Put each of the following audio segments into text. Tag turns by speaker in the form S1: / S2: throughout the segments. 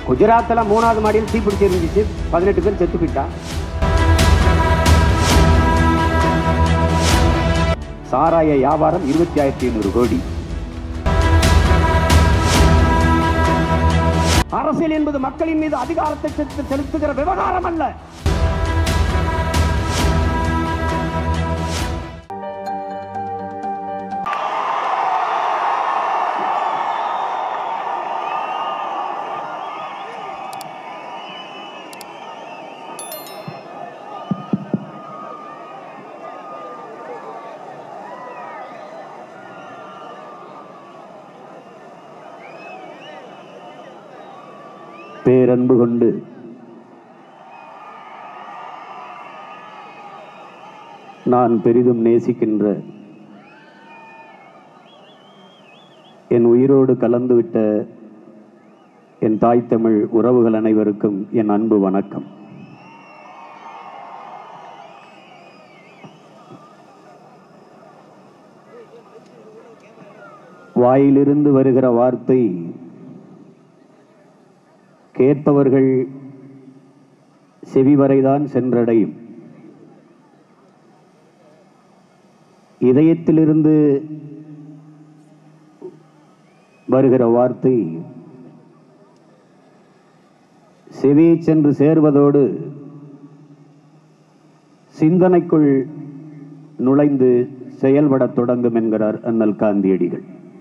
S1: குஜராத்ல மூணாவது மாடியில் தீப்பிடிச்சு இருந்துச்சு பதினெட்டு பேர் செத்து போயிட்டா சாராய வியாபாரம் இருபத்தி ஆயிரத்தி ஐநூறு கோடி அரசியல் என்பது மக்களின் மீது அதிகாரத்தை செலுத்து- செலுத்துகிற விவகாரம் அல்ல பேரன்பு கொண்டு நான் பெரிதும் நேசிக்கின்ற என் உயிரோடு கலந்துவிட்ட என் தாய் தமிழ் உறவுகள் அனைவருக்கும் என் அன்பு வணக்கம் வாயிலிருந்து வருகிற வார்த்தை கேட்பவர்கள் செவிவரைதான் சென்றடையும் இதயத்திலிருந்து வருகிற வார்த்தை செவியை சென்று சேர்வதோடு சிந்தனைக்குள் நுழைந்து செயல்படத் தொடங்கும் என்கிறார் அண்ணல் காந்தியடிகள்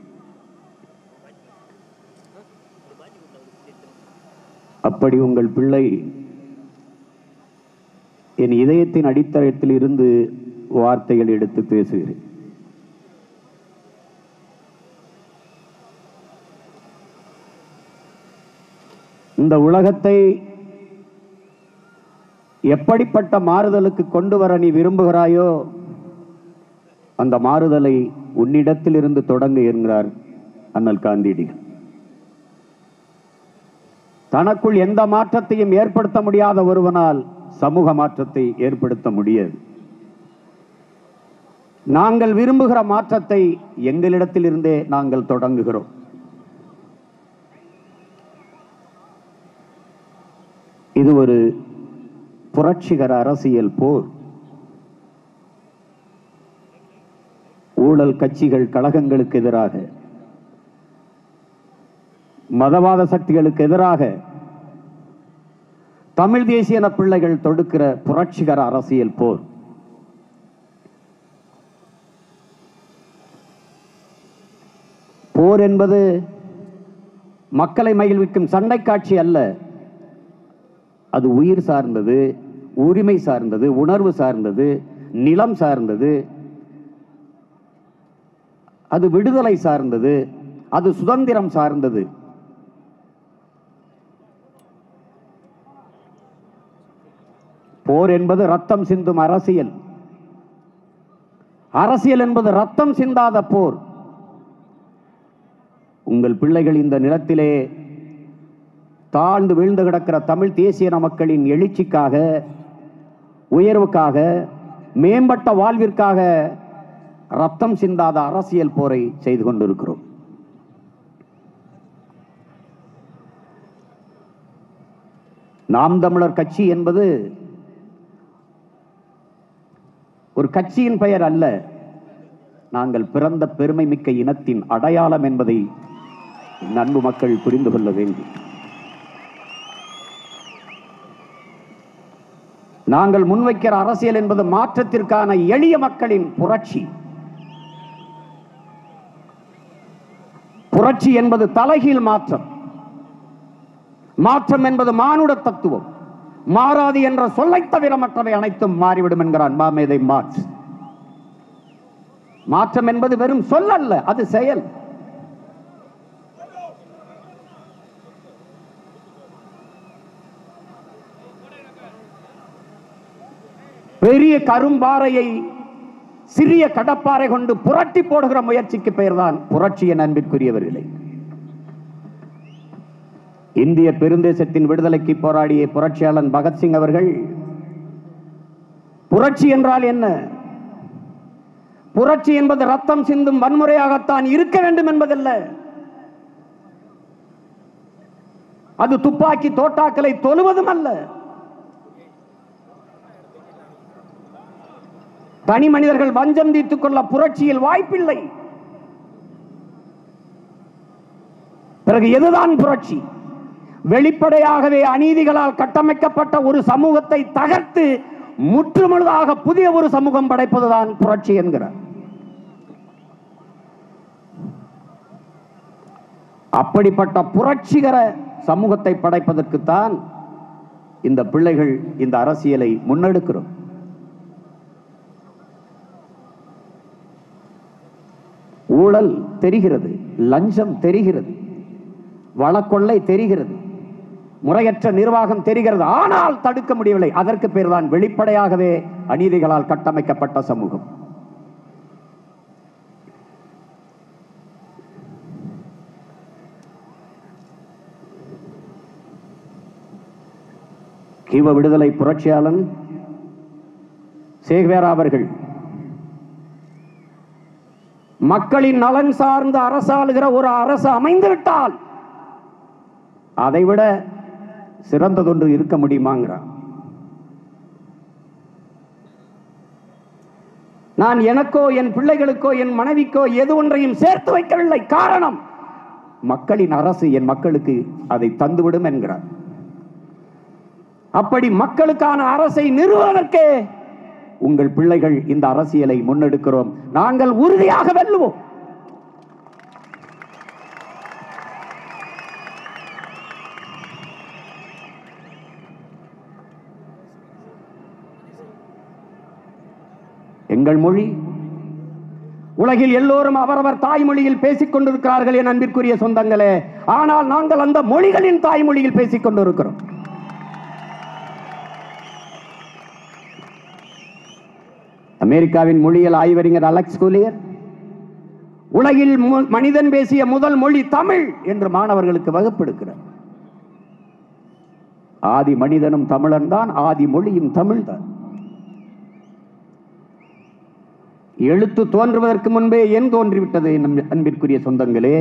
S1: அப்படி உங்கள் பிள்ளை என் இதயத்தின் அடித்தளத்தில் இருந்து வார்த்தைகள் எடுத்து பேசுகிறேன் இந்த உலகத்தை எப்படிப்பட்ட மாறுதலுக்கு கொண்டு வர நீ விரும்புகிறாயோ அந்த மாறுதலை உன்னிடத்திலிருந்து தொடங்கு என்கிறார் அண்ணல் காந்தியடிகள் தனக்குள் எந்த மாற்றத்தையும் ஏற்படுத்த முடியாத ஒருவனால் சமூக மாற்றத்தை ஏற்படுத்த முடியாது நாங்கள் விரும்புகிற மாற்றத்தை எங்களிடத்திலிருந்தே நாங்கள் தொடங்குகிறோம் இது ஒரு புரட்சிகர அரசியல் போர் ஊழல் கட்சிகள் கழகங்களுக்கு எதிராக மதவாத சக்திகளுக்கு எதிராக தமிழ் தேசியன பிள்ளைகள் தொடுக்கிற புரட்சிகர அரசியல் போர் போர் என்பது மக்களை மகிழ்விக்கும் சண்டை காட்சி அல்ல அது உயிர் சார்ந்தது உரிமை சார்ந்தது உணர்வு சார்ந்தது நிலம் சார்ந்தது அது விடுதலை சார்ந்தது அது சுதந்திரம் சார்ந்தது போர் என்பது ரத்தம் சிந்தும் அரசியல் அரசியல் என்பது ரத்தம் சிந்தாத போர் உங்கள் பிள்ளைகள் இந்த நிலத்திலே தாழ்ந்து வீழ்ந்து கிடக்கிற தமிழ் தேசிய மக்களின் எழுச்சிக்காக உயர்வுக்காக மேம்பட்ட வாழ்விற்காக ரத்தம் சிந்தாத அரசியல் போரை செய்து கொண்டிருக்கிறோம் நாம் தமிழர் கட்சி என்பது ஒரு கட்சியின் பெயர் அல்ல நாங்கள் பிறந்த பெருமை மிக்க இனத்தின் அடையாளம் என்பதை என் அன்பு மக்கள் புரிந்து கொள்ள வேண்டும் நாங்கள் முன்வைக்கிற அரசியல் என்பது மாற்றத்திற்கான எளிய மக்களின் புரட்சி புரட்சி என்பது தலைகீழ் மாற்றம் மாற்றம் என்பது மானுட தத்துவம் மாறாது என்ற சொல்லைத் தவிர மற்றவை அனைத்தும் மாறிவிடும் என்கிறான் மாமேதை மார்க்ஸ் மாற்றம் என்பது வெறும் சொல் அல்ல அது செயல் பெரிய கரும்பாறையை சிறிய கடப்பாறை கொண்டு புரட்டி போடுகிற முயற்சிக்கு பெயர்தான் புரட்சி என் அன்பிற்குரியவர்களே இந்திய பெருந்தேசத்தின் விடுதலைக்கு போராடிய புரட்சியாளன் பகத்சிங் அவர்கள் புரட்சி என்றால் என்ன புரட்சி என்பது ரத்தம் சிந்தும் வன்முறையாகத்தான் இருக்க வேண்டும் என்பதல்ல அது துப்பாக்கி தோட்டாக்களை தொழுவதும் அல்ல தனி மனிதர்கள் வஞ்சம் தீர்த்துக் கொள்ள புரட்சியில் வாய்ப்பில்லை பிறகு எதுதான் புரட்சி வெளிப்படையாகவே அநீதிகளால் கட்டமைக்கப்பட்ட ஒரு சமூகத்தை தகர்த்து முற்றுமுழுதாக புதிய ஒரு சமூகம் படைப்பதுதான் புரட்சி என்கிறார் அப்படிப்பட்ட புரட்சிகர சமூகத்தை படைப்பதற்குத்தான் இந்த பிள்ளைகள் இந்த அரசியலை முன்னெடுக்கிறோம் ஊழல் தெரிகிறது லஞ்சம் தெரிகிறது வழக்கொள்ளை தெரிகிறது முறையற்ற நிர்வாகம் தெரிகிறது ஆனால் தடுக்க முடியவில்லை அதற்கு பேர்தான் வெளிப்படையாகவே அநீதிகளால் கட்டமைக்கப்பட்ட சமூகம் கீவ விடுதலை புரட்சியாளன் சேகவேரா அவர்கள் மக்களின் நலன் சார்ந்த அரசாளுகிற ஒரு அரசு அமைந்து விட்டால் அதைவிட சிறந்ததொன்று இருக்க முடியுமாங்கிறார் நான் எனக்கோ என் பிள்ளைகளுக்கோ என் மனைவிக்கோ எது ஒன்றையும் சேர்த்து வைக்கவில்லை காரணம் மக்களின் அரசு என் மக்களுக்கு அதை தந்துவிடும் என்கிறார் அப்படி மக்களுக்கான அரசை நிறுவுவதற்கே உங்கள் பிள்ளைகள் இந்த அரசியலை முன்னெடுக்கிறோம் நாங்கள் உறுதியாக வெல்லுவோம் எங்கள் மொழி உலகில் எல்லோரும் அவரவர் தாய்மொழியில் பேசிக் கொண்டிருக்கிறார்கள் என் அன்பிற்குரிய சொந்தங்களே ஆனால் நாங்கள் அந்த மொழிகளின் தாய்மொழியில் பேசிக் கொண்டிருக்கிறோம் அமெரிக்காவின் மொழியியல் ஆய்வறிஞர் அலெக்ஸ் கூலியர் உலகில் மு- மனிதன் பேசிய முதல் மொழி தமிழ் என்று மாணவர்களுக்கு வகுப்பெடுக்கிறார் ஆதி மனிதனும் தமிழன் தான் ஆதி மொழியும் தமிழ் தான் எழுத்து தோன்றுவதற்கு முன்பே என் தோன்றிவிட்டது நம் அன்பிற்குரிய சொந்தங்களே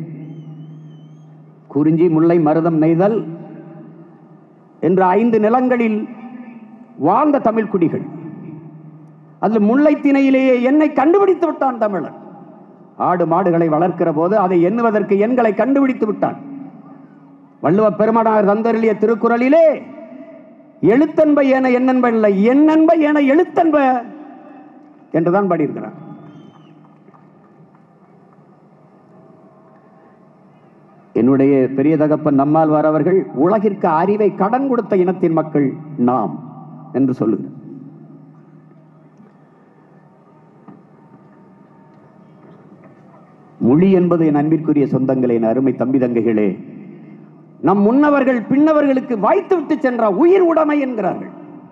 S1: குறிஞ்சி முல்லை மருதம் நெய்தல் என்ற ஐந்து நிலங்களில் வாழ்ந்த தமிழ் குடிகள் அதில் முல்லைத்திணையிலேயே என்னை கண்டுபிடித்து விட்டான் தமிழன் ஆடு மாடுகளை வளர்க்கிற போது அதை எண்ணுவதற்கு எண்களை கண்டுபிடித்து விட்டான் வள்ளுவ பெருமனார் தந்தருளிய திருக்குறளிலே எழுத்தன்ப என எண்ணன்ப இல்லை எண்ணன்ப என எழுத்தன்ப என்றுதான் பாடியிருக்கிறார் என்னுடைய பெரிய தகப்பன் நம்மாழ்வார் அவர்கள் உலகிற்கு அறிவை கடன் கொடுத்த இனத்தின் மக்கள் நாம் என்று சொல்லுகிறார் மொழி என்பது என் அன்பிற்குரிய சொந்தங்களே என் அருமை தம்பி தங்கைகளே நம் முன்னவர்கள் பின்னவர்களுக்கு வாய்த்து விட்டு சென்ற உயிர் உடைமை என்கிறார்கள்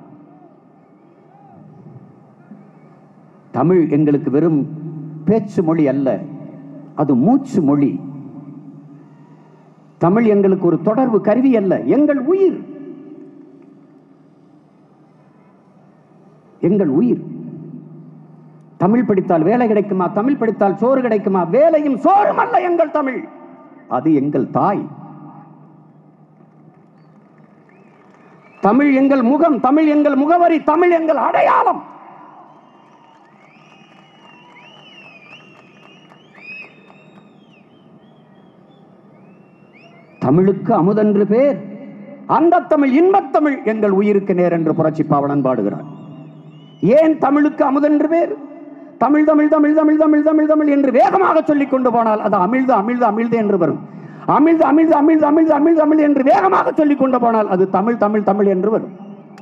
S1: தமிழ் எங்களுக்கு வெறும் பேச்சு மொழி அல்ல அது மூச்சு மொழி தமிழ் எங்களுக்கு ஒரு தொடர்பு கருவி அல்ல எங்கள் உயிர் எங்கள் உயிர் தமிழ் படித்தால் வேலை கிடைக்குமா தமிழ் படித்தால் சோறு கிடைக்குமா வேலையும் சோறும் அல்ல எங்கள் தமிழ் அது எங்கள் தாய் தமிழ் எங்கள் முகம் தமிழ் எங்கள் முகவரி தமிழ் எங்கள் அடையாளம் தமிழுக்கு அமுதென்று பேர் அந்த தமிழ் இன்பத் தமிழ் எங்கள் உயிருக்கு நேர் என்று புரட்சி பாவலன் பாடுகிறார் ஏன் தமிழுக்கு அமுதென்று பேர் தமிழ் தமிழ் தமிழ் தமிழ் தமிழ் தமிழ் தமிழ் என்று வேகமாக சொல்லிக் கொண்டு போனால் அது அமிழ்து அமிழ்து அமிழ்து என்று வரும் அமிழ்து அமிழ்து அமிழ்து அமிழ்து அமிழ்து அமிழ்து என்று வேகமாக சொல்லிக் கொண்டு போனால் அது தமிழ் தமிழ் தமிழ் என்று வரும்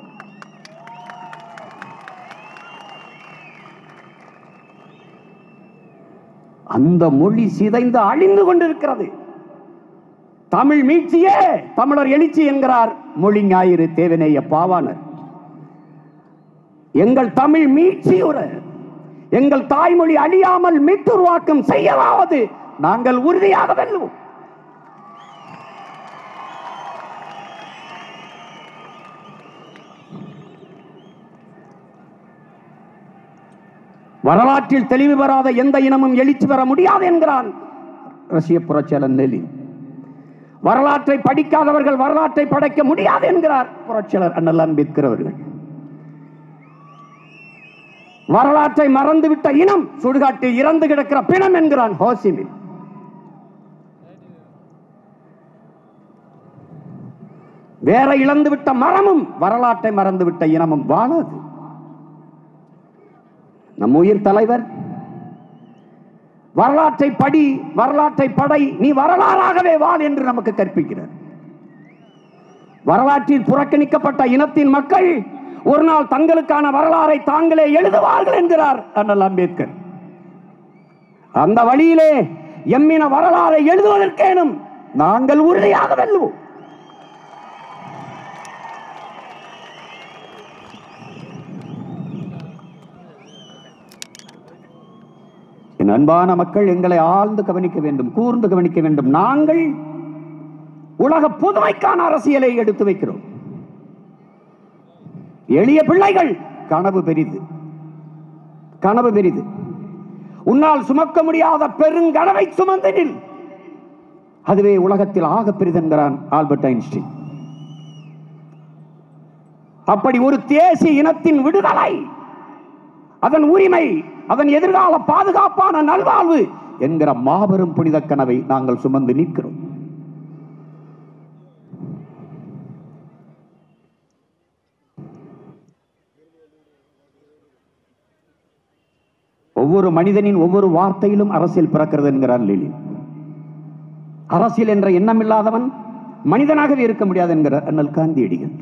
S1: அந்த மொழி சிதைந்து அழிந்து கொண்டிருக்கிறது தமிழ் மீட்சியே தமிழர் எழுச்சி என்கிறார் மொழி ஞாயிறு தேவனேய பாவாணர் எங்கள் தமிழ் மீட்சியுற எங்கள் தாய்மொழி அழியாமல் மீட்டுருவாக்கம் செய்யலாவது நாங்கள் உறுதியாக வெல்லுவோம் வரலாற்றில் தெளிவு பெறாத எந்த இனமும் எழுச்சி பெற முடியாது என்கிறான் ரஷ்ய புரட்சியாளர் லெனின் வரலாற்றை படிக்காதவர்கள் வரலாற்றை படைக்க முடியாது என்கிறார் புரட்சியாளர் அண்ணல் அம்பேத்கர் அவர்கள் வரலாற்றை மறந்துவிட்ட இனம் சுடுகாட்டில் இறந்து கிடக்கிற பிணம் என்கிறான் ஹோசிமின் வேற இழந்துவிட்ட மரமும் வரலாற்றை மறந்துவிட்ட இனமும் வாழாது நம் உயிர் தலைவர் வரலாற்றை படி வரலாற்றை படை நீ வரலாறாகவே வாழ் என்று நமக்கு கற்பிக்கிறார் வரலாற்றில் புறக்கணிக்கப்பட்ட இனத்தின் மக்கள் ஒரு நாள் தங்களுக்கான வரலாறை தாங்களே எழுதுவார்கள் என்கிறார் அண்ணல் அம்பேத்கர் அந்த வழியிலே எம்மின வரலாறை எழுதுவதற்கேனும் நாங்கள் உறுதியாக வெல்லுவோம் என் அன்பான மக்கள் எங்களை ஆழ்ந்து கவனிக்க வேண்டும் கூர்ந்து கவனிக்க வேண்டும் நாங்கள் உலக புதுமைக்கான அரசியலை எடுத்து வைக்கிறோம் எளிய பிள்ளைகள் கனவு பெரிது கனவு பெரிது உன்னால் சுமக்க முடியாத பெருங்கனவை சுமந்து நில் அதுவே உலகத்தில் ஆக பெரிதென்கிறான் ஆல்பர்ட் ஐன்ஸ்டீன் அப்படி ஒரு தேசிய இனத்தின் விடுதலை அதன் உரிமை அதன் எதிர்கால பாதுகாப்பான நல்வாழ்வு என்கிற மாபெரும் புனித கனவை நாங்கள் சுமந்து நிற்கிறோம் ஒவ்வொரு மனிதனின் ஒவ்வொரு வார்த்தையிலும் அரசியல் பிறக்கிறது என்கிறார் லெனின் அரசியல் என்ற எண்ணம் இல்லாதவன் மனிதனாகவே இருக்க முடியாது என்கிறார் அண்ணல் காந்தியடிகள்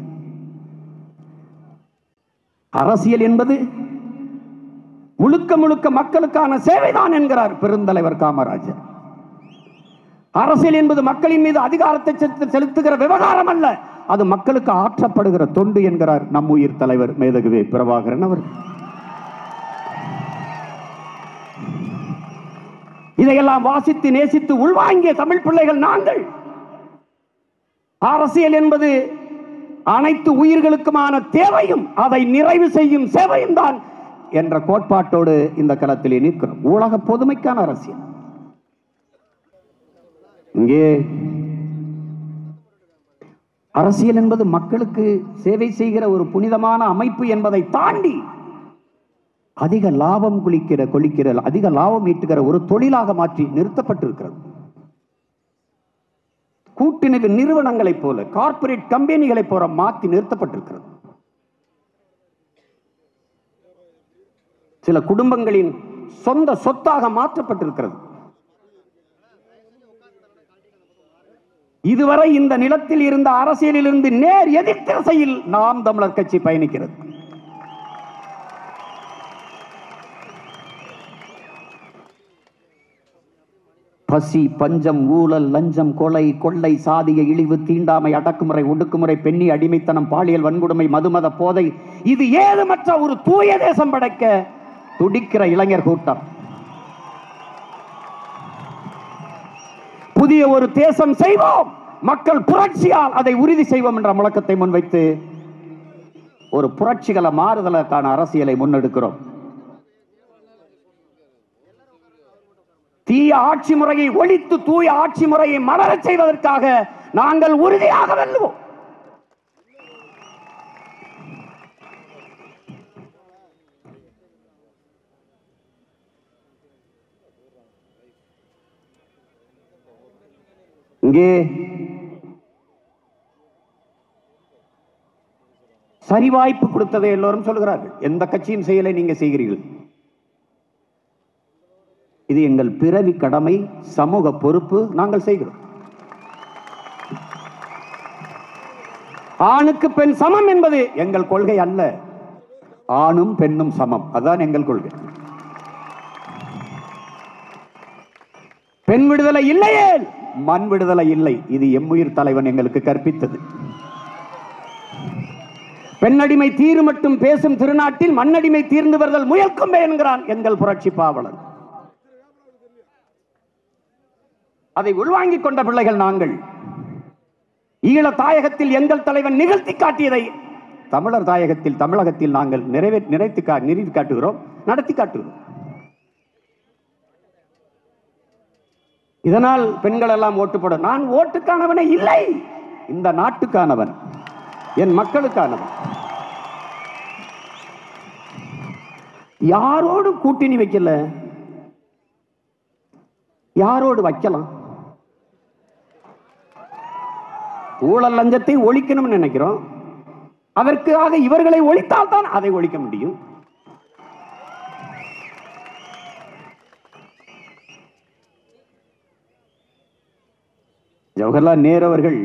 S1: அரசியல் என்பது முழுக்க முழுக்க மக்களுக்கான சேவைதான் என்கிறார் பெருந்தலைவர் காமராஜர் அரசியல் என்பது மக்களின் மீது அதிகாரத்தை செலுத்து- செலுத்துகிற விவகாரம் அல்ல அது மக்களுக்கு ஆற்றப்படுகிற தொண்டு என்கிறார் நம் உயிர் தலைவர் மேதகுவே பிரபாகரன் அவர் இதையெல்லாம் வாசித்து நேசித்து உள்வாங்கிய தமிழ் பிள்ளைகள் நாங்கள் அரசியல் என்பது அனைத்து உயிர்களுக்குமான தேவையும் அதை நிறைவு செய்யும் சேவையும் தான் என்ற கோட்பாட்டோடு இந்த களத்திலே நிற்கிறோம் உலக பொதுமைக்கான அரசியல் இங்கே அரசியல் என்பது மக்களுக்கு சேவை செய்கிற ஒரு புனிதமான அமைப்பு என்பதை தாண்டி அதிக லாபம் குளிக்கிற கொளிக்கிற அதிக லாபம் ஈட்டுகிற ஒரு தொழிலாக மாற்றி நிறுத்தப்பட்டிருக்கிறது கூட்டுறவு நிறுவனங்களைப் போல கார்ப்பரேட் கம்பெனிகளைப் போல மாற்றி நிறுத்தப்பட்டிருக்கிறது சில குடும்பங்களின் சொந்த சொத்தாக மாற்றப்பட்டிருக்கிறது இதுவரை இந்த நிலத்தில் இருந்த அரசியலிலிருந்து நேர் எதிர் திசையில் நாம் தமிழர் கட்சி பயணிக்கிறது பசி பஞ்சம் ஊழல் லஞ்சம் கொலை கொள்ளை சாதிய இழிவு தீண்டாமை அடக்குமுறை ஒடுக்குமுறை பெண்ணி அடிமைத்தனம் பாலியல் வன்கொடுமை மதுமத போதை இது ஏதுமற்ற ஒரு தூய தேசம் படைக்க துடிக்கிற இளைஞர் கூட்டம் புதிய ஒரு தேசம் செய்வோம் மக்கள் புரட்சியால் அதை உறுதி செய்வோம் என்ற முழக்கத்தை முன்வைத்து ஒரு புரட்சிகர மாறுதலுக்கான அரசியலை முன்னெடுக்கிறோம் தீய ஆட்சி முறையை ஒழித்து தூய ஆட்சி முறையை மலரச் செய்வதற்காக நாங்கள் உறுதியாக வெல்லுவோம் இங்கே சரி வாய்ப்பு கொடுத்ததை எல்லோரும் சொல்கிறார்கள் எந்த கட்சியும் செய்யலை நீங்க செய்கிறீர்கள் இது எங்கள் பிறவி கடமை சமூக பொறுப்பு நாங்கள் செய்கிறோம் ஆணுக்கு பெண் சமம் என்பது எங்கள் கொள்கை அல்ல ஆணும் பெண்ணும் சமம் அதான் எங்கள் கொள்கை பெண் விடுதலை இல்லையே மண் விடுதலை இல்லை இது எம்முயிர் தலைவன் எங்களுக்கு கற்பித்தது பெண்ணடிமை தீரு மட்டும் பேசும் திருநாட்டில் மண்ணடிமை தீர்ந்து வருதல் முயற்குமே என்கிறான் எங்கள் புரட்சி பாவலன் அதை உள்வாங்கிக் கொண்ட பிள்ளைகள் நாங்கள் ஈழ தாயகத்தில் எங்கள் தலைவன் நிகழ்த்தி காட்டியதை தமிழர் தாயகத்தில் தமிழகத்தில் நாங்கள் நிறைவே நிறைத்து கா நிறுத்தி காட்டுகிறோம் நடத்தி காட்டுகிறோம் இதனால் பெண்கள் எல்லாம் ஓட்டு போட நான் ஓட்டுக்கானவனே இல்லை இந்த நாட்டுக்கானவன் என் மக்களுக்கானவன் யாரோடு கூட்டணி வைக்கல யாரோடு வைக்கலாம் ஊழல் லஞ்சத்தை ஒழிக்கணும்னு நினைக்கிறோம் அதற்காக இவர்களை ஒழித்தால் தான் அதை ஒழிக்க முடியும் ஜவஹர்லால் நேரு அவர்கள்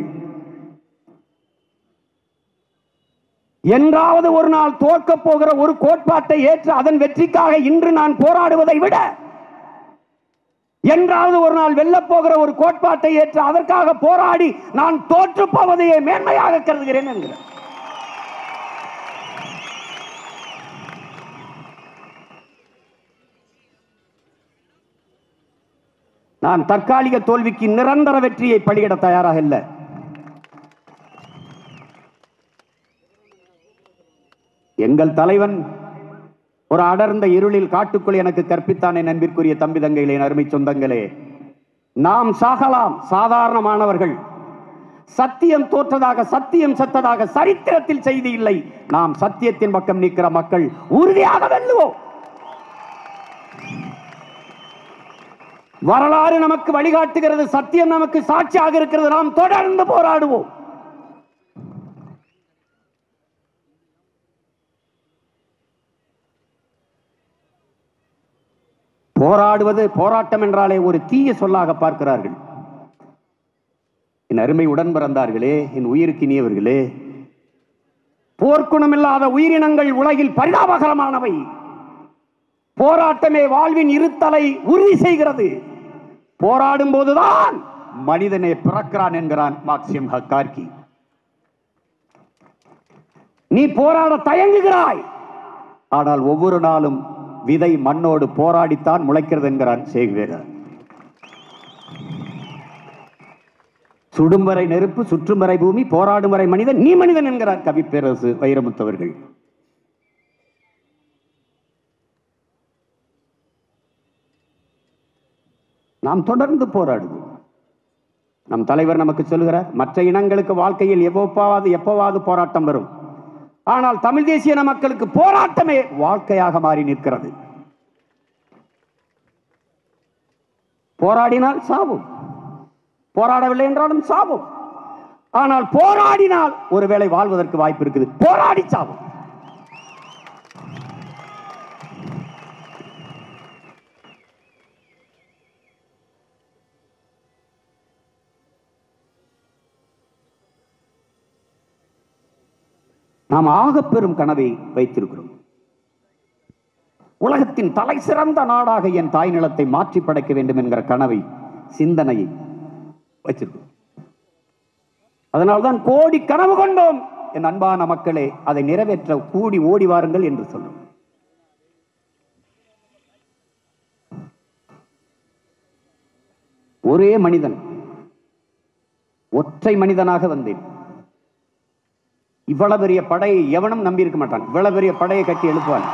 S1: என்றாவது ஒரு நாள் தோற்கப் போகிற ஒரு கோட்பாட்டை ஏற்று அதன் வெற்றிக்காக இன்று நான் போராடுவதை விட என்றாவது ஒரு நாள் வெல்லப் போகிற ஒரு கோட்பாட்டை ஏற்று அதற்காக போராடி நான் தோற்று போவதையே மேன்மையாக கருதுகிறேன் என்கிறார் நான் தற்காலிக தோல்விக்கு நிரந்தர வெற்றியை பலியிட தயாராக இல்லை எங்கள் தலைவன் ஒரு அடர்ந்த இருளில் காட்டுக்குள் எனக்கு கற்பித்தான் என் அன்பிற்குரிய தம்பி தங்கைகளே என் அருமை சொந்தங்களே நாம் சாகலாம் சாதாரணமானவர்கள் சத்தியம் தோற்றதாக சத்தியம் செத்ததாக சரித்திரத்தில் செய்தி இல்லை நாம் சத்தியத்தின் பக்கம் நிற்கிற மக்கள் உறுதியாக வெல்லுவோம் வரலாறு நமக்கு வழிகாட்டுகிறது சத்தியம் நமக்கு சாட்சியாக இருக்கிறது நாம் தொடர்ந்து போராடுவோம் போராடுவது போராட்டம் என்றாலே ஒரு தீய சொல்லாக பார்க்கிறார்கள் என் அருமை உடன் பிறந்தார்களே என் உயிருக்கினியவர்களே போர்க்குணமில்லாத உயிரினங்கள் உலகில் பரிதாபகரமானவை போராட்டமே வாழ்வின் இருத்தலை உறுதி செய்கிறது போராடும் போதுதான் மனிதனே பிறக்கிறான் என்கிறான் மார்க்சியம் கார்கி நீ போராட தயங்குகிறாய் ஆனால் ஒவ்வொரு நாளும் விதை மண்ணோடு போராடித்தான் முளைக்கிறது என்கிறான் சேகுவேரர் சுடும் வரை நெருப்பு சுற்றும் வரை பூமி போராடும் வரை மனிதன் நீ மனிதன் என்கிறார் கவிப்பேரரசு வைரமுத்தவர்கள் நாம் தொடர்ந்து போராடுவோம் நம் தலைவர் நமக்கு சொல்கிறார் மற்ற இனங்களுக்கு வாழ்க்கையில் எவ்வளவாவது எப்பவாவது போராட்டம் வரும் ஆனால் தமிழ் தேசிய இன மக்களுக்கு போராட்டமே வாழ்க்கையாக மாறி நிற்கிறது போராடினால் சாவும் போராடவில்லை என்றாலும் சாவும் ஆனால் போராடினால் ஒருவேளை வாழ்வதற்கு வாய்ப்பு இருக்குது போராடி சாவும் நாம் ஆகப் பெரும் கனவை வைத்திருக்கிறோம் உலகத்தின் தலை சிறந்த நாடாக என் தாய் நிலத்தை மாற்றி படைக்க வேண்டும் என்கிற கனவை சிந்தனையை வச்சிருக்கிறோம் அதனால்தான் கோடி கனவு கொண்டோம் என் அன்பான மக்களே அதை நிறைவேற்ற கூடி ஓடி வாருங்கள் என்று சொல்லும் ஒரே மனிதன் ஒற்றை மனிதனாக வந்தேன் இவ்வளவு பெரிய படையை எவனும் நம்பி இருக்க மாட்டான் இவ்வளவு பெரிய படையை கட்டி எழுப்புவான்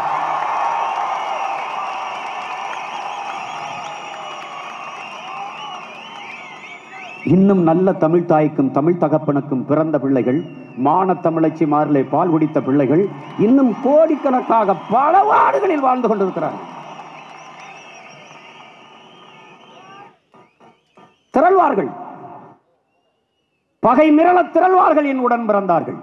S1: இன்னும் நல்ல தமிழ் தாய்க்கும் தமிழ் தகப்பனுக்கும் பிறந்த பிள்ளைகள் மான தமிழச்சி மாறிலே பால் குடித்த பிள்ளைகள் இன்னும் கோடிக்கணக்காக பல வாடுகளில் வாழ்ந்து கொண்டிருக்கிறார்கள் திரள்வார்கள் பகை மிரள திரள்வார்கள் என் உடன் பிறந்தார்கள்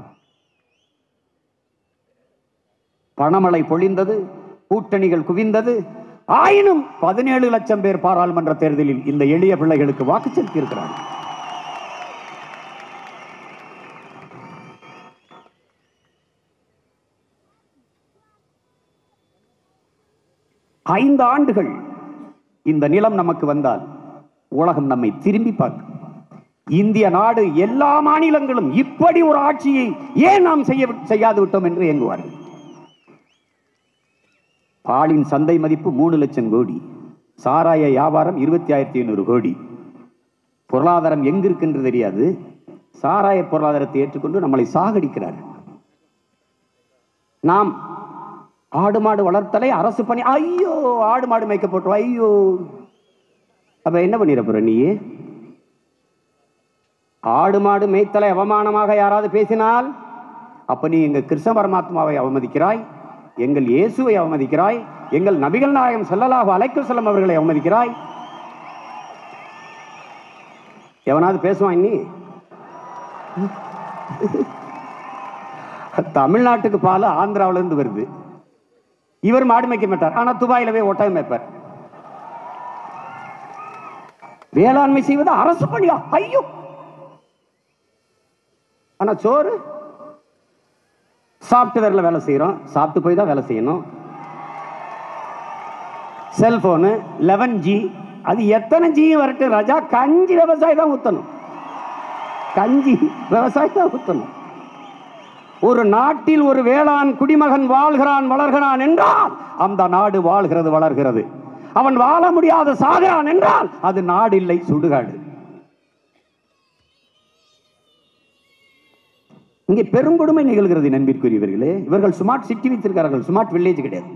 S1: பணமழை பொழிந்தது கூட்டணிகள் குவிந்தது ஆயினும் பதினேழு லட்சம் பேர் பாராளுமன்ற தேர்தலில் இந்த எளிய பிள்ளைகளுக்கு வாக்கு செலுத்தியிருக்கிறார்கள் ஐந்து ஆண்டுகள் இந்த நிலம் நமக்கு வந்தால் உலகம் நம்மை திரும்பி பார்க்கும் இந்திய நாடு எல்லா மாநிலங்களும் இப்படி ஒரு ஆட்சியை ஏன் நாம் செய்ய செய்யாது விட்டோம் என்று இயங்குவார்கள் பாலின் சந்தை மதிப்பு மூணு லட்சம் கோடி சாராய வியாபாரம் இருபத்தி ஆயிரத்தி ஐநூறு கோடி பொருளாதாரம் எங்க இருக்குன்று தெரியாது சாராய பொருளாதாரத்தை ஏற்றுக்கொண்டு நம்மளை சாகடிக்கிறார்கள் நாம் ஆடு மாடு வளர்த்தலை அரசு பணி ஐயோ ஆடு மாடு மேய்க்க போட்டோம் ஐயோ அப்ப என்ன பண்ணிட போற நீ ஆடு மாடு மேய்த்தலை அவமானமாக யாராவது பேசினால் அப்ப நீ எங்க கிருஷ்ண பரமாத்மாவை அவமதிக்கிறாய் எங்கள் இயேசுவை அவமதிக்கிறாய் எங்கள் நபிகள் நாயகம் ஸல்லல்லாஹு அலைஹி வஸல்லம் அவர்களை அவமதிக்கிறாய் எவனாவது பேசுவான் நீ தமிழ்நாட்டுக்கு பால் ஆந்திராவுல இருந்து வருது இவர் மாடு மேய்க்க மாட்டார் ஆனா துபாயில போய் ஒட்டகம் மேய்ப்பார் வேளாண்மை செய்வது அரசு பணியா ஐயோ ஆனா சோறு சாஃப்ட்வேர்ல வேலை செய்யறோம் சாப்பிட்டு போய் தான் வேலை செய்யணும் செல்போனு லெவன் ஜி அது எத்தனை ஜி வரட்டும் ராஜா கஞ்சி விவசாயி தான் ஊத்தணும் கஞ்சி விவசாயி தான் ஊத்தணும் ஒரு நாட்டில் ஒரு வேளாண் குடிமகன் வாழ்கிறான் வளர்கிறான் என்றால் அந்த நாடு வாழ்கிறது வளர்கிறது அவன் வாழ முடியாத சாகிறான் என்றால் அது நாடு இல்லை சுடுகாடு இங்கே பெருங்கொடுமை நிகழ்கிறது நண்பிற்குரியவர்களே இவர்கள் ஸ்மார்ட் சிட்டி வைத்திருக்கிறார்கள் ஸ்மார்ட் வில்லேஜ் கிடையாது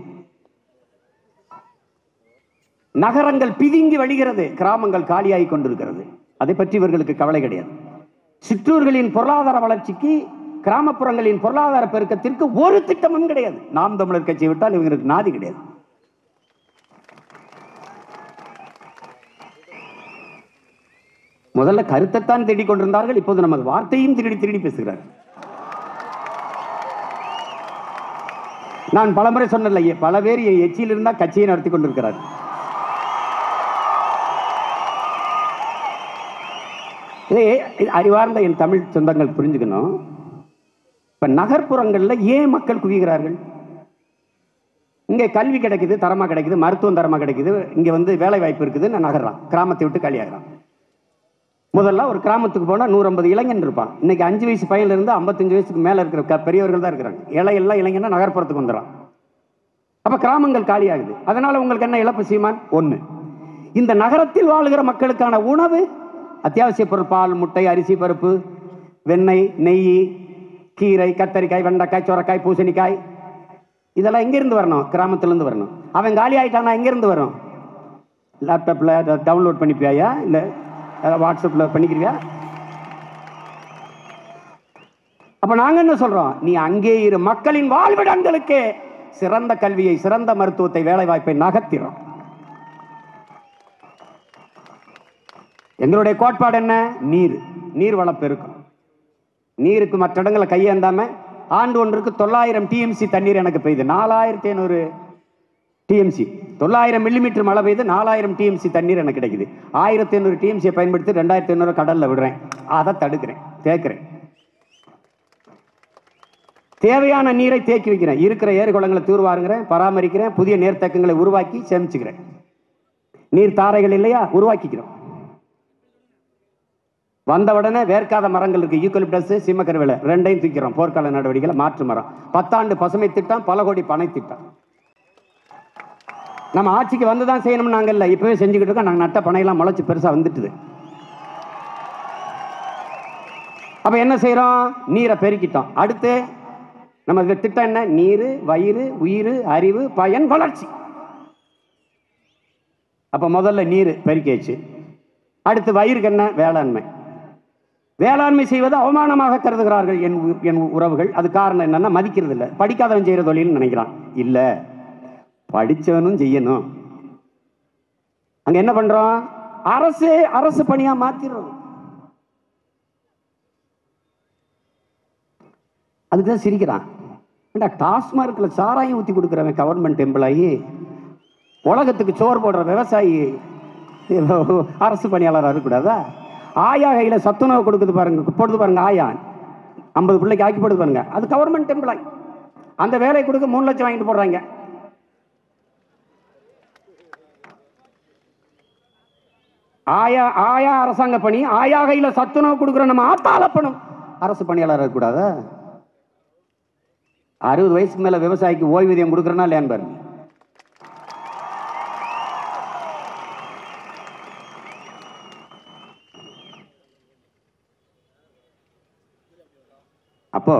S1: நகரங்கள் பிதுங்கி வழிகிறது கிராமங்கள் காலியாகி கொண்டிருக்கிறது அதை பற்றி இவர்களுக்கு கவலை கிடையாது சிற்றூர்களின் பொருளாதார வளர்ச்சிக்கு கிராமப்புறங்களின் பொருளாதார பெருக்கத்திற்கு ஒரு திட்டமும் கிடையாது நாம் தமிழர் கட்சியை விட்டால் இவங்களுக்கு நாதி கிடையாது முதல்ல கருத்தைத்தான் தேடிக் கொண்டிருந்தார்கள் இப்போது நமது வார்த்தையும் திருடி திருடி பேசுகிறார்கள் நான் பலமுறை சொன்னல பல பேர் என் எச்சியில் இருந்தால் கட்சியை நடத்தி கொண்டிருக்கிறார் இதை இது அறிவார்ந்த என் தமிழ் சொந்தங்கள் புரிஞ்சுக்கணும் இப்ப நகர்ப்புறங்கள்ல ஏன் மக்கள் குவிகிறார்கள் இங்கே கல்வி கிடைக்குது தரமா கிடைக்குது மருத்துவம் தரமா கிடைக்குது இங்க வந்து வேலை வாய்ப்பு இருக்குது நான் நகர்றான் கிராமத்தை விட்டு காலியாகிறான் முதல்ல ஒரு கிராமத்துக்கு போனா நூறு இளைஞன் இருப்பான் இன்னைக்கு அஞ்சு வயசு பையன்ல இருந்து ஐம்பத்தஞ்சு வயசுக்கு மேல இருக்கிற க- பெரியவர்கள் தான் இருக்கிறாங்க இலையெல்லாம் இளைஞனா நகர்ப்புறத்துக்கு வந்துடுறான் அப்ப கிராமங்கள் காலியாகுது அதனால உங்களுக்கு என்ன இழப்பு சீமான் ஒண்ணு இந்த நகரத்தில் வாழுகிற மக்களுக்கான உணவு அத்தியாவசிய பொருள் பால் முட்டை அரிசி பருப்பு வெண்ணெய் நெய் கீரை கத்தரிக்காய் வெண்டைக்காய் சொரக்காய் பூசணிக்காய் இதெல்லாம் எங்கிருந்து வரணும் கிராமத்திலிருந்து வரணும் அவன் காலி ஆயிட்டானா எங்கிருந்து வரும் லேப்டாப்ல டவுன்லோட் பண்ணிப்பியாயா இல்ல அஹ், வாட்ஸ்அப்ல பண்ணிக்கிறியா அப்ப நாங்க என்ன சொல்றோம் நீ அங்கே இரு மக்களின் வாழ்விடங்களுக்கு சிறந்த கல்வியை சிறந்த மருத்துவத்தை வேலை வாய்ப்பை நகர்த்திடும் எங்களுடைய கோட்பாடு என்ன நீர் நீர் வளம் பெருக்கும் நீருக்கு மற்ற இடங்களை கையேந்தாம ஆண்டு ஒன்றுக்கு தொள்ளாயிரம் டிஎம்சி தண்ணீர் எனக்கு பெய்யுது நாலாயிரத்தி ஐநூறு டிஎம்சி தொள்ளாயிரம் மில்லிமீட்டர் மழை பெய்து நாலாயிரம் டிஎம்சி தண்ணீர் எனக்கு கிடைக்குது ஆயிரத்தி ஐநூறு டிஎம்சியை பயன்படுத்தி ரெண்டாயிரத்தி ஐநூறு கடல்ல விடுறேன் அதை தடுக்கிறேன் தேக்கிறேன் தேவையான நீரை தேக்கி வைக்கிறேன் இருக்கிற ஏரி குளங்களை தூர்வாருங்கிறேன் பராமரிக்கிறேன் புதிய நீர்த்தேக்கங்களை உருவாக்கி சேமிச்சுக்கிறேன் நீர் தாரைகள் இல்லையா உருவாக்கிக்கிறோம் வந்த உடனே வேர்க்காத மரங்கள் இருக்கு யூக்கலிப்டஸ் சிம்மக்கருவேல ரெண்டையும் தூக்கிறோம் போர்க்கால நடவடிக்கைகளை மாற்று மரம் பத்தாண்டு பசுமை திட்டம் பல கோடி பனை திட்டம் நம்ம ஆட்சிக்கு வந்து தான் செய்யணும் நாங்கள் இல்லை இப்பவே செஞ்சுக்கிட்டு இருக்கோம் நாங்கள் நட்ட பனையெல்லாம் முளைச்சு பெருசா வந்துட்டுது அப்ப என்ன செய்றோம் நீரை பெருக்கிட்டோம் அடுத்து நம்ம இந்த திட்டம் என்ன நீர் வயிறு உயிர் அறிவு பயன் வளர்ச்சி அப்ப முதல்ல நீர் பெருக்கியாச்சு அடுத்து வயிறுக்கு என்ன வேளாண்மை வேளாண்மை செய்வது அவமானமாக கருதுகிறார்கள் என் உ- என் உறவுகள் அது காரணம் என்னன்னா மதிக்கிறது இல்லை படிக்காதவன் செய்யற தொழில்னு நினைக்கிறான் இல்ல படிச்சவனும் செய்யணும் அங்க என்ன பண்றோம் அரசு அரசு பணியா மாத்திடுறோம் அதுக்கு தான் சிரிக்கிறான் ஏண்டா டாஸ்மார்க்ல சாராயம் ஊத்தி கொடுக்குறவன் கவர்மெண்ட் எம்ப்ளாயி உலகத்துக்கு சோறு போடுற விவசாயி அரசு பணியாளராக இருக்கக்கூடாதா ஆயா கையில சத்துணவு கொடுக்குது பாருங்க போடுது பாருங்க ஆயா ஐம்பது பிள்ளைக்கு ஆக்கி போடுது பாருங்க அது கவர்மெண்ட் எம்ப்ளாய் அந்த வேலையை கொடுக்க மூணு லட்சம் வாங்கிட்டு போடுறாங்க ஆயா ஆயா அரசாங்க பணி ஆயா கையில சத்துணவு கொடுக்குற நம்ம ஆத்தாளப்பணும் அரசு பணியாளராக இருக்கக்கூடாதா அறுபது வயசுக்கு மேல விவசாயிக்கு ஓய்வூதியம் கொடுக்குறனா இல்லையான்னு பாருங்க அப்போ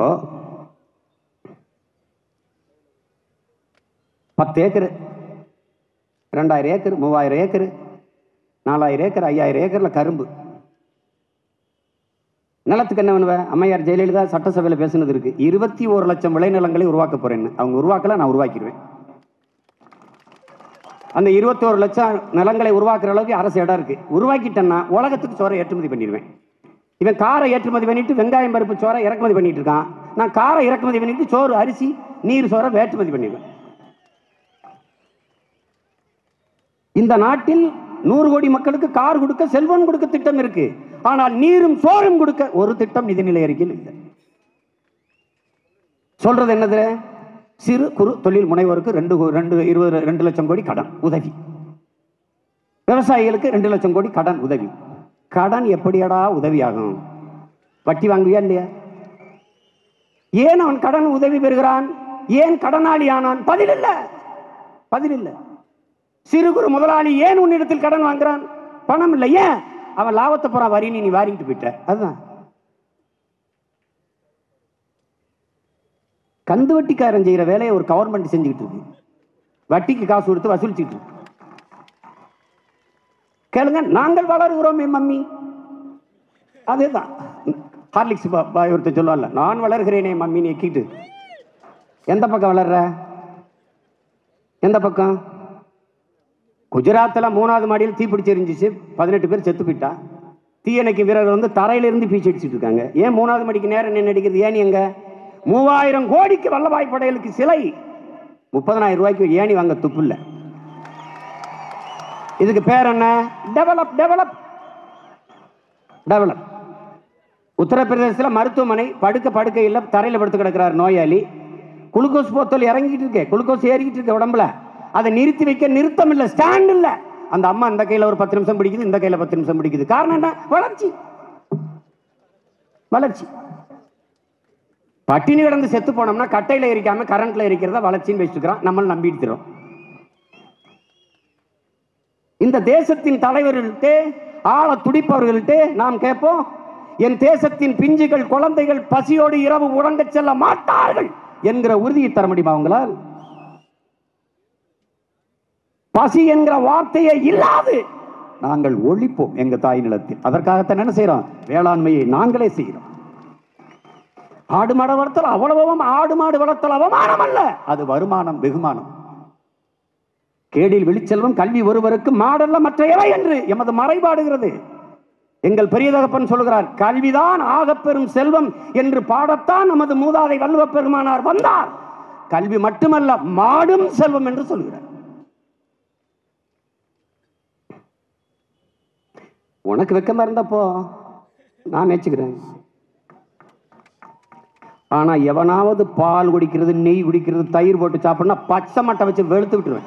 S1: பத்து ஏக்கர் ரெண்டாயிரம் ஏக்கர் மூவாயிரம் ஏக்கர் நாலாயிரம் ஏக்கர் ஐயாயிரம் ஏக்கர்ல கரும்பு நிலத்துக்கு என்ன பண்ணுவேன் அம்மையார் ஜெயலலிதா சட்டசபையில் பேசுனது இருக்கு இருபத்தி ஒரு லட்சம் விளைநிலங்களை உருவாக்க போறேன்னு அவங்க உருவாக்கல நான் உருவாக்கிடுவேன் அந்த இருபத்தோரு லட்சம் நிலங்களை உருவாக்குற அளவுக்கு அரசு இடம் இருக்கு உருவாக்கிட்டேன்னா உலகத்துக்கு சோறை ஏற்றுமதி பண்ணிடுவேன் இவன் காரை ஏற்றுமதி பண்ணிட்டு வெங்காயம் பருப்பு சோறை இறக்குமதி பண்ணிட்டு இருக்கான் நான் காரை இறக்குமதி பண்ணிட்டு சோறு அரிசி நீர் சோறை வேற்றுமதி பண்ணிடுவேன் இந்த நாட்டில் நூறு கோடி மக்களுக்கு கார் கொடுக்க செல்வம் கொடுக்க திட்டம் இருக்கு ஆனால் நீரும் சோறும் கொடுக்க ஒரு திட்டம் நிதிநிலை அறிக்கையில் இல்லை சொல்றது என்னது சிறு குறு தொழில் முனைவோருக்கு ரெண்டு கோ- ரெண்டு இருபது ரெண்டு லட்சம் கோடி கடன் உதவி விவசாயிகளுக்கு ரெண்டு லட்சம் கோடி கடன் உதவி கடன் எப்படியடா உதவியாகும் வட்டி வாங்குவியா இல்லையா ஏன் அவன் கடன் உதவி பெறுகிறான் ஏன் கடனாளி ஆனான் பதில் இல்ல பதில் இல்ல சிறு குறு முதலாளி ஏன் உன்னிடத்தில் கடன் வாங்குறான் பணம் இல்லை ஏன் அவன் லாபத்தை போறான் வரி நீ வாரிட்டு போயிட்ட அதுதான் கந்து வட்டிக்காரன் செய்யற வேலையை ஒரு கவர்மெண்ட் செஞ்சுக்கிட்டு இருக்கு வட்டிக்கு காசு கொடுத்து வசூலிச்சுட்டு இருக்கு கேளுங்க நாங்கள் வளருகிறோம் என் மம்மி அதேதான் ஹார்லிக்ஸ் பா- பாய் ஒருத்தர் சொல்லுவான்ல நான் வளர்கிறேனே மம்மி நெக்கிட்டு எந்த பக்கம் வளர்ற எந்த பக்கம் குஜராத்தில் மூணாவது மாடியில் தீப்பிடிச்சு எரிஞ்சிச்சு பதினெட்டு பேர் செத்து போயிட்டா தீயணைக்கு வீரர்கள் வந்து தரையிலிருந்து பீச்சு அடிச்சிட்டு இருக்காங்க ஏன் மூணாவது மணிக்கு நேரம் நின்று அடிக்கிறது ஏன் எங்க மூவாயிரம் கோடிக்கு வல்லபாய் படையலுக்கு சிலை முப்பதனாயிரம் ரூபாய்க்கு ஏணி வாங்க துப்பு இல்லை இதுக்கு பேர் என்ன டெவலப் டெவலப் டெவலப் உத்தரப்பிரதேசத்தில் மருத்துவமனை படுக்க படுக்கை இல்லை தரையில் படுத்து கிடக்கிறார் நோயாளி குளுக்கோஸ் போத்தல் இறங்கிட்டு இருக்கு குளுக்கோஸ் ஏறிக்கிட்டு இருக்கு உடம்புல அதை நிறுத்தி வைக்க நிறுத்தம் இல்லை ஸ்டாண்ட் இல்லை அந்த அம்மா இந்த கையில் ஒரு பத்து நிமிஷம் பிடிக்குது இந்த கையில் பத்து நிமிஷம் பிடிக்குது காரணம் என்ன வளர்ச்சி வளர்ச்சி பட்டினி கிடந்து செத்து போனோம்னா கட்டையில எரிக்காம கரண்ட்ல எரிக்கிறதா வளர்ச்சின்னு வச்சுக்கிறோம் நம்மள நம்பிடுறோம் இந்த தேசத்தின் தலைவர்கள்ட்ட ஆள துடிப்பவர்கள்ட்ட நாம் கேட்போம் என் தேசத்தின் பிஞ்சுகள் குழந்தைகள் பசியோடு இரவு உறங்கச் செல்ல மாட்டார்கள் என்கிற உறுதியை தர முடியுமா அவங்களால் பசி என்கிற வார்த்தையே இல்லாது நாங்கள் ஒழிப்போம் எங்க தாய் நிலத்தில் அதற்காகத்தான் என்ன செய்யறோம் வேளாண்மையை நாங்களே செய்கிறோம் ஆடு மாடு வளர்த்தல் அவ்வளவும் ஆடு மாடு வளர்த்தல் அவமானம் அல்ல அது வருமானம் வெகுமானம் கேடில் வெளிச்செல்வம் கல்வி ஒருவருக்கு மாடல்ல மற்ற எவை என்று எமது மறைபாடுகிறது எங்கள் பெரிய தகப்பன் சொல்கிறார் கல்விதான் ஆகப்பெரும் செல்வம் என்று பாடத்தான் நமது மூதாதை வள்ளுவ பெருமானார் வந்தார் கல்வி மட்டுமல்ல மாடும் செல்வம் என்று சொல்கிறார் உனக்கு வெக்கமா இருந்தப்போ நான் நினைச்சுக்கிறேன் ஆனா எவனாவது பால் குடிக்கிறது நெய் குடிக்கிறது தயிர் போட்டு சாப்பிடனா பச்சை மட்டை வச்சு வெளுத்து விட்டுருவேன்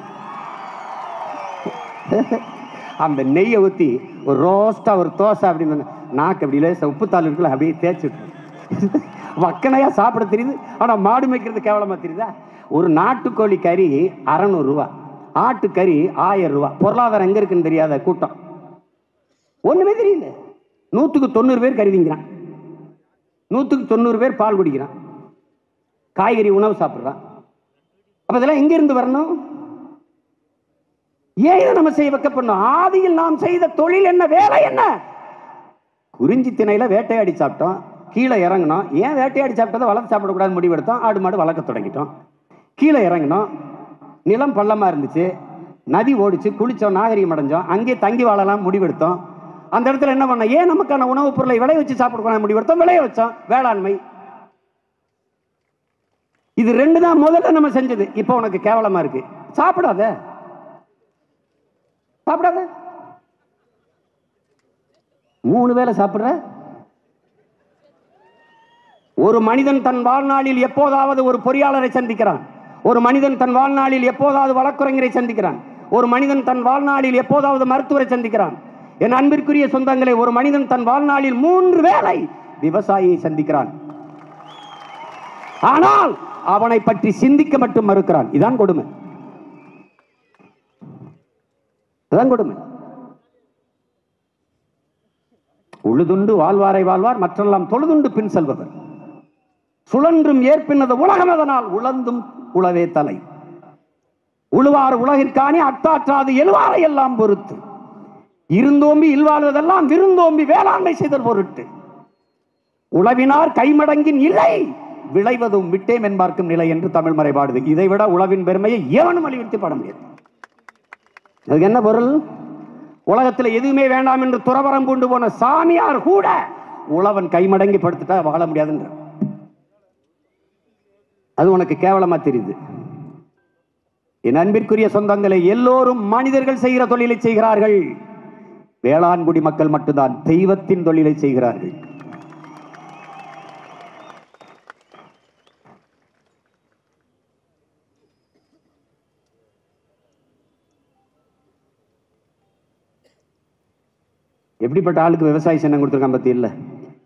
S1: அந்த நெய்யை ஊற்றி ஒரு ரோஸ்டா ஒரு தோசை அப்படின்னு நாக்கு அப்படி லேசா உப்புத்தாள் இருக்குல்ல அப்படியே தேய்ச்சி விட்டுருவேன் வக்கனையா சாப்பிட தெரியுது ஆனா மாடு மேய்க்கிறது கேவலமா தெரியுதா ஒரு நாட்டுக்கோழி கறி அறநூறுரூவா ஆட்டுக்கறி ஆயிரம் ரூபா பொருளாதாரம் எங்க இருக்குன்னு தெரியாத கூட்டம் ஒண்ணுமே தெரியல நூத்துக்கு தொண்ணூறு பேர் கறி திங்கிறான் நூற்றுக்கு தொண்ணூறு பேர் பால் குடிக்கிறான் காய்கறி உணவு சாப்பிட்றான் அப்ப இதெல்லாம் எங்க இருந்து வரணும் ஏன் இதை நம்ம செய்ய வைக்கப்படணும் ஆதியில் நாம் செய்த தொழில் என்ன வேலை என்ன குறிஞ்சி திணையில வேட்டையாடி சாப்பிட்டோம் கீழே இறங்கணும் ஏன் வேட்டையாடி சாப்பிட்டதை வளர்த்து சாப்பிடக்கூடாதுன்னு முடிவெடுத்தோம் ஆடு மாடு வளர்க்க தொடங்கிட்டோம் கீழே இறங்கணும் நிலம் பள்ளமா இருந்துச்சு நதி ஓடிச்சு குளிச்சோம் நாகரிகம் அடைஞ்சோம் அங்கேயே தங்கி வாழலாம் முடிவெடுத்தோம் அந்த இடத்துல என்ன பண்ணோம் ஏன் நமக்கான உணவுப் பொருளை விளைய வச்சு சாப்பிடக்கூடாது முடிவெடுத்தோம் விளைய வச்சோம் வேளாண்மை இது ரெண்டு தான் முதல்ல நம்ம செஞ்சது இப்போ உனக்கு கேவலமா இருக்கு சாப்பிடாத சாப்பிடாத மூணு வேளை சாப்பிடுற ஒரு மனிதன் தன் வாழ்நாளில் எப்போதாவது ஒரு பொறியாளரை சந்திக்கிறான் ஒரு மனிதன் தன் வாழ்நாளில் எப்போதாவது வழக்குரைஞரை சந்திக்கிறான் ஒரு மனிதன் தன் வாழ்நாளில் எப்போதாவது மருத்துவரை சந்திக்கிறான் என் அன்பிற்குரிய சொந்தங்களை ஒரு மனிதன் தன் வாழ்நாளில் மூன்று வேளை விவசாயியை சந்திக்கிறான் ஆனால் அவனை பற்றி சிந்திக்க மட்டும் மறுக்கிறான் இதான் கொடுமை இதான் கொடுமை உழுதுண்டு வாழ்வாரை வாழ்வார் மற்றெல்லாம் தொழுதுண்டு பின் செல்பவர் சுழன்றும் ஏற்பினது உலகம் அதனால் உழந்தும் உழவே தலை உழுவார் உலகிற்காணி அட்டாற்றாது எழுவாரை எல்லாம் பொறுத்து இருந்தோம்பி இல்வாழ்வதெல்லாம் விருந்தோம்பி வேளாண்மை செய்தல் பொருட்டு உழவினார் கைமடங்கின் இல்லை விளைவதும் விட்டேம் என்பார்க்கும் நிலை என்று தமிழ் மறை பாடுது இதை விட உழவின் பெருமையை எவனும் வலியுறுத்தி பாட முடியாது அதுக்கு என்ன பொருள் உலகத்தில் எதுவுமே வேண்டாம் என்று துறவரம் கொண்டு போன சாமியார் கூட உழவன் கைமடங்கி படுத்துட்டா வாழ முடியாதுன்ற அது உனக்கு கேவலமா தெரியுது என் அன்பிற்குரிய சொந்தங்களை எல்லோரும் மனிதர்கள் செய்கிற தொழிலை செய்கிறார்கள் வேளாண்குடி மக்கள் மட்டும்தான் தெய்வத்தின் தொழிலை செய்கிறார்கள் எப்படிப்பட்ட ஆளுக்கு விவசாய சின்னம் கொடுத்துருக்கான் பத்தி இல்ல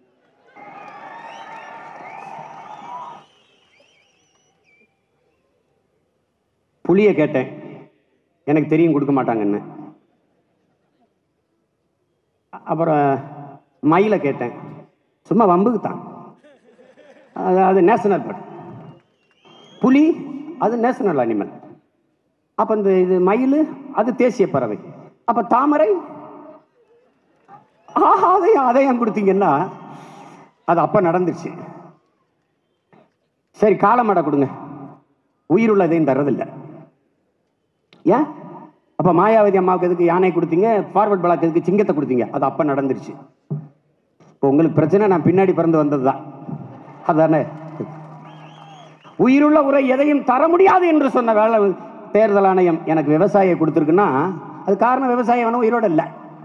S1: புளிய கேட்டேன் எனக்கு தெரியும் கொடுக்க மாட்டாங்கன்னு அ- அப்புறம் மயிலை கேட்டேன் சும்மா வம்புக்கு தான் அது அது நேஷனல் பேர்ட் புலி அது நேஷனல் அனிமல் அப்போ இந்த இது மயில் அது தேசிய பறவை அப்போ தாமரை ஆஹா அதையும் அதையும் கொடுத்தீங்கன்னா அது அப்ப நடந்துருச்சு சரி காலமாடை கொடுங்க உயிருள்ள எதையும் தர்றதில்லை ஏன் அப்ப மாயாவதி அம்மாவுக்கு எதுக்கு யானை கொடுத்தீங்க ஃபார்வர்ட் பிளாக் எதுக்கு சிங்கத்தை கொடுத்தீங்க அது அப்ப நடந்துருச்சு இப்போ உங்களுக்கு பிரச்சனை நான் பின்னாடி பிறந்து வந்தது தான் அதானே உயிருள்ள உரை எதையும் தர முடியாது என்று சொன்ன வேலை தேர்தல் ஆணையம் எனக்கு விவசாயியை கொடுத்துருக்குன்னா அது காரணம் விவசாயம் வேணும் உயிரோட இல்லை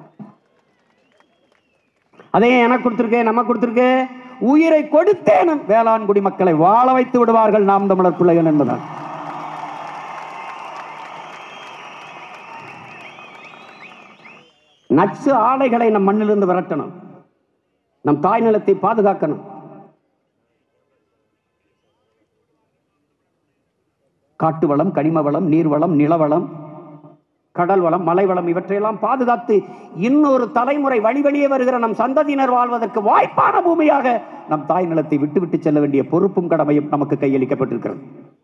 S1: அதையும் எனக்கு கொடுத்திருக்கே நம்ம கொடுத்திருக்கே உயிரை கொடுத்தேனும் வேளாண் குடிமக்களை வாழ வைத்து விடுவார்கள் நாம் தமிழர் பிள்ளைகள் என்பதால் நச்சு ஆலைகளை நம் மண்ணிலிருந்து விரட்டணும் நம் தாய் நிலத்தை பாதுகாக்கணும் காட்டு வளம் கனிம வளம் நீர் வளம் நிலவளம் கடல் வளம் மலை வளம் இவற்றையெல்லாம் பாதுகாத்து இன்னொரு தலைமுறை வழி வழியே வருகிற நம் சந்ததியினர் வாழ்வதற்கு வாய்ப்பான பூமியாக நம் தாய் நிலத்தை விட்டு விட்டு செல்ல வேண்டிய பொறுப்பும் கடமையும் நமக்கு கையளிக்கப்பட்டிருக்கிறது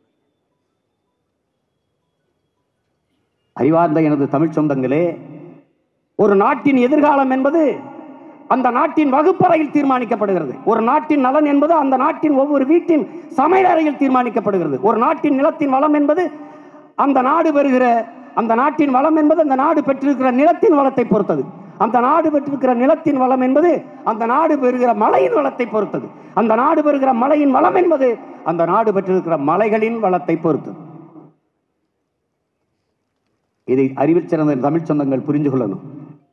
S1: அறிவார்ந்த எனது தமிழ் சொந்தங்களே ஒரு நாட்டின் எதிர்காலம் என்பது அந்த நாட்டின் வகுப்பறையில் தீர்மானிக்கப்படுகிறது ஒரு நாட்டின் நலன் என்பது அந்த நாட்டின் ஒவ்வொரு வீட்டின் சமையலறையில் தீர்மானிக்கப்படுகிறது ஒரு நாட்டின் நிலத்தின் வளம் என்பது அந்த நாடு பெறுகிற அந்த நாட்டின் வளம் என்பது அந்த நாடு பெற்றிருக்கிற நிலத்தின் வளத்தை பொறுத்தது அந்த நாடு பெற்றிருக்கிற நிலத்தின் வளம் என்பது அந்த நாடு பெறுகிற மலையின் வளத்தை பொறுத்தது அந்த நாடு பெறுகிற மலையின் வளம் என்பது அந்த நாடு பெற்றிருக்கிற மலைகளின் வளத்தை பொறுத்தது இதை அறிவில் சிறந்த தமிழ் சொந்தங்கள் புரிந்து கொள்ளணும்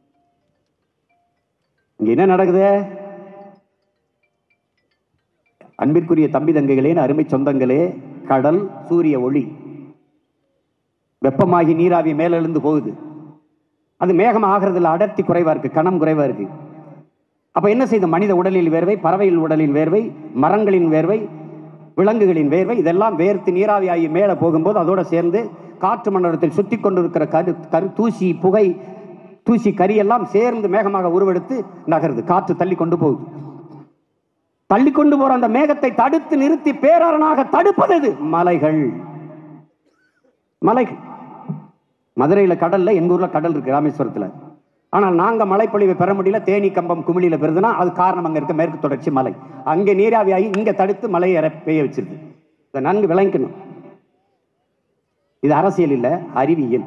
S1: இங்க என்ன நடக்குது அன்பிற்குரிய தம்பி தங்கைகளே அருமை சொந்தங்களே கடல் சூரிய ஒளி வெப்பமாகி நீராவி மேலெழுந்து போகுது அது மேகம் ஆகிறதுல அடர்த்தி குறைவா இருக்கு கணம் குறைவா இருக்கு அப்ப என்ன செய்த மனித உடலில் வேர்வை பறவைகள் உடலின் வேர்வை மரங்களின் வேர்வை விலங்குகளின் வேர்வை இதெல்லாம் வேர்த்து நீராவியாகி மேலே போகும்போது அதோட சேர்ந்து காற்று மண்டலத்தில் சுத்தி கொண்டிருக்கிற கரு கரு தூசி புகை தூசி கரியெல்லாம் சேர்ந்து மேகமாக உருவெடுத்து நகருது காற்று தள்ளி கொண்டு போகுது தள்ளி கொண்டு போற அந்த மேகத்தை தடுத்து நிறுத்தி பேரரணாக தடுப்பது எது மலைகள் மலைகள் மதுரையில கடல்ல எங்க ஊர்ல கடல் இருக்கு ராமேஸ்வரத்துல ஆனால் நாங்க மழைப்பொழிவை பெற முடியல தேனி கம்பம் குமிழியில பெறுதுன்னா அது காரணம் அங்க இருக்க மேற்கு தொடர்ச்சி மலை அங்கே நீராவியாகி இங்க தடுத்து மலையை இற பெய்ய வச்சிருக்கு இதை நன்கு விளங்கிக்கணும் இது அரசியல் இல்ல அறிவியல்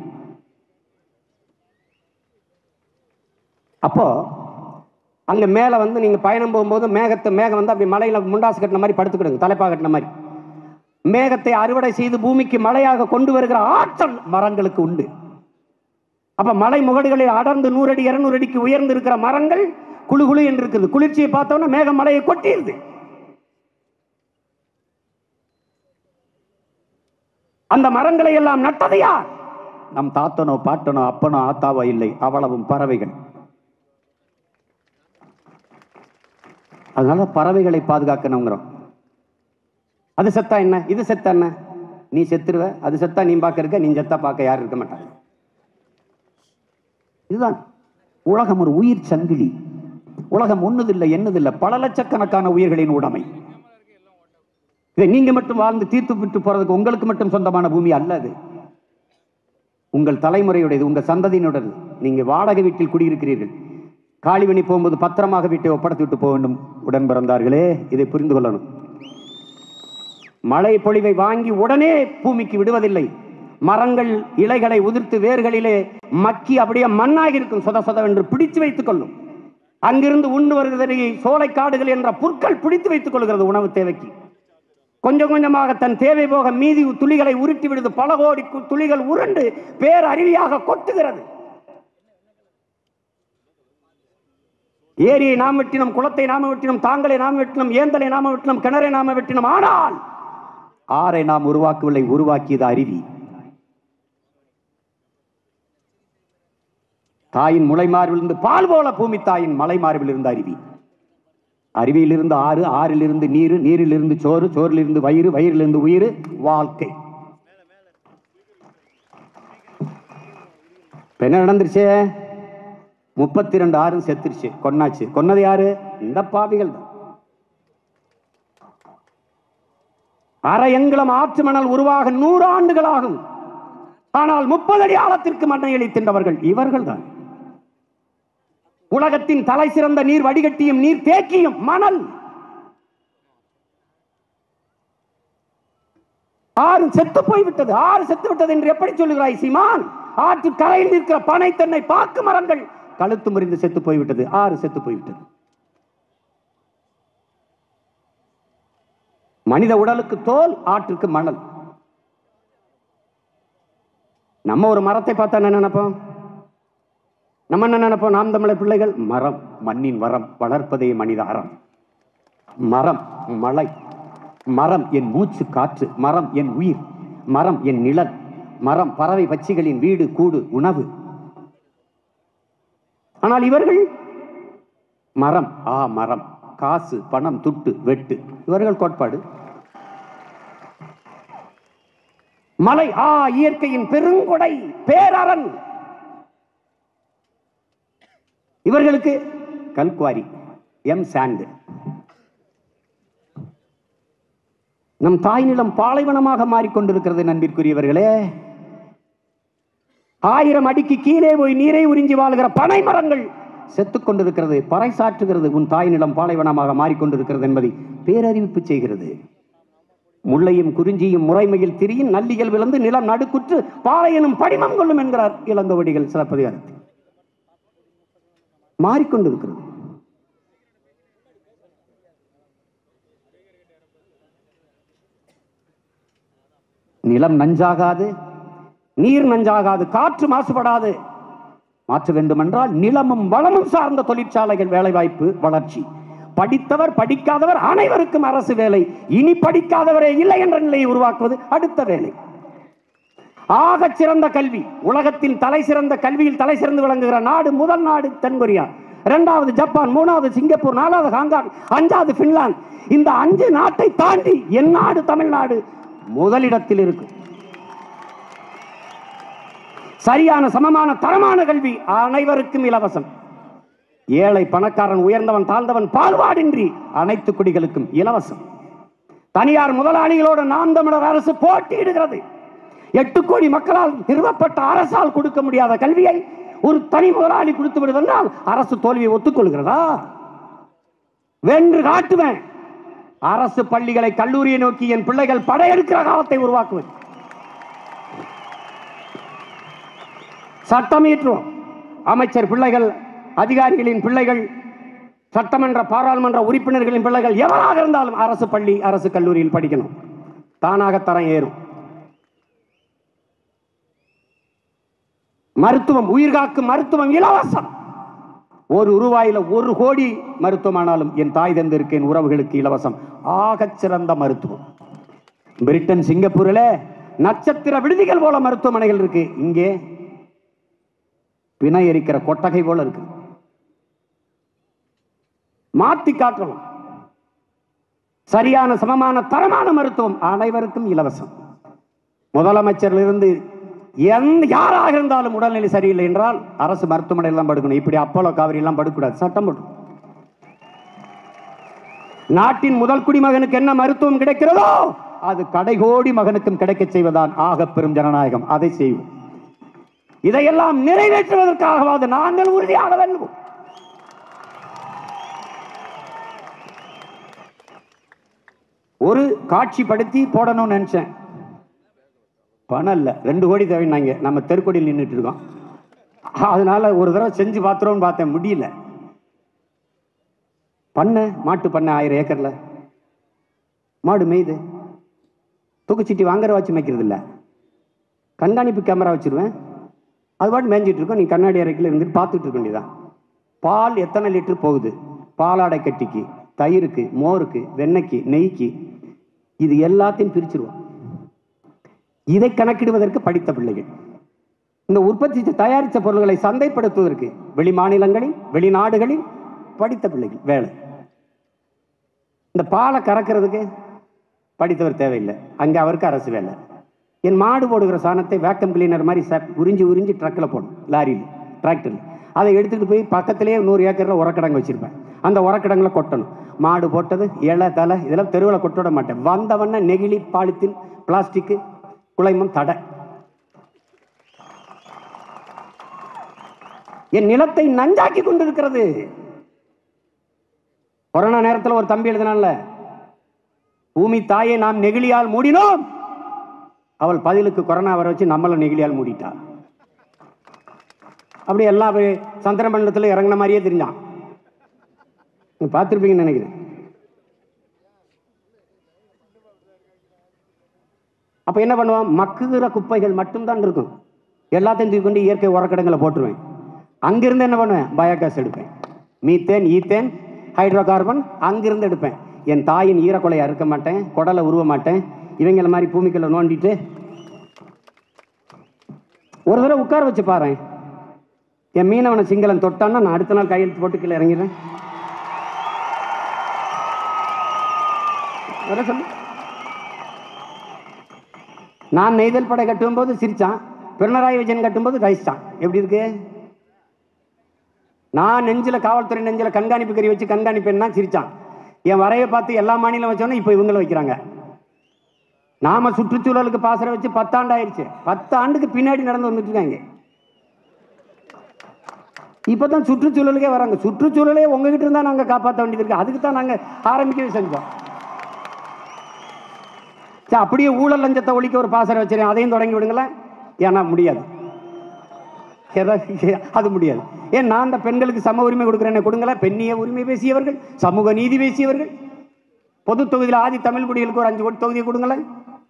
S1: அப்போ அங்க மேல வந்து நீங்க பயணம் போகும்போது மேகத்தை மேகம் வந்து அப்படி மலையில முண்டாசு கட்டின மாதிரி படுத்துக்கிடுங்க தலைப்பா கட்டின மாதிரி மேகத்தை அறுவடை செய்து பூமிக்கு மழையாக கொண்டு வருகிற ஆற்றல் மரங்களுக்கு உண்டு அப்ப மலை முகடுகளில் அடர்ந்து நூறு அடி இருநூறு அடிக்கு உயர்ந்து இருக்கிற மரங்கள் குழு குழு என்று இருக்குது குளிர்ச்சியை பார்த்தோம்னா மேகம் மலையை கொட்டிடுது அந்த மரங்களை எல்லாம் நட்டது யார் நம் தாத்தனோ பாட்டனோ அப்பனோ ஆத்தாவோ இல்லை அவ்வளவும் பறவைகள் அதனால பறவைகளை பாதுகாக்கணுங்கிறோம் அது செத்தா என்ன இது செத்தா என்ன நீ செத்துருவ அது செத்தா நீ பார்க்க இருக்க நீ செத்தா பார்க்க யாரும் இருக்க மாட்டாங்க இதுதான் உலகம் ஒரு உயிர் சங்கிலி உலகம் ஒண்ணுதில்லை என்னதில்லை பல லட்சக்கணக்கான உயிர்களின் உடைமை இதை நீங்க மட்டும் வாழ்ந்து தீர்த்து விட்டு போறதுக்கு உங்களுக்கு மட்டும் சொந்தமான பூமி அல்ல அது உங்கள் தலைமுறையுடையது உங்க சந்ததியினுடையது நீங்க வாடகை வீட்டில் குடியிருக்கிறீர்கள் காளிவனி போகும்போது பத்திரமாக வீட்டை ஒப்படைத்து விட்டு போக வேண்டும் உடன் பிறந்தார்களே இதை புரிந்து கொள்ளணும் மழை பொழிவை வாங்கி உடனே பூமிக்கு விடுவதில்லை மரங்கள் இலைகளை உதிர்த்து வேர்களிலே மக்கி அப்படியே மண்ணாகி இருக்கும் சொத சொதவென்று பிடித்து வைத்துக் கொள்ளும் அங்கிருந்து உண்டு வருகிறதை சோலைக்காடுகள் என்ற புற்கள் பிடித்து வைத்துக் கொள்கிறது உணவு தேவைக்கு கொஞ்சம் கொஞ்சமாக தன் தேவை போக மீதி துளிகளை உருட்டி விடுது பல கோடி கு- துளிகள் உருண்டு பேரருவியாக கொட்டுகிறது ஏரியை நாம் வெட்டினோம் குளத்தை நாம வெட்டினோம் தாங்களை நாம வெட்டினோம் ஏந்தலை நாம வெட்டினோம் கிணறை நாம வெட்டினோம் ஆனால் ஆரை நாம் உருவாக்கவில்லை உருவாக்கியது அருவி தாயின் முளை மார்பிலிருந்து பால் போல பூமி தாயின் மலை மார்பில் இருந்த அருவி அருவியிலிருந்து ஆறு ஆறிலிருந்து நீர் நீரிலிருந்து சோறு சோறிலிருந்து வயிறு வயிறிலிருந்து உயிர் வாழ்க்கை இப்ப என்ன நடந்துருச்சு முப்பத்தி ரெண்டு ஆறு செத்துருச்சு கொன்னாச்சு கொன்னது யாரு இந்த பாவிகள் தான் அரை எங்குளம் ஆற்று மணல் உருவாக நூறு ஆண்டுகள் ஆகும் ஆனால் முப்பது அடி ஆழத்திற்கு மண்ணை அளித்தின்றவர்கள் இவர்கள் தான் உலகத்தின் தலை சிறந்த நீர் வடிகட்டியும் நீர் தேக்கியும் மணல் ஆறு செத்து போய்விட்டது ஆறு செத்து விட்டது என்று எப்படி சொல்லுகிறாய் சீமான் ஆற்று கரையில் நிற்கிற பனை தென்னை பாக்கு மரங்கள் கழுத்து முறிந்து செத்து போய்விட்டது ஆறு செத்து போய்விட்டது மனித உடலுக்கு தோல் ஆற்றுக்கு மணல் நம்ம ஒரு மரத்தை பார்த்தா என்ன நினைப்போம் நம்ம என்ன நினைப்போம் நாம் தமிழர் பிள்ளைகள் மரம் மண்ணின் வரம் வளர்ப்பதே மனித அறம் மரம் மலை மரம் என் மூச்சு காற்று மரம் என் உயிர் மரம் என் நிழல் மரம் பறவை பட்சிகளின் வீடு கூடு உணவு ஆனால் இவர்கள் மரம் ஆ மரம் காசு பணம் துட்டு வெட்டு இவர்கள் கோட்பாடு மலை ஆ இயற்கையின் பெருங்கொடை பேரரண் இவர்களுக்கு கல்குவாரி எம் சாண்டு நம் தாய் நிலம் பாலைவனமாக மாறிக்கொண்டிருக்கிறது நண்பிற்குரியவர்களே ஆயிரம் அடிக்கு கீழே போய் நீரை உறிஞ்சி வாழ்கிற பனை மரங்கள் செத்துக் கொண்டிருக்கிறது பறைசாற்றுகிறது உன் தாய் நிலம் பாலைவனமாக மாறிக்கொண்டிருக்கிறது என்பதை பேரறிவிப்பு செய்கிறது முள்ளையும் குறிஞ்சியும் முறைமையில் திரியும் நல்லியல் விழுந்து நிலம் நடுக்குற்று பாலையனும் படிமம் கொள்ளும் என்கிறார் இளங்கோவடிகள் சிலப்பதிகாரத்தில் மாறிக்கொண்டிருக்கிறது நிலம் நஞ்சாகாது நீர் நஞ்சாகாது காற்று மாசுபடாது மாற்ற வேண்டுமென்றால் நிலமும் வளமும் சார்ந்த தொழிற்சாலைகள் வேலைவாய்ப்பு வளர்ச்சி படித்தவர் படிக்காதவர் அனைவருக்கும் அரசு வேலை இனி படிக்காதவரே இல்லை என்ற நிலையை உருவாக்குவது அடுத்த வேலை ஆகச் சிறந்த கல்வி உலகத்தின் தலை சிறந்த கல்வியில் தலை சிறந்து விளங்குகிற நாடு முதல் நாடு தென்கொரியா இரண்டாவது ஜப்பான் மூணாவது சிங்கப்பூர் நாலாவது ஹாங்காங் அஞ்சாவது பின்லாந்து இந்த அஞ்சு நாட்டை தாண்டி என் நாடு தமிழ்நாடு முதலிடத்தில் இருக்கு சரியான சமமான தரமான கல்வி அனைவருக்கும் இலவசம் ஏழை பணக்காரன் உயர்ந்தவன் தாழ்ந்தவன் பால்வாடின்றி அனைத்து குடிகளுக்கும் இலவசம் தனியார் முதலாளிகளோடு நாம் தமிழர் அரசு போட்டியிடுகிறது எட்டு கோடி மக்களால் நிறுவப்பட்ட அரசால் கொடுக்க முடியாத கல்வியை ஒரு தனி முதலாளி கொடுத்து விடுவதென்றால் அரசு தோல்வியை ஒத்துக்கொள்கிறதா வென்று காட்டுவேன் அரசு பள்ளிகளை கல்லூரியை நோக்கி என் பிள்ளைகள் படையெடுக்கிற காலத்தை உருவாக்குவது சட்டம் இயற்றுவோம் அமைச்சர் பிள்ளைகள் அதிகாரிகளின் பிள்ளைகள் சட்டமன்ற பாராளுமன்ற உறுப்பினர்களின் பிள்ளைகள் எவராக இருந்தாலும் அரசு பள்ளி அரசு கல்லூரியில் படிக்கணும் தானாக தரம் ஏறும் மருத்துவம் உயிர்காக்கும் மருத்துவம் இலவசம் ஒரு ரூபாயில ஒரு கோடி மருத்துவமானாலும் என் தாய் தந்திருக்கு என் உறவுகளுக்கு இலவசம் ஆகச் சிறந்த மருத்துவம் பிரிட்டன் சிங்கப்பூரில் நட்சத்திர விடுதிகள் போல மருத்துவமனைகள் இருக்கு இங்கே பிணை எரிக்கிற கொட்டகை போல இருக்கு மாத்தி காட்டணும் சரியான சமமான தரமான மருத்துவம் அனைவருக்கும் இலவசம் முதலமைச்சரிலிருந்து எந்த யாராக இருந்தாலும் உடல்நிலை சரியில்லை என்றால் அரசு மருத்துவமனையில் எல்லாம் படுக்கணும் இப்படி அப்போலோ காவிரி எல்லாம் படுக்கூடாது சட்டம் போட்டு நாட்டின் முதல் குடிமகனுக்கு என்ன மருத்துவம் கிடைக்கிறதோ அது கடைகோடி மகனுக்கும் கிடைக்கச் செய்வதான் ஆகப் பெரும் ஜனநாயகம் அதை செய்வோம் இதையெல்லாம் நிறைவேற்றுவதற்காகவாது நாங்கள் உறுதியாக வெல்லுவோம் ஒரு காட்சிப்படுத்தி போடணும்னு நினைச்சேன் பணம் இல்லை ரெண்டு கோடி தேவைன்னாங்க நம்ம தெருக்கோடியில் நின்றுட்டு இருக்கோம் அதனால ஒரு தடவை செஞ்சு பார்த்துருவோம்னு பார்த்தேன் முடியல பண்ணை மாட்டு பண்ணை ஆயிரம் ஏக்கர்ல மாடு மேய்து தூக்குச்சீட்டி வாங்குற வச்சு மேய்க்கிறது இல்லை கண்காணிப்பு கேமரா வச்சிருவேன் அது பாட்டு மேய்ஞ்சிட்டு இருக்கோம் நீ கண்ணாடி அறைக்குள்ள இருந்துட்டு பார்த்துட்டு இருக்க வேண்டியதான் பால் எத்தனை லிட்டர் போகுது பாலாடை கட்டிக்கு தயிருக்கு மோருக்கு வெண்ணெய்க்கு நெய்க்கு இது எல்லாத்தையும் பிரிச்சிருவோம் இதை கணக்கிடுவதற்கு படித்த பிள்ளைகள் இந்த உற்பத்தி செ- தயாரித்த பொருள்களை சந்தைப்படுத்துவதற்கு வெளி மாநிலங்களில் வெளிநாடுகளில் படித்த பிள்ளைகள் வேலை இந்த பாலை கறக்கிறதுக்கு படித்தவர் தேவையில்லை அங்கே அவருக்கு அரசு வேலை என் மாடு போடுகிற சாணத்தை வேக்கம் கிளீனர் மாதிரி ச உறிஞ்சி உறிஞ்சி ட்ரக்கில் போடும் லாரியில் டிராக்டரில் அதை எடுத்துக்கிட்டு போய் பக்கத்திலேயே நூறு ஏக்கரில் உரக்கிடங்கு வச்சிருப்பேன் அந்த உரக்கிடங்குல கொட்டணும் மாடு போட்டது இலை தலை இதெல்லாம் தெருவில் கொட்ட விட மாட்டேன் வந்தவன நெகிழி பாலித்தீன் பிளாஸ்டிக்கு குலைமம் தடை என் நிலத்தை நஞ்சாக்கி கொண்டிருக்கிறது கொரோனா நேரத்தில் ஒரு தம்பி எழுதினான்ல பூமி தாயை நாம் நெகிழியால் மூடினோம் அவள் பதிலுக்கு கொரோனா வர வச்சு நம்மள நெகிழியால் மூடிட்டா அப்படி எல்லா போய் சந்திர மண்டலத்தில் இறங்கின மாதிரியே தெரிஞ்சான் நீங்க பார்த்திருப்பீங்கன்னு நினைக்கிறேன் அப்ப என்ன பண்ணுவான் மக்குகிற குப்பைகள் மட்டும்தான் இருக்கும் எல்லாத்தையும் தூக்கி கொண்டு இயற்கை உரக்கடங்களை போட்டுருவேன் அங்கிருந்து என்ன பண்ணுவேன் பயோகேஸ் எடுப்பேன் மீத்தேன் ஈத்தேன் ஹைட்ரோ கார்பன் அங்கிருந்து எடுப்பேன் என் தாயின் ஈரக்குலையை அறுக்க மாட்டேன் குடலை உருவ மாட்டேன் இவங்கள மாதிரி பூமிக்குள்ள நோண்டிட்டு ஒரு தடவை உட்கார வச்சு பாரேன் என் மீனவனை சிங்களம் தொட்டான்னா நான் அடுத்த நாள் கையெழுத்து போட்டு கீழே இறங்கிடுறேன் வர சொல்லு நான் நெய்தல் படை கட்டும்போது சிரிச்சான் பினராயி விஜயன் கட்டும்போது ரசிச்சான் எப்படி இருக்கு நான் நெஞ்சில காவல்துறை நெஞ்சில கண்காணிப்பு கறி வச்சு கண்காணிப்பேன்னா சிரிச்சான் என் வரையை பார்த்து எல்லா மாநிலம் வச்சோன்னே இப்போ இவங்களும் வைக்கிறாங்க நாம சுற்றுச்சூழலுக்கு பாசறை வச்சு பத்தாண்டு ஆயிடுச்சு பத்து ஆண்டுக்கு பின்னாடி நடந்து வந்துட்டு இருக்காங்க இப்பதான் சுற்றுச்சூழலுக்கே வராங்க சுற்றுச்சூழலே உங்ககிட்ட இருந்தா நாங்க காப்பாற்ற வேண்டியது இருக்கு அதுக்கு தான் நாங்க ஆரம்பிக்கவே செஞ்சோம் சரி அப்படியே ஊழல் லஞ்சத்தை ஒழிக்க ஒரு பாசறை வச்சிருக்கேன் அதையும் தொடங்கி விடுங்களேன் ஏன்னா முடியாது எதா- அது முடியாது ஏன் நான் அந்த பெண்களுக்கு சம உரிமை கொடுக்குறேன்னு கொடுங்களேன் பெண்ணிய உரிமை பேசியவர்கள் சமூக நீதி பேசியவர்கள் பொது தொகுதியில் ஆதி தமிழ் குடிகளுக்கு ஒரு அஞ்சு கோடி தொகுதியை கொடுங்களேன்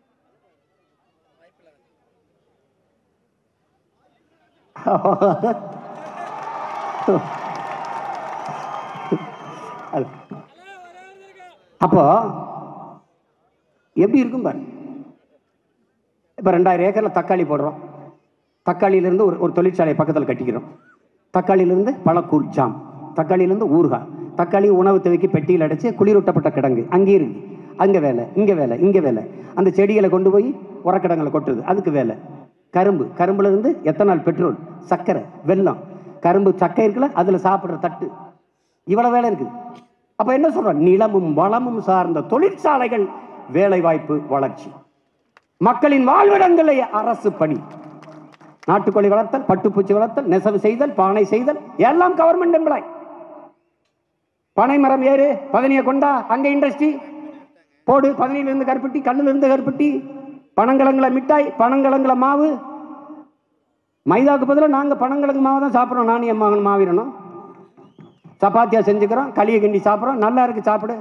S1: அது. அப்போ எப்படி இருக்கும் பாரு இப்போ ரெண்டாயிரம் ஏக்கரில் தக்காளி போடுறோம் தக்காளியிலேருந்து ஒரு ஒரு தொழிற்சாலை பக்கத்தில் கட்டிக்கிறோம் தக்காளியிலேருந்து பழக்கூழ் ஜாம் தக்காளியிலேருந்து ஊறுகாய் தக்காளி உணவு தேவைக்கு பெட்டியில் அடைச்சு குளிரூட்டப்பட்ட கிடங்கு அங்கே இருக்கு அங்கே வேலை இங்கே வேலை இங்கே வேலை அந்த செடிகளை கொண்டு போய் உரக்கிடங்களை கொட்டுறது அதுக்கு வேலை கரும்பு கரும்புல இருந்து எத்தனால் பெட்ரோல் சர்க்கரை வெல்லம் கரும்பு சக்கை இருக்குல்ல அதில் சாப்பிட்ற தட்டு இவ்வளவு வேலை இருக்குது அப்ப என்ன சொல்றோம் நிலமும் வளமும் சார்ந்த தொழிற்சாலைகள் வேலைவாய்ப்பு வளர்ச்சி மக்களின் வாழ்விடங்களை அரசு பணி நாட்டுக்கோழி வளர்த்தல் பட்டுப்பூச்சி வளர்த்தல் நெசவு செய்தல் பானை செய்தல் எல்லாம் கவர்மெண்ட் எம்ப்ளாய் பனை மரம் ஏறு பதனியை கொண்டா அங்க இண்டஸ்ட்ரி போடு பதனியில இருந்து கருப்பட்டி கல்லுல இருந்து கருப்பட்டி பனங்கிழங்குல மிட்டாய் பனங்கிழங்குல மாவு மைதாவுக்கு பதிலாக நாங்க பனங்கிழங்கு மாவு தான் சாப்பிட்றோம் நானும் என் மகன் மாவிடணும் சப்பாத்தியா செஞ்சுக்கிறோம் களியை கிண்டி சாப்பிட்றோம் நல்லா இருக்கு சாப்பிடு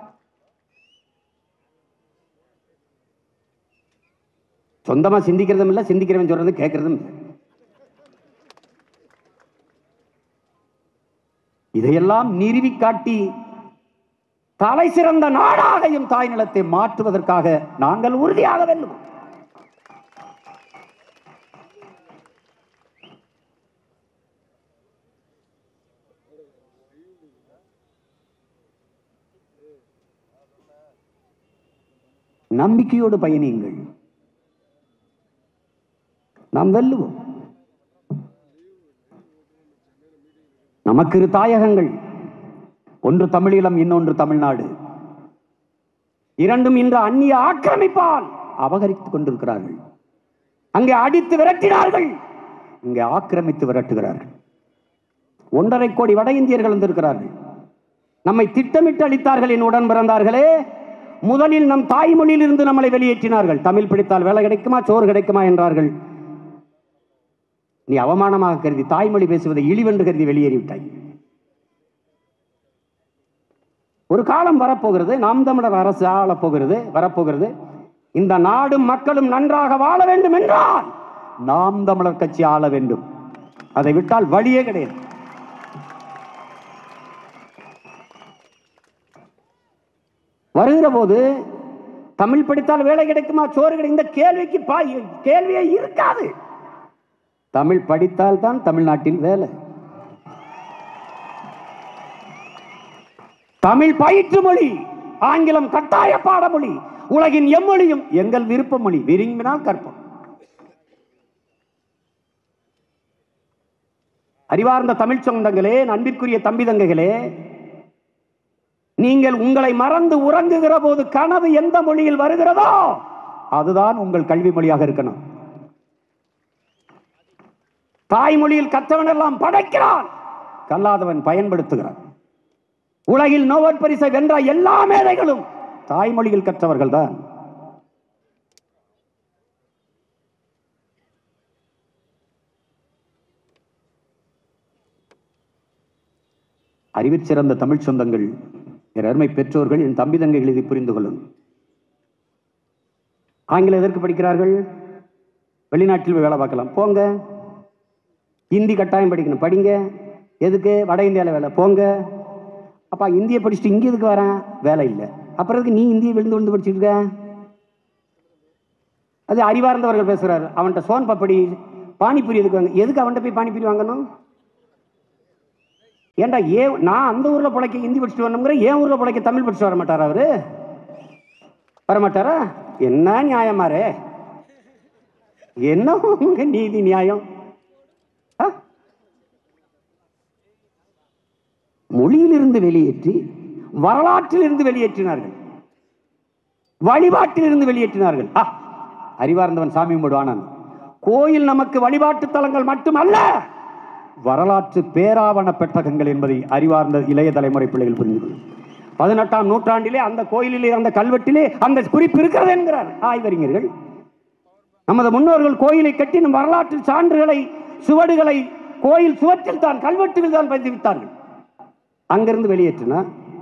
S1: சொந்தமா சிந்திக்கிறதும் இல்லை சிந்திக்கிறவன் சொல்றது கேட்கறதும் இல்லை இதையெல்லாம் நிறுவி காட்டி தலை சிறந்த நாடாக எம் தாய் நிலத்தை மாற்றுவதற்காக நாங்கள் உறுதியாக வெல்லுவோம் நம்பிக்கையோடு பயணியுங்கள் நாம் வெல்லுவோம் நமக்கு இரு தாயகங்கள் ஒன்று தமிழீழம் இன்னொன்று தமிழ்நாடு இரண்டும் இன்று அந்நிய ஆக்கிரமிப்பால் அபகரித்துக் கொண்டிருக்கிறார்கள் அங்கே அடித்து விரட்டினார்கள் இங்கே ஆக்கிரமித்து விரட்டுகிறார்கள் ஒன்றரை கோடி வட இந்தியர்கள் வந்திருக்கிறார்கள் நம்மை திட்டமிட்டு அளித்தார்கள் என் உடன் பிறந்தார்களே முதலில் நம் தாய்மொழியில் இருந்து நம்மளை வெளியேற்றினார்கள் தமிழ் பிடித்தால் வேலை கிடைக்குமா சோறு கிடைக்குமா என்றார்கள் நீ அவமானமாக கருதி தாய்மொழி பேசுவதை இழிவென்று கருதி வெளியேறிவிட்டாய் ஒரு காலம் வரப்போகிறது நாம் தமிழர் அரசு ஆளப் போகிறது வரப்போகிறது இந்த நாடும் மக்களும் நன்றாக வாழ வேண்டும் என்றால் நாம் தமிழர் கட்சி ஆள வேண்டும் அதை விட்டால் வழியே கிடையாது வருகிற போது தமிழ் படித்தால் வேலை கிடைக்குமா சோறு கிடைக்கும் இந்த கேள்விக்கு பா- கேள்வியே இருக்காது தமிழ் படித்தால் தான் தமிழ்நாட்டில் வேலை தமிழ் பயிற்று மொழி ஆங்கிலம் கட்டாய பாடமொழி உலகின் எம்மொழியும் எங்கள் விருப்ப மொழி விரும்பினால் கற்போம் அறிவார்ந்த தமிழ் சொந்தங்களே அன்பிற்குரிய தம்பி தங்கைகளே நீங்கள் உங்களை மறந்து உறங்குகிற போது கனவு எந்த மொழியில் வருகிறதோ அதுதான் உங்கள் கல்வி மொழியாக இருக்கணும் தாய்மொழியில் கற்றவன் எல்லாம் படைக்கிறான் கல்லாதவன் பயன்படுத்துகிறான் உலகில் நோபல் பரிசை வென்ற எல்லா மேதைகளும் தாய்மொழியில் கற்றவர்கள் தான் அறிவிற் சிறந்த தமிழ் சொந்தங்கள் என் அருமை பெற்றோர்கள் என் தம்பி தங்கைகள் இதை புரிந்து கொள்ளும் ஆங்கிலம் எதற்கு படிக்கிறார்கள் வெளிநாட்டில் போய் வேலை பார்க்கலாம் போங்க ஹிந்தி கட்டாயம் படிக்கணும் படிங்க எதுக்கு வட இந்தியாவில் வேலை போங்க அப்பா இந்தியை படிச்சுட்டு இங்கே எதுக்கு வரேன் வேலை இல்லை அப்புறம் எதுக்கு நீ இந்தியை விழுந்து விழுந்து படிச்சுட்டு இருக்க அது அறிவார்ந்தவர்கள் பேசுறாரு அவன்கிட்ட சோன் பப்படி பானிபூரி எதுக்கு வாங்க எதுக்கு அவன்கிட்ட போய் பானிபூரி வாங்கணும் ஏன்டா ஏ நான் அந்த ஊர்ல பிழைக்க ஹிந்தி படிச்சுட்டு வரணுங்கிற ஏன் ஊர்ல பிழைக்க தமிழ் படிச்சுட்டு வர மாட்டாரா அவரு வர மாட்டாரா என்ன நியாயமாரே என்ன உங்க நீதி நியாயம் ஆ? மொழியிலிருந்து வெளியேற்றி வரலாற்றிலிருந்து வெளியேற்றினார்கள் வழிபாட்டிலிருந்து வெளியேற்றினார்கள் ஆ, அறிவார்ந்தவன் சாமி கும்பிடுவானான் கோயில் நமக்கு வழிபாட்டு தலங்கள் மட்டுமல்ல வரலாற்று பேராவண பெட்டகங்கள் என்பதை அறிவார்ந்த இளைய தலைமுறை பிள்ளைகள் புரிந்து கொள்ளும் பதினெட்டாம் நூற்றாண்டிலே அந்த கோயிலிலே அந்த கல்வெட்டிலே அந்த குறிப்பு இருக்கிறது என்கிறார் ஆய்வறிஞர்கள் நமது முன்னோர்கள் கோயிலை கட்டின வரலாற்று சான்றுகளை சுவடுகளை கோயில் சுவற்றில் தான் கல்வெட்டுகள் தான் பதித்து வித்தார்கள் அங்கிருந்து வெளியேற்றினா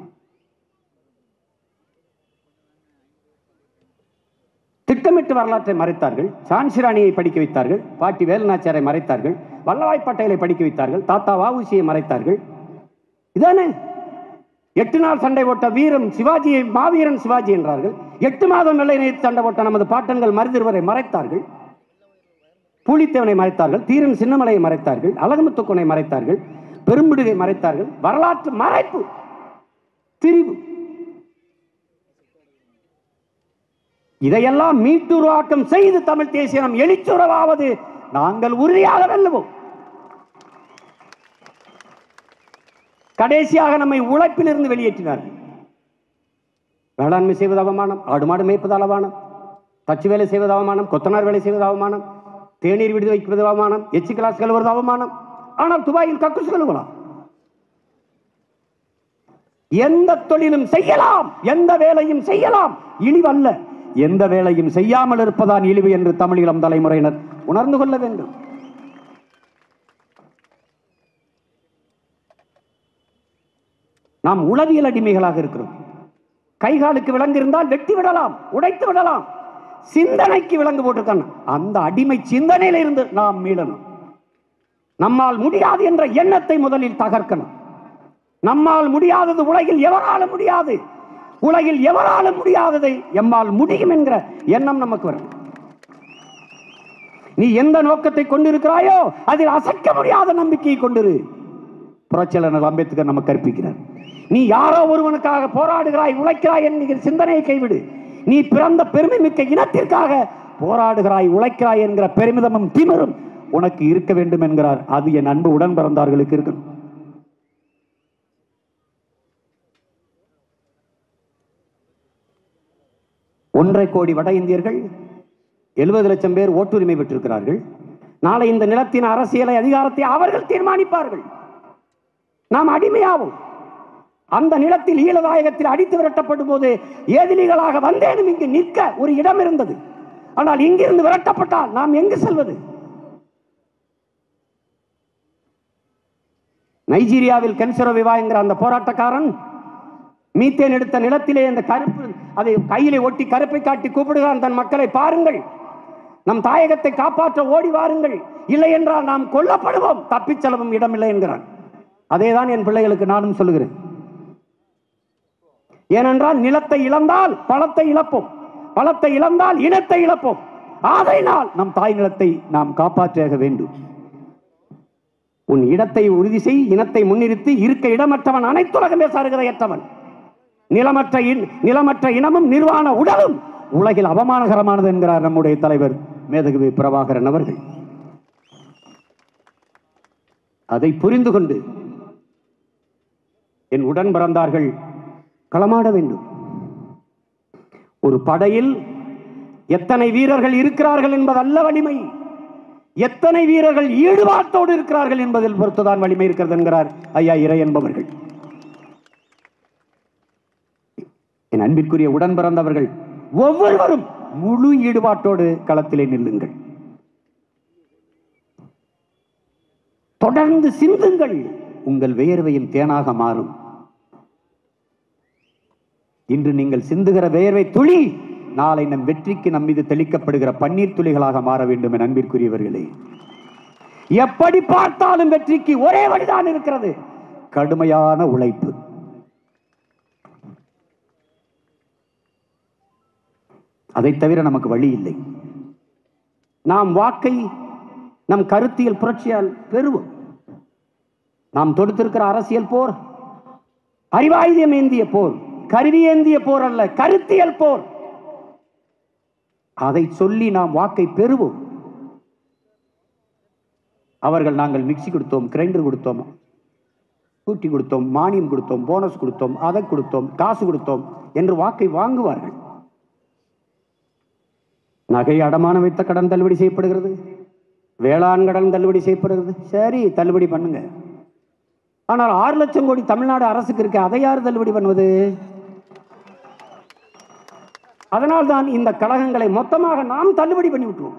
S1: திட்டமிட்டு வரலாற்றை மறைத்தார்கள் சான்சிராணியை படிக்க வைத்தார்கள் பாட்டி வேலுநாச்சியாரை மறைத்தார்கள் வல்லவாய் பட்டேலை படிக்க வைத்தார்கள் தாத்தா வாவுசியை மறைத்தார்கள் இதானே எட்டு நாள் சண்டை போட்ட வீரம் சிவாஜியை மாவீரன் சிவாஜி என்றார்கள் எட்டு மாதம் வெள்ளை நிறுத்தி சண்டை போட்ட நமது பாட்டன்கள் மருதிருவரை மறைத்தார்கள் பூலித்தேவனை மறைத்தார்கள் தீரன் சின்னமலையை மறைத்தார்கள் அழகுமுத்துக்குனை மறைத்தார்கள் பெரும்பிடுகை மறைத்தார்கள் வரலாற்று மறைப்பு திரிவு இதையெல்லாம் மீட்டுருவாக்கம் செய்து தமிழ் தேசியம் எழுச்சுறவாவது நாங்கள் உறுதியாக வெல்லுவோம் கடைசியாக நம்மை உழைப்பிலிருந்து வெளியேற்றினார்கள் வேளாண்மை செய்வது அவமானம் ஆடு மாடு மேய்ப்பது அவமானம் தச்சு வேலை செய்வது அவமானம் கொத்தனார் வேலை செய்வது அவமானம் தேநீர் விடுதி வைப்பது அவமானம் எச்சி கிளாஸ் கழுவுறது அவமானம் ஆனால் துபாயில் கக்குசு கழுவலாம் எந்த தொழிலும் செய்யலாம் எந்த வேலையும் செய்யலாம் இழிவல்ல எந்த வேலையும் செய்யாமல் இருப்பதான் இழிவு என்று தமிழ் இளம் தலைமுறையினர் உணர்ந்து கொள்ள வேண்டும் நாம் உளவியல் அடிமைகளாக இருக்கிறோம் கைகாலுக்கு விலங்கு இருந்தால் வெட்டி விடலாம் உடைத்து விடலாம் சிந்தனைக்கு விலங்கு போட்டிருக்கான் அந்த அடிமை சிந்தனையில இருந்து நாம் மீளணும் நம்மால் முடியாது என்ற எண்ணத்தை முதலில் தகர்க்கணும் நம்மால் முடியாதது உலகில் எவராலும் முடியாது உலகில் எவராலும் முடியாததை எம்மால் முடியும் என்கிற எண்ணம் நமக்கு வரும் நீ எந்த நோக்கத்தை கொண்டிருக்கிறாயோ அதில் அசைக்க முடியாத நம்பிக்கையை கொண்டிரு புரட்சியாளர் அம்பேத்கர் நமக்கு கற்பிக்கிறார் நீ யாரோ ஒருவனுக்காக போராடுகிறாய் உழைக்கிறாய் என்கிற சிந்தனையை கைவிடு நீ பிறந்த பெருமை மிக்க இனத்திற்காக போராடுகிறாய் உழைக்கிறாய் என்கிற பெருமிதமும் திமிரும் உனக்கு இருக்க வேண்டும் என்கிறார் அது என் அன்பு உடன் பிறந்தார்களுக்கு இருக்கணும் ஒன்றரை கோடி வட இந்தியர்கள் எழுபது லட்சம் பேர் ஓட்டுரிமை பெற்றிருக்கிறார்கள் நாளை இந்த நிலத்தின் அரசியலை அதிகாரத்தை அவர்கள் தீர்மானிப்பார்கள் நாம் அடிமையாவோம் அந்த நிலத்தில் ஈழதாயகத்தில் அடித்து விரட்டப்படும் போது ஏதிலிகளாக வந்தேனும் இங்கு நிற்க ஒரு இடம் இருந்தது ஆனால் இங்கிருந்து விரட்டப்பட்டால் நாம் எங்கு செல்வது நைஜீரியாவில் கென்சரோவிவா என்கிற அந்த போராட்டக்காரன் மீத்தேன் எடுத்த நிலத்திலே அந்த கருப்பு அதை கையிலே ஒட்டி கருப்பை காட்டி கூப்பிடுகிறான் தன் மக்களை பாருங்கள் நம் தாயகத்தை காப்பாற்ற ஓடி வாருங்கள் இல்லை என்றால் நாம் கொல்லப்படுவோம் தப்பிச் செலவும் இடமில்லை என்கிறான் அதேதான் என் பிள்ளைகளுக்கு நானும் சொல்லுகிறேன் ஏனென்றால் நிலத்தை இழந்தால் பழத்தை இழப்போம் பழத்தை இழந்தால் இனத்தை இழப்போம் ஆகையினால் நம் தாய் நிலத்தை நாம் காப்பாற்ற வேண்டும் உன் இடத்தை உறுதி செய் இனத்தை முன்னிறுத்தி இருக்க இடமற்றவன் அனைத்துலகமே சாருகிறயற்றவன் நிலமற்ற இன்- நிலமற்ற இனமும் நிர்வாண உடலும் உலகில் அவமானகரமானது என்கிறார் நம்முடைய தலைவர் மேதகுவி பிரபாகரன் அவர்கள் அதை புரிந்து கொண்டு என் உடன் பிறந்தார்கள் களமாட வேண்டும் ஒரு படையில் எத்தனை வீரர்கள் இருக்கிறார்கள் என்பதல்ல வலிமை எத்தனை வீரர்கள் ஈடுபாட்டோடு இருக்கிறார்கள் என்பதில் பொறுத்துதான் வலிமை இருக்கிறது என்கிறார் ஐயா இறை என்பவர்கள் என் அன்பிற்குரிய உடன் பிறந்தவர்கள் ஒவ்வொருவரும் முழு ஈடுபாட்டோடு களத்திலே நில்லுங்கள் தொடர்ந்து சிந்துங்கள் உங்கள் வேர்வையும் தேனாக மாறும் இன்று நீங்கள் சிந்துகிற வேர்வை துளி நாளை நம் வெற்றிக்கு நம் மீது தெளிக்கப்படுகிற பன்னீர் துளிகளாக மாற வேண்டும் என் அன்பிற்குரியவர்களே எப்படி பார்த்தாலும் வெற்றிக்கு ஒரே வழிதான் இருக்கிறது கடுமையான உழைப்பு அதை தவிர நமக்கு வழி இல்லை நாம் வாக்கை நம் கருத்தியல் புரட்சியால் பெறுவோம் நாம் தொடுத்திருக்கிற அரசியல் போர் அறிவாயுதம் ஏந்திய போர் கருவி ஏந்திய போர் அல்ல கருத்தியல் போர் அதை சொல்லி நாம் வாக்கை பெறுவோம் அவர்கள் நாங்கள் மிக்ஸி கொடுத்தோம் கிரைண்டர் கொடுத்தோம் கூட்டி கொடுத்தோம் மானியம் கொடுத்தோம் போனஸ் கொடுத்தோம் அதை கொடுத்தோம் காசு கொடுத்தோம் என்று வாக்கை வாங்குவார்கள் நகை அடமானம் வைத்த கடன் தள்ளுபடி செய்யப்படுகிறது வேளாண் கடன் தள்ளுபடி செய்யப்படுகிறது சரி தள்ளுபடி பண்ணுங்க ஆனால் ஆறு லட்சம் கோடி தமிழ்நாடு அரசுக்கு இருக்கு அதை யார் தள்ளுபடி பண்ணுவது அதனால்தான் இந்த கழகங்களை மொத்தமாக நாம் தள்ளுபடி பண்ணி விட்டுருவோம்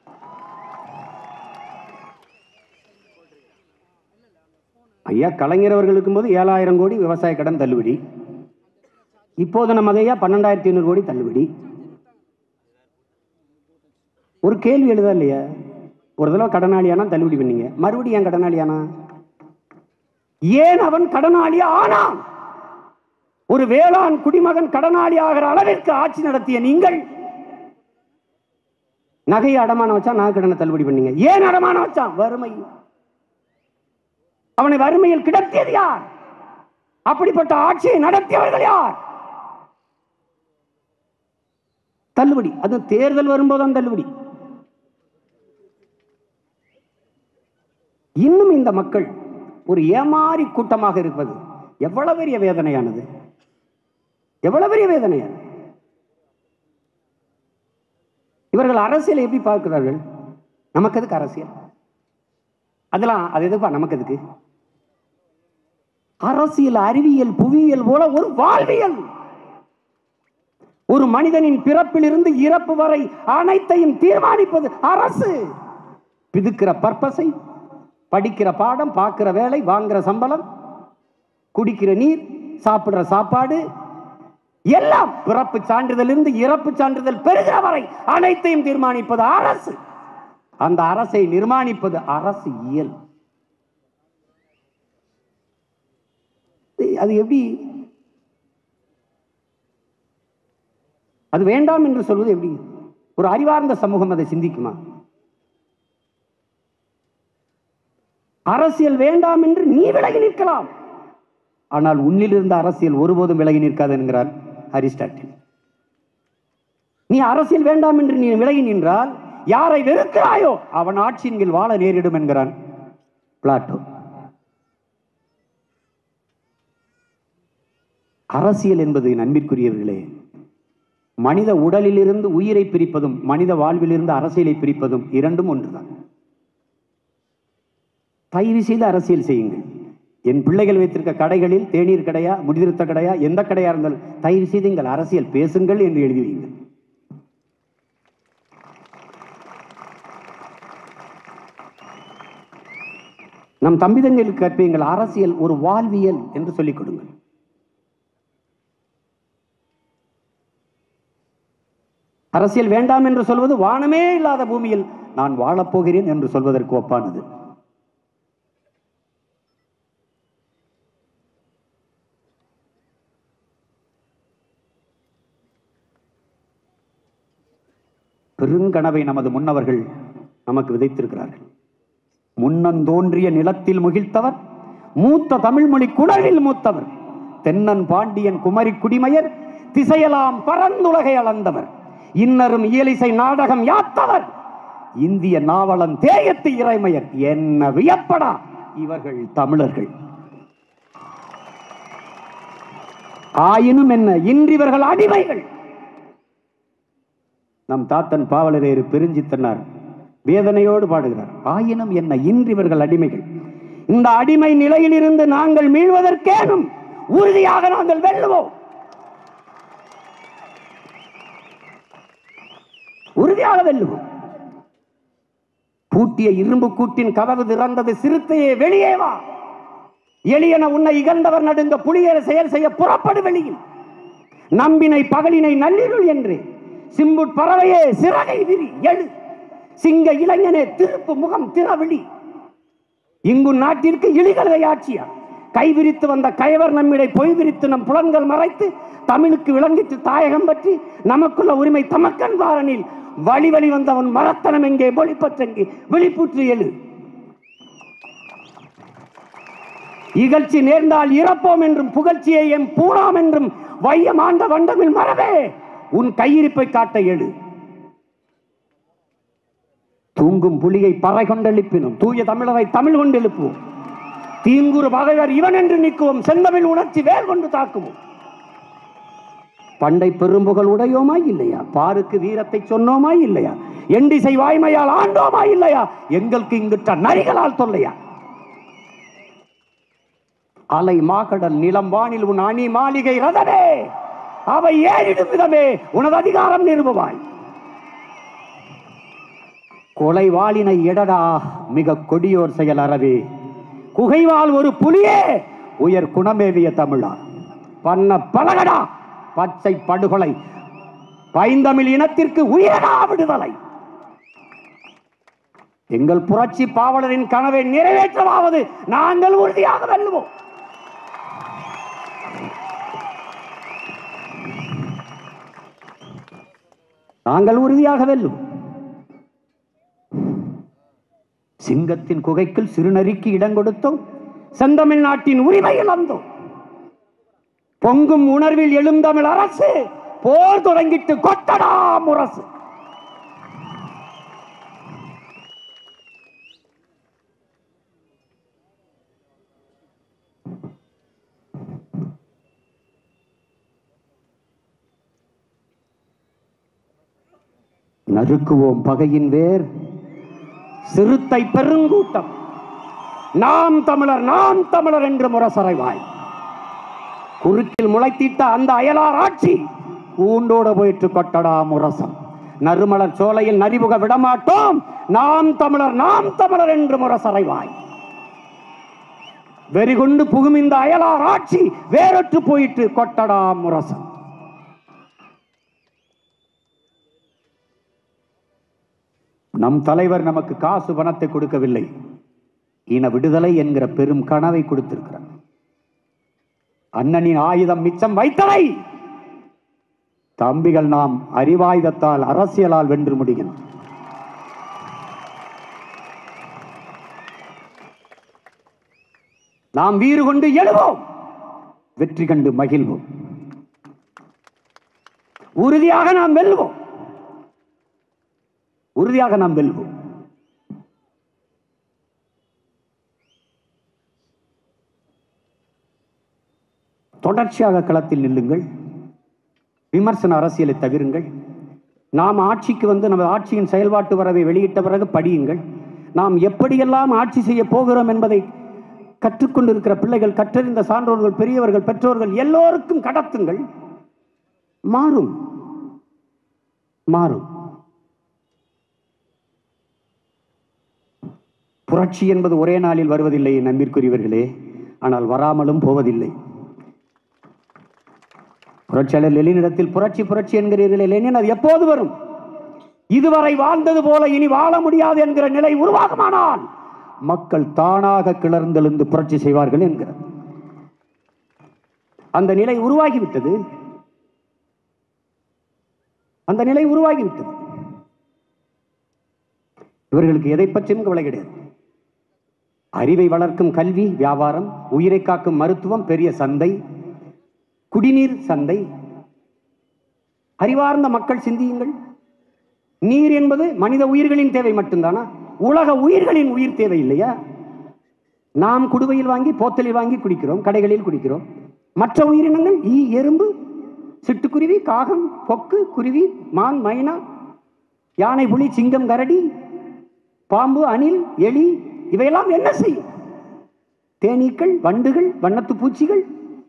S1: ஐயா கலைஞர் அவர்கள் இருக்கும்போது ஏழாயிரம் கோடி விவசாய கடன் தள்ளுபடி இப்போது நம்ம ஐயா பன்னெண்டாயிரத்தி ஐநூறு கோடி தள்ளுபடி ஒரு கேள்வி எழுதா இல்லையா ஒரு தடவை கடனாளியானா தள்ளுபடி பண்ணீங்க மறுபடியும் ஏன் கடனாளியானா ஏன் அவன் கடனாளி ஆனான் ஒரு வேளாண் குடிமகன் கடனாளி ஆகிற அளவிற்கு ஆட்சி நடத்திய நீங்கள் நகையை அடமானம் வச்சா நகை கடனை தள்ளுபடி பண்ணீங்க ஏன் அடமானம் வச்சான் வறுமை அவனை வறுமையில் கிடத்தியது யார் அப்படிப்பட்ட ஆட்சியை நடத்தியவர்கள் யார் தள்ளுபடி அது தேர்தல் வரும்போதுதான் தள்ளுபடி இன்னும் இந்த மக்கள் ஒரு ஏமாறி கூட்டமாக இருப்பது எவ்வளவு பெரிய வேதனையானது எவ்வளவு பெரிய வேதனையானது இவர்கள் அரசியலை எப்படி பார்க்கிறார்கள் நமக்கு எதுக்கு அரசியல் அதெல்லாம் அது எதுப்பா நமக்கு எதுக்கு அரசியல் அறிவியல் புவியியல் போல ஒரு வாழ்வியல் ஒரு மனிதனின் பிறப்பிலிருந்து இறப்பு வரை அனைத்தையும் தீர்மானிப்பது அரசு பிதுக்கிற பர்பஸை படிக்கிற பாடம் பார்க்கிற வேலை வாங்குற சம்பளம் குடிக்கிற நீர் சாப்பிடுற சாப்பாடு எல்லாம் பிறப்பு சான்றிதழிலிருந்து இறப்பு சான்றிதழ் பெறுகிற வரை அனைத்தையும் தீர்மானிப்பது அரசு அந்த அரசை நிர்மாணிப்பது அரசு இயல் அது எப்படி அது வேண்டாம் என்று சொல்வது எப்படி ஒரு அறிவார்ந்த சமூகம் அதை சிந்திக்குமா அரசியல் வேண்டாம் என்று நீ விலகி நிற்கலாம் ஆனால் உன்னிலிருந்த அரசியல் ஒருபோதும் விலகி நிற்காது என்கிறார் அரிஸ்டாட்டில் நீ அரசியல் வேண்டாம் என்று நீ விலகி நின்றால் யாரை வெறுக்கிறாயோ அவன் ஆட்சியின் கீழ் வாழ நேரிடும் என்கிறான் பிளாட்டோ அரசியல் என்பது நன்பிற்குரியவர்களே மனித உடலிலிருந்து உயிரை பிரிப்பதும் மனித வாழ்விலிருந்து அரசியலை பிரிப்பதும் இரண்டும் ஒன்றுதான் தயவு செய்து அரசியல் செய்யுங்கள் என் பிள்ளைகள் வைத்திருக்க கடைகளில் தேநீர் கடையா முடிதிருத்த கடையா எந்த கடையா இருந்தாலும் தயவு செய்து எங்கள் அரசியல் பேசுங்கள் என்று எழுதி வையுங்கள் நம் தம்பிதங்களுக்கு கற்பியுங்கள் அரசியல் ஒரு வாழ்வியல் என்று சொல்லிக் கொடுங்கள் அரசியல் வேண்டாம் என்று சொல்வது வானமே இல்லாத பூமியில் நான் வாழப்போகிறேன் என்று சொல்வதற்கு ஒப்பானது பெருங்கனவை நமது முன்னவர்கள் நமக்கு விதைத்திருக்கிறார்கள் முன்னந்தோன்றிய நிலத்தில் முகிழ்த்தவர் மூத்த தமிழ்மொழி குடலில் மூத்தவர் தென்னன் பாண்டியன் குமரி குடிமையர் திசையலாம் பரந்துலகை அளந்தவர் இன்னரும் இயலிசை நாடகம் யாத்தவர் இந்திய நாவலன் தேயத்து இறைமையர் என்ன வியப்படா இவர்கள் தமிழர்கள் ஆயினும் என்ன இன்றிவர்கள் அடிமைகள் நம் தாத்தன் பாவலரேறு பெருஞ்சித்தனார் வேதனையோடு பாடுகிறார் ஆயினும் என்ன இன்றிவர்கள் அடிமைகள் இந்த அடிமை நிலையிலிருந்து நாங்கள் மீள்வதற்கேனும் உறுதியாக நாங்கள் வெல்லுவோம் உறுதியாக வெல்லுவோம் பூட்டிய இரும்பு கூட்டின் கதவு திறந்தது சிறுத்தையே வெளியே வா எளியன உன்னை இகழ்ந்தவர் நடுங்க புலியர செயல் செய்ய புறப்படு வெளியில் நம்பினை பகலினை நள்ளிருள் என்று சிம்புட் பறவையே சிறகை விரி எழு சிங்க இளைஞனே திருப்பு முகம் திறவிழி இங்கு நாட்டிற்கு இழிகலை ஆட்சியா கைவிரித்து வந்த கயவர் நம்மிடை பொய் விரித்து நம் புலன்கள் மறைத்து தமிழுக்கு விளங்கிட்டு தாயகம் பற்றி நமக்குள்ள உரிமை தமக்கன் பாரனில் வழி வழி வந்தவன் மரத்தனம் எங்கே பொழிப்பற்றெங்கே விழிப்புற்று எழு இகழ்ச்சி நேர்ந்தால் இறப்போம் என்றும் புகழ்ச்சியை எம் பூணாம் என்றும் வையம் ஆண்ட வண்டமில் மரவே உன் கையிருப்பை காட்ட எழு தூங்கும் புலியை பறை கொண்டெழுப்பினும் தூய தமிழரை தமிழ் கொண்டு எழுப்புவோம் தீங்குறு பகைவர் இவன் என்று நிற்குவோம் செந்தமிழ் உணர்ச்சி வேல் கொண்டு தாக்குவோம் பண்டை பெரும்புகள் உடையோமா இல்லையா பாருக்கு வீரத்தை சொன்னோமா இல்லையா எண்டிசை வாய்மையால் ஆண்டோமா இல்லையா எங்களுக்கு இங்குற்ற நரிகளால் தொல்லையா அலை மாகடல் நிலம் வானில் உன் அணி மாளிகை ரதமே அவை ஏறிடும் விதமே உனது அதிகாரம் நிறுவுவாய் கொலை வாளினை எடடா மிக கொடியோர் செயல் அறவே குகைவால் ஒரு புலியே உயர் குணமேவிய தமிழா பண்ண பலகடா பச்சை படுகொலை பைந்தமிழ் இனத்திற்கு உயரா விடுதலை எங்கள் புரட்சி பாவலரின் கனவை நிறைவேற்றமாவது நாங்கள் உறுதியாக வெல்லுவோம் நாங்கள் உறுதியாக வெல்லும் சிங்கத்தின் குகைக்குள் சிறுநரிக்கு இடம் கொடுத்தோம் செந்தமிழ் நாட்டின் உரிமை இழந்தோம் பொங்கும் உணர்வில் எழுந்தமிழ் அரசு போர் தொடங்கிட்டு கொட்டடா முரசு நறுக்குவோம் பகையின் வேர் சிறுத்தை பெருங்கூட்டம் நாம் தமிழர் நாம் தமிழர் என்று முரசறைவாய் குறுக்கில் முளைத்திட்ட அந்த அயலார் ஆட்சி கூண்டோட போயிட்டு கொட்டடா முரசம் நறுமலர் சோலையில் நரிபுக விடமாட்டோம் நாம் தமிழர் நாம் தமிழர் என்று முரசறைவாய் வெறிகொண்டு புகும் இந்த அயலார் ஆட்சி வேறற்று போயிட்டு கொட்டடா முரசம் நம் தலைவர் நமக்கு காசு பணத்தை கொடுக்கவில்லை இன விடுதலை என்கிற பெரும் கனவை கொடுத்திருக்கிறார் அண்ணனின் ஆயுதம் மிச்சம் வைத்தலை தம்பிகள் நாம் அறிவாயுதத்தால் அரசியலால் வென்று முடியும் நாம் வீறு கொண்டு எழுவோம் வெற்றி கண்டு மகிழ்வோம் உறுதியாக நாம் வெல்வோம் உறுதியாக நாம் வெல்வோம் தொடர்ச்சியாக களத்தில் நில்லுங்கள் விமர்சன அரசியலை தவிருங்கள் நாம் ஆட்சிக்கு வந்து நமது ஆட்சியின் செயல்பாட்டு வரவை வெளியிட்ட பிறகு படியுங்கள் நாம் எப்படியெல்லாம் ஆட்சி செய்ய போகிறோம் என்பதை கற்றுக்கொண்டிருக்கிற பிள்ளைகள் கற்றறிந்த சான்றோர்கள் பெரியவர்கள் பெற்றோர்கள் எல்லோருக்கும் கடத்துங்கள் மாறும் மாறும் புரட்சி என்பது ஒரே நாளில் வருவதில்லை என் அன்பிற்குரியவர்களே ஆனால் வராமலும் போவதில்லை புரட்சியாளர் லெனினிடத்தில் புரட்சி புரட்சி என்கிறீர்களே லெனின் அது எப்போது வரும் இதுவரை வாழ்ந்தது போல இனி வாழ முடியாது என்கிற நிலை உருவாகுமானால் மக்கள் தானாக கிளர்ந்தெழுந்து புரட்சி செய்வார்கள் என்கிறது அந்த நிலை உருவாகிவிட்டது அந்த நிலை உருவாகிவிட்டது இவர்களுக்கு எதை பற்றியும் கவலை கிடையாது அறிவை வளர்க்கும் கல்வி வியாபாரம் உயிரை காக்கும் மருத்துவம் பெரிய சந்தை குடிநீர் சந்தை அறிவார்ந்த மக்கள் சிந்தியுங்கள் நீர் என்பது மனித உயிர்களின் தேவை மட்டும்தானா உலக உயிர்களின் உயிர் தேவை இல்லையா நாம் குடுவையில் வாங்கி போத்தலில் வாங்கி குடிக்கிறோம் கடைகளில் குடிக்கிறோம் மற்ற உயிரினங்கள் ஈ எறும்பு சிட்டுக்குருவி காகம் கொக்கு குருவி மான் மைனா யானை புலி சிங்கம் கரடி பாம்பு அணில் எலி இவையெல்லாம் என்ன செய்யும் தேனீக்கள் வண்டுகள் வண்ணத்து பூச்சிகள்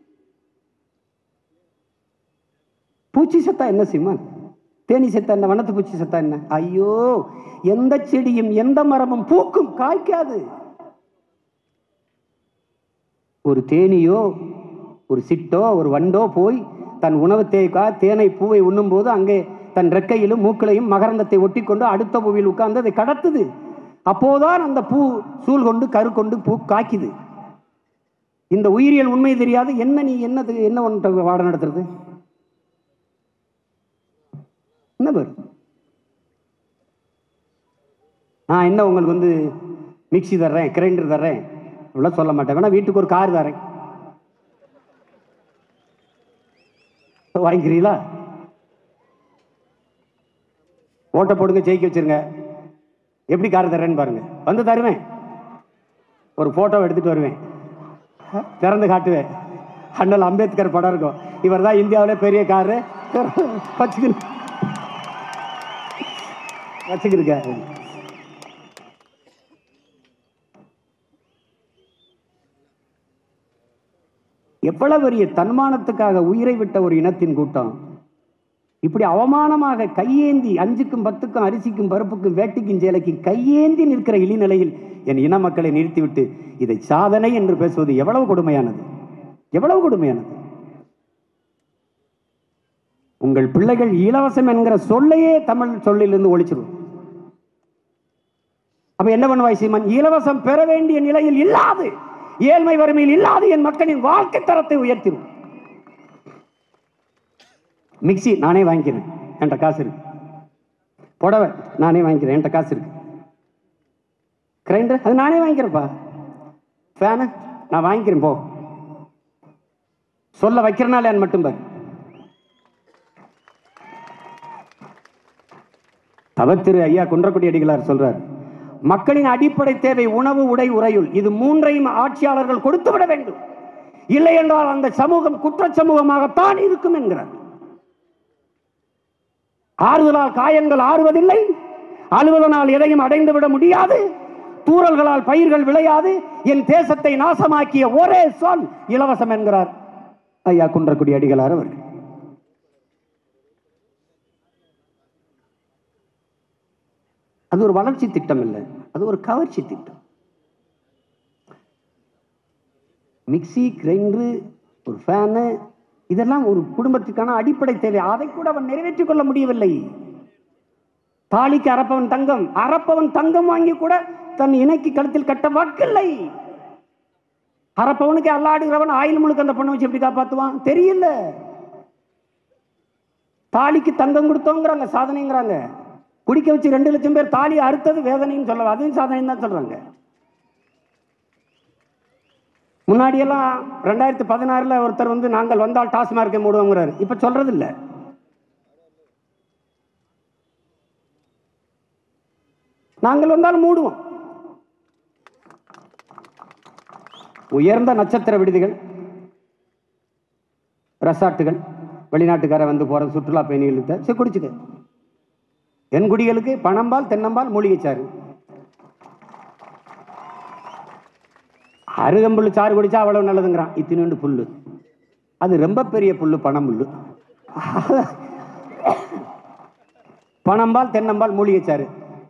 S1: பூச்சி செத்தா என்ன செய்யுமா தேனி செத்தா என்ன வண்ணத்து பூச்சி செத்தா என்ன ஐயோ எந்த செடியும் எந்த மரமும் பூக்கும் காய்க்காது ஒரு தேனியோ ஒரு சிட்டோ ஒரு வண்டோ போய் தன் உணவு தேக்கா தேனை பூவை உண்ணும்போது அங்கே தன் ரெக்கையிலும் மூக்களையும் மகரந்தத்தை ஒட்டிக்கொண்டு அடுத்த பூவில் உட்கார்ந்து அதை கடத்துது அப்போதான் அந்த பூ சூழ் கொண்டு கரு கொண்டு பூ காய்க்குது இந்த உயிரியல் உண்மை தெரியாது என்ன நீ என்னது என்ன ஒன்று வாடம் நடத்துறது என்ன பேர் நான் என்ன உங்களுக்கு வந்து மிக்ஸி தர்றேன் கிரைண்டர் தர்றேன் இவ்வளோ சொல்ல மாட்டேன் வேணா வீட்டுக்கு ஒரு கார் தரேன் வாங்கிக்கிறீங்களா ஓட்ட போடுங்க ஜெயிக்க வச்சிருங்க எப்படி கார் தர்றேன்னு பாருங்க வந்து தருவேன் ஒரு போட்டோ எடுத்துட்டு வருவேன் திறந்து காட்டுவேன் அண்ணல் அம்பேத்கர் படம் இருக்கும் இவர் தான் இந்தியாவிலே பெரிய காரு வச்சுக்கிரு வச்சுக்கிருக்க எவ்வளவு பெரிய தன்மானத்துக்காக உயிரை விட்ட ஒரு இனத்தின் கூட்டம் இப்படி அவமானமாக கையேந்தி அஞ்சுக்கும் பத்துக்கும் அரிசிக்கும் பருப்புக்கும் வேட்டிக்கும் சேலைக்கும் கையேந்தி நிற்கிற இழிநிலையில் என் இன மக்களை நிறுத்திவிட்டு இதை சாதனை என்று பேசுவது எவ்வளவு கொடுமையானது எவ்வளவு கொடுமையானது உங்கள் பிள்ளைகள் இலவசம் என்கிற சொல்லையே தமிழ் சொல்லிலிருந்து ஒழிச்சிடும் அப்ப என்ன பண்ணுவாய் சீமன் இலவசம் பெற வேண்டிய நிலையில் இல்லாது ஏழ்மை வறுமையில் இல்லாது என் மக்களின் வாழ்க்கை தரத்தை உயர்த்திடும் மிக்ஸி நானே வாங்கிக்கிறேன் என்கிட்ட காசு இருக்கு புடவை நானே வாங்கிக்கிறேன் என்கிட்ட காசு இருக்கு கிரைண்டர் அது நானே வாங்கிக்கிறேன்ப்பா ஃபேனு நான் வாங்கிக்கிறேன் போ சொல்ல வைக்கிறனால என் மட்டும் பாரு தவத்திரு ஐயா குன்றக்குடி அடிகளார் சொல்றார் மக்களின் அடிப்படை தேவை உணவு உடை உறையுள் இது மூன்றையும் ஆட்சியாளர்கள் கொடுத்து விட வேண்டும் இல்லை என்றால் அந்த சமூகம் குற்ற சமூகமாகத்தான் இருக்கும் என்கிறார் ஆறுதலால் காயங்கள் ஆறுவதில்லை அழுவதனால் எதையும் அடைந்து விட முடியாது தூறல்களால் பயிர்கள் விளையாது என் தேசத்தை நாசமாக்கிய ஒரே சொல் இலவசம் என்கிறார் ஐயா குன்றக்குடி அடிகளார் அவர்கள் அது ஒரு வளர்ச்சி திட்டம் இல்லை அது ஒரு கவர்ச்சி திட்டம் மிக்ஸி கிரைண்டரு ஒரு ஃபேனு இதெல்லாம் ஒரு குடும்பத்துக்கான அடிப்படை தேவை அதை கூட அவன் நிறைவேற்றிக் கொள்ள முடியவில்லை தாலிக்கு அறப்பவன் தங்கம் அறப்பவன் தங்கம் வாங்கி கூட தன் இணைக்கு கழுத்தில் கட்ட வக்கில்லை அறப்பவனுக்கு அல்லாடுகிறவன் ஆயில் முழுக்க அந்த பொண்ணை வச்சு எப்படி காப்பாத்துவான் தெரியல தாலிக்கு தங்கம் கொடுத்தோங்கிறாங்க சாதனைங்கிறாங்க குடிக்க வச்சு ரெண்டு லட்சம் பேர் தாலி அறுத்தது வேதனைன்னு சொல்லலாம் அதையும் சாதனை தான் சொல்றாங்க முன்னாடியெல்லாம் ரெண்டாயிரத்தி பதினாறுல ஒருத்தர் வந்து நாங்கள் வந்தால் டாஸ்மார்க்கை மூடுவோங்கிறாரு இப்ப சொல்றது இல்ல நாங்கள் வந்தால் மூடுவோம் உயர்ந்த நட்சத்திர விடுதிகள் ரெசார்ட்டுகள் வெளிநாட்டுக்கார வந்து போற சுற்றுலா பயணிகளுக்கு சரி குடிச்சுக்க என் குடிகளுக்கு பணம்பால் தென்னம்பால் மூலிகைச்சாறு அருகம்புல் சாறு குடிச்சா அவ்வளவு நல்லதுங்கிறான் இத்தினோண்டு புல்லு அது ரொம்ப பெரிய புல்லு பனம் புல்லு பனம்பால் தென்னம்பால் மூலிகை சாறு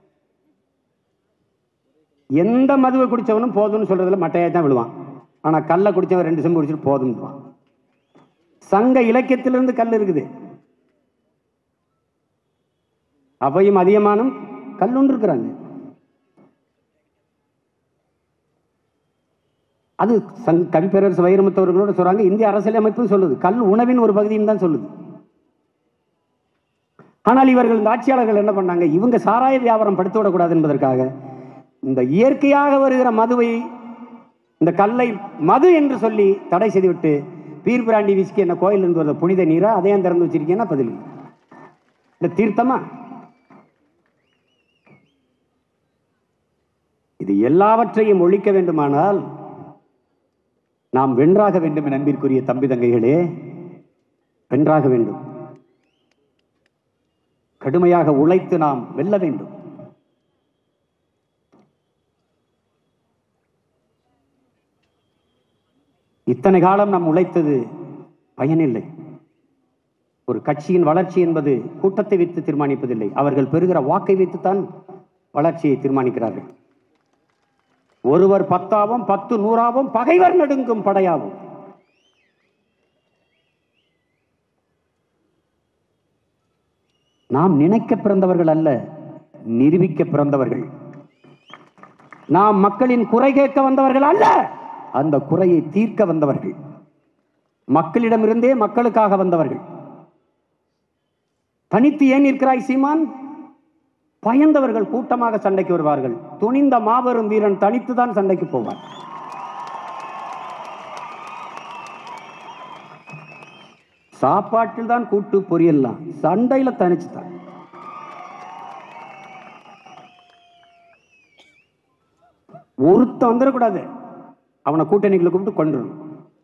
S1: எந்த மதுவை குடிச்சவனும் போதும்னு சொல்றதுல மட்டையாக தான் விழுவான் ஆனா கல்லை குடிச்சவன் ரெண்டு செம்பு குடிச்சிட்டு போதும்னுவான் சங்க இலக்கியத்திலிருந்து கல் இருக்குது அவையும் அதிகமானும் கல்லுண்டு இருக்கிறாங்க அது சங் கவிப்பேரரசு வைரமுத்தவர்களோட சொல்றாங்க இந்திய அரசியலமைப்பும் சொல்லுது கல் உணவின் ஒரு பகுதின்னு தான் சொல்லுது ஆனால் இவர்கள் இந்த ஆட்சியாளர்கள் என்ன பண்ணாங்க இவங்க சாராய வியாபாரம் படுத்து விடக்கூடாது என்பதற்காக இந்த இயற்கையாக வருகிற மதுவை இந்த கல்லை மது என்று சொல்லி தடை செய்துவிட்டு பீர் பிராண்டி விஸ்கி என்ன கோயில் இருந்து வர புனித நீரை அதையும் திறந்து வச்சிருக்கீங்கன்னா பதில் இல்லை. இந்த தீர்த்தமா இது எல்லாவற்றையும் ஒழிக்க வேண்டுமானால் நாம் வென்றாக வேண்டும் என் அன்பிற்குரிய தம்பி தங்கைகளே வென்றாக வேண்டும் கடுமையாக உழைத்து நாம் வெல்ல வேண்டும் இத்தனை காலம் நாம் உழைத்தது பயனில்லை ஒரு கட்சியின் வளர்ச்சி என்பது கூட்டத்தை வைத்து தீர்மானிப்பதில்லை அவர்கள் பெறுகிற வாக்கை வைத்துத்தான் வளர்ச்சியை தீர்மானிக்கிறார்கள் ஒருவர் பத்தாவும் பத்து நூறாவும் பகைவர் நடுங்கும் படையாவும் நாம் நினைக்க பிறந்தவர்கள் அல்ல நிரூபிக்க பிறந்தவர்கள் நாம் மக்களின் குறை கேட்க வந்தவர்கள் அல்ல அந்த குறையை தீர்க்க வந்தவர்கள் மக்களிடமிருந்தே மக்களுக்காக வந்தவர்கள் தனித்து ஏன் இருக்கிறாய் சீமான் பயந்தவர்கள் கூட்டமாக சண்டைக்கு வருவார்கள் துணிந்த மாபெரும் வீரன் தனித்து தான் சண்டைக்கு போவார் சாப்பாட்டில் தான் கூட்டு பொரியல்லாம் சண்டையில தனிச்சு தான் ஒருத்தன் வந்துடக்கூடாது அவனை கூட்டணிகளை கூப்பிட்டு கொண்டுடணும்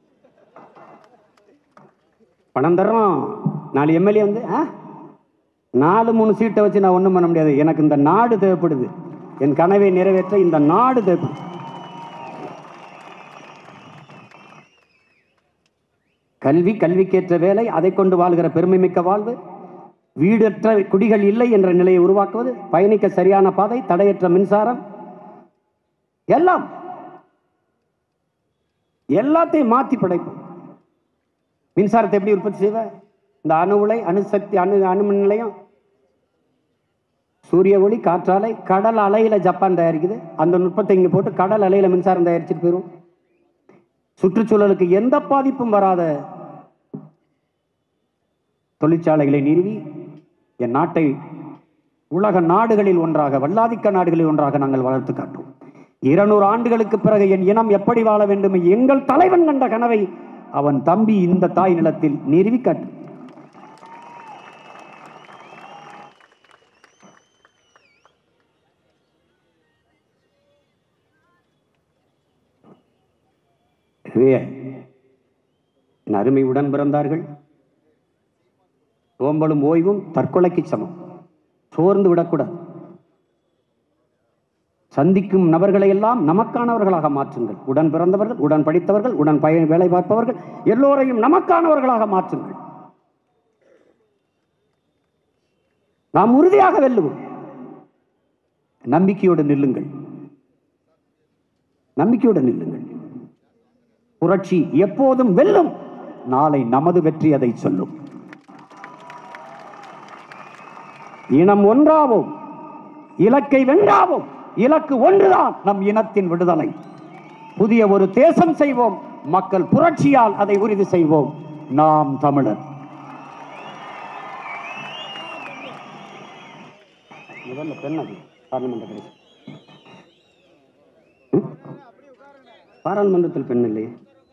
S1: பணம் தர்றோம் நாலு எம்எல்ஏ வந்து ஆ நாலு மூணு சீட்டை வச்சு நான் ஒன்றும் பண்ண முடியாது எனக்கு இந்த நாடு தேவைப்படுது என் கனவை நிறைவேற்ற இந்த நாடு தேவைப்படுது கல்வி கல்விக்கேற்ற வேலை அதை கொண்டு வாழ்கிற பெருமை மிக்க வாழ்வு வீடற்ற குடிகள் இல்லை என்ற நிலையை உருவாக்குவது பயணிக்க சரியான பாதை தடையற்ற மின்சாரம் எல்லாம் எல்லாத்தையும் மாற்றி படைப்போம் மின்சாரத்தை எப்படி உற்பத்தி செய்வ இந்த அணு உலை அணுசக்தி அணு அணுமின் நிலையம் சூரிய ஒளி காற்றாலை கடல் அலையில ஜப்பான் தயாரிக்குது அந்த நுட்பத்தை இங்க போட்டு கடல் அலையில மின்சாரம் தயாரிச்சுட்டு போயிரும் சுற்றுச்சூழலுக்கு எந்த பாதிப்பும் வராத தொழிற்சாலைகளை நிறுவி என் நாட்டை உலக நாடுகளில் ஒன்றாக வல்லாதிக்க நாடுகளில் ஒன்றாக நாங்கள் வளர்த்து காட்டுவோம் இருநூறு ஆண்டுகளுக்கு பிறகு என் இனம் எப்படி வாழ வேண்டும் எங்கள் தலைவன் கண்ட கனவை அவன் தம்பி இந்த தாய் நிலத்தில் நிறுவி காட்டு எனவே, என் அருமை உடன் பிறந்தார்கள் சோம்பலும் ஓய்வும் தற்கொலைக்கு சமம் சோர்ந்து விடக்கூடாது சந்திக்கும் நபர்களை எல்லாம் நமக்கானவர்களாக மாற்றுங்கள் உடன் பிறந்தவர்கள் உடன் படித்தவர்கள் உடன் பய வேலை பார்ப்பவர்கள் எல்லோரையும் நமக்கானவர்களாக மாற்றுங்கள் நாம் உறுதியாக வெல்லுவோம் நம்பிக்கையோடு நில்லுங்கள் நம்பிக்கையோடு நில்லுங்கள் புரட்சி எப்போதும் வெல்லும் நாளை நமது வெற்றி அதை சொல்லும் இனம் ஒன்றாவோம் இலக்கை வென்றாவோம் இலக்கு ஒன்றுதான் நம் இனத்தின் விடுதலை புதிய ஒரு தேசம் செய்வோம் மக்கள் புரட்சியால் அதை உறுதி செய்வோம் நாம் தமிழர் முதல்ல பெண் அது பார்லிமெண்ட் கடைசி ம்? பாராளுமன்றத்தில் பெண் இல்லையே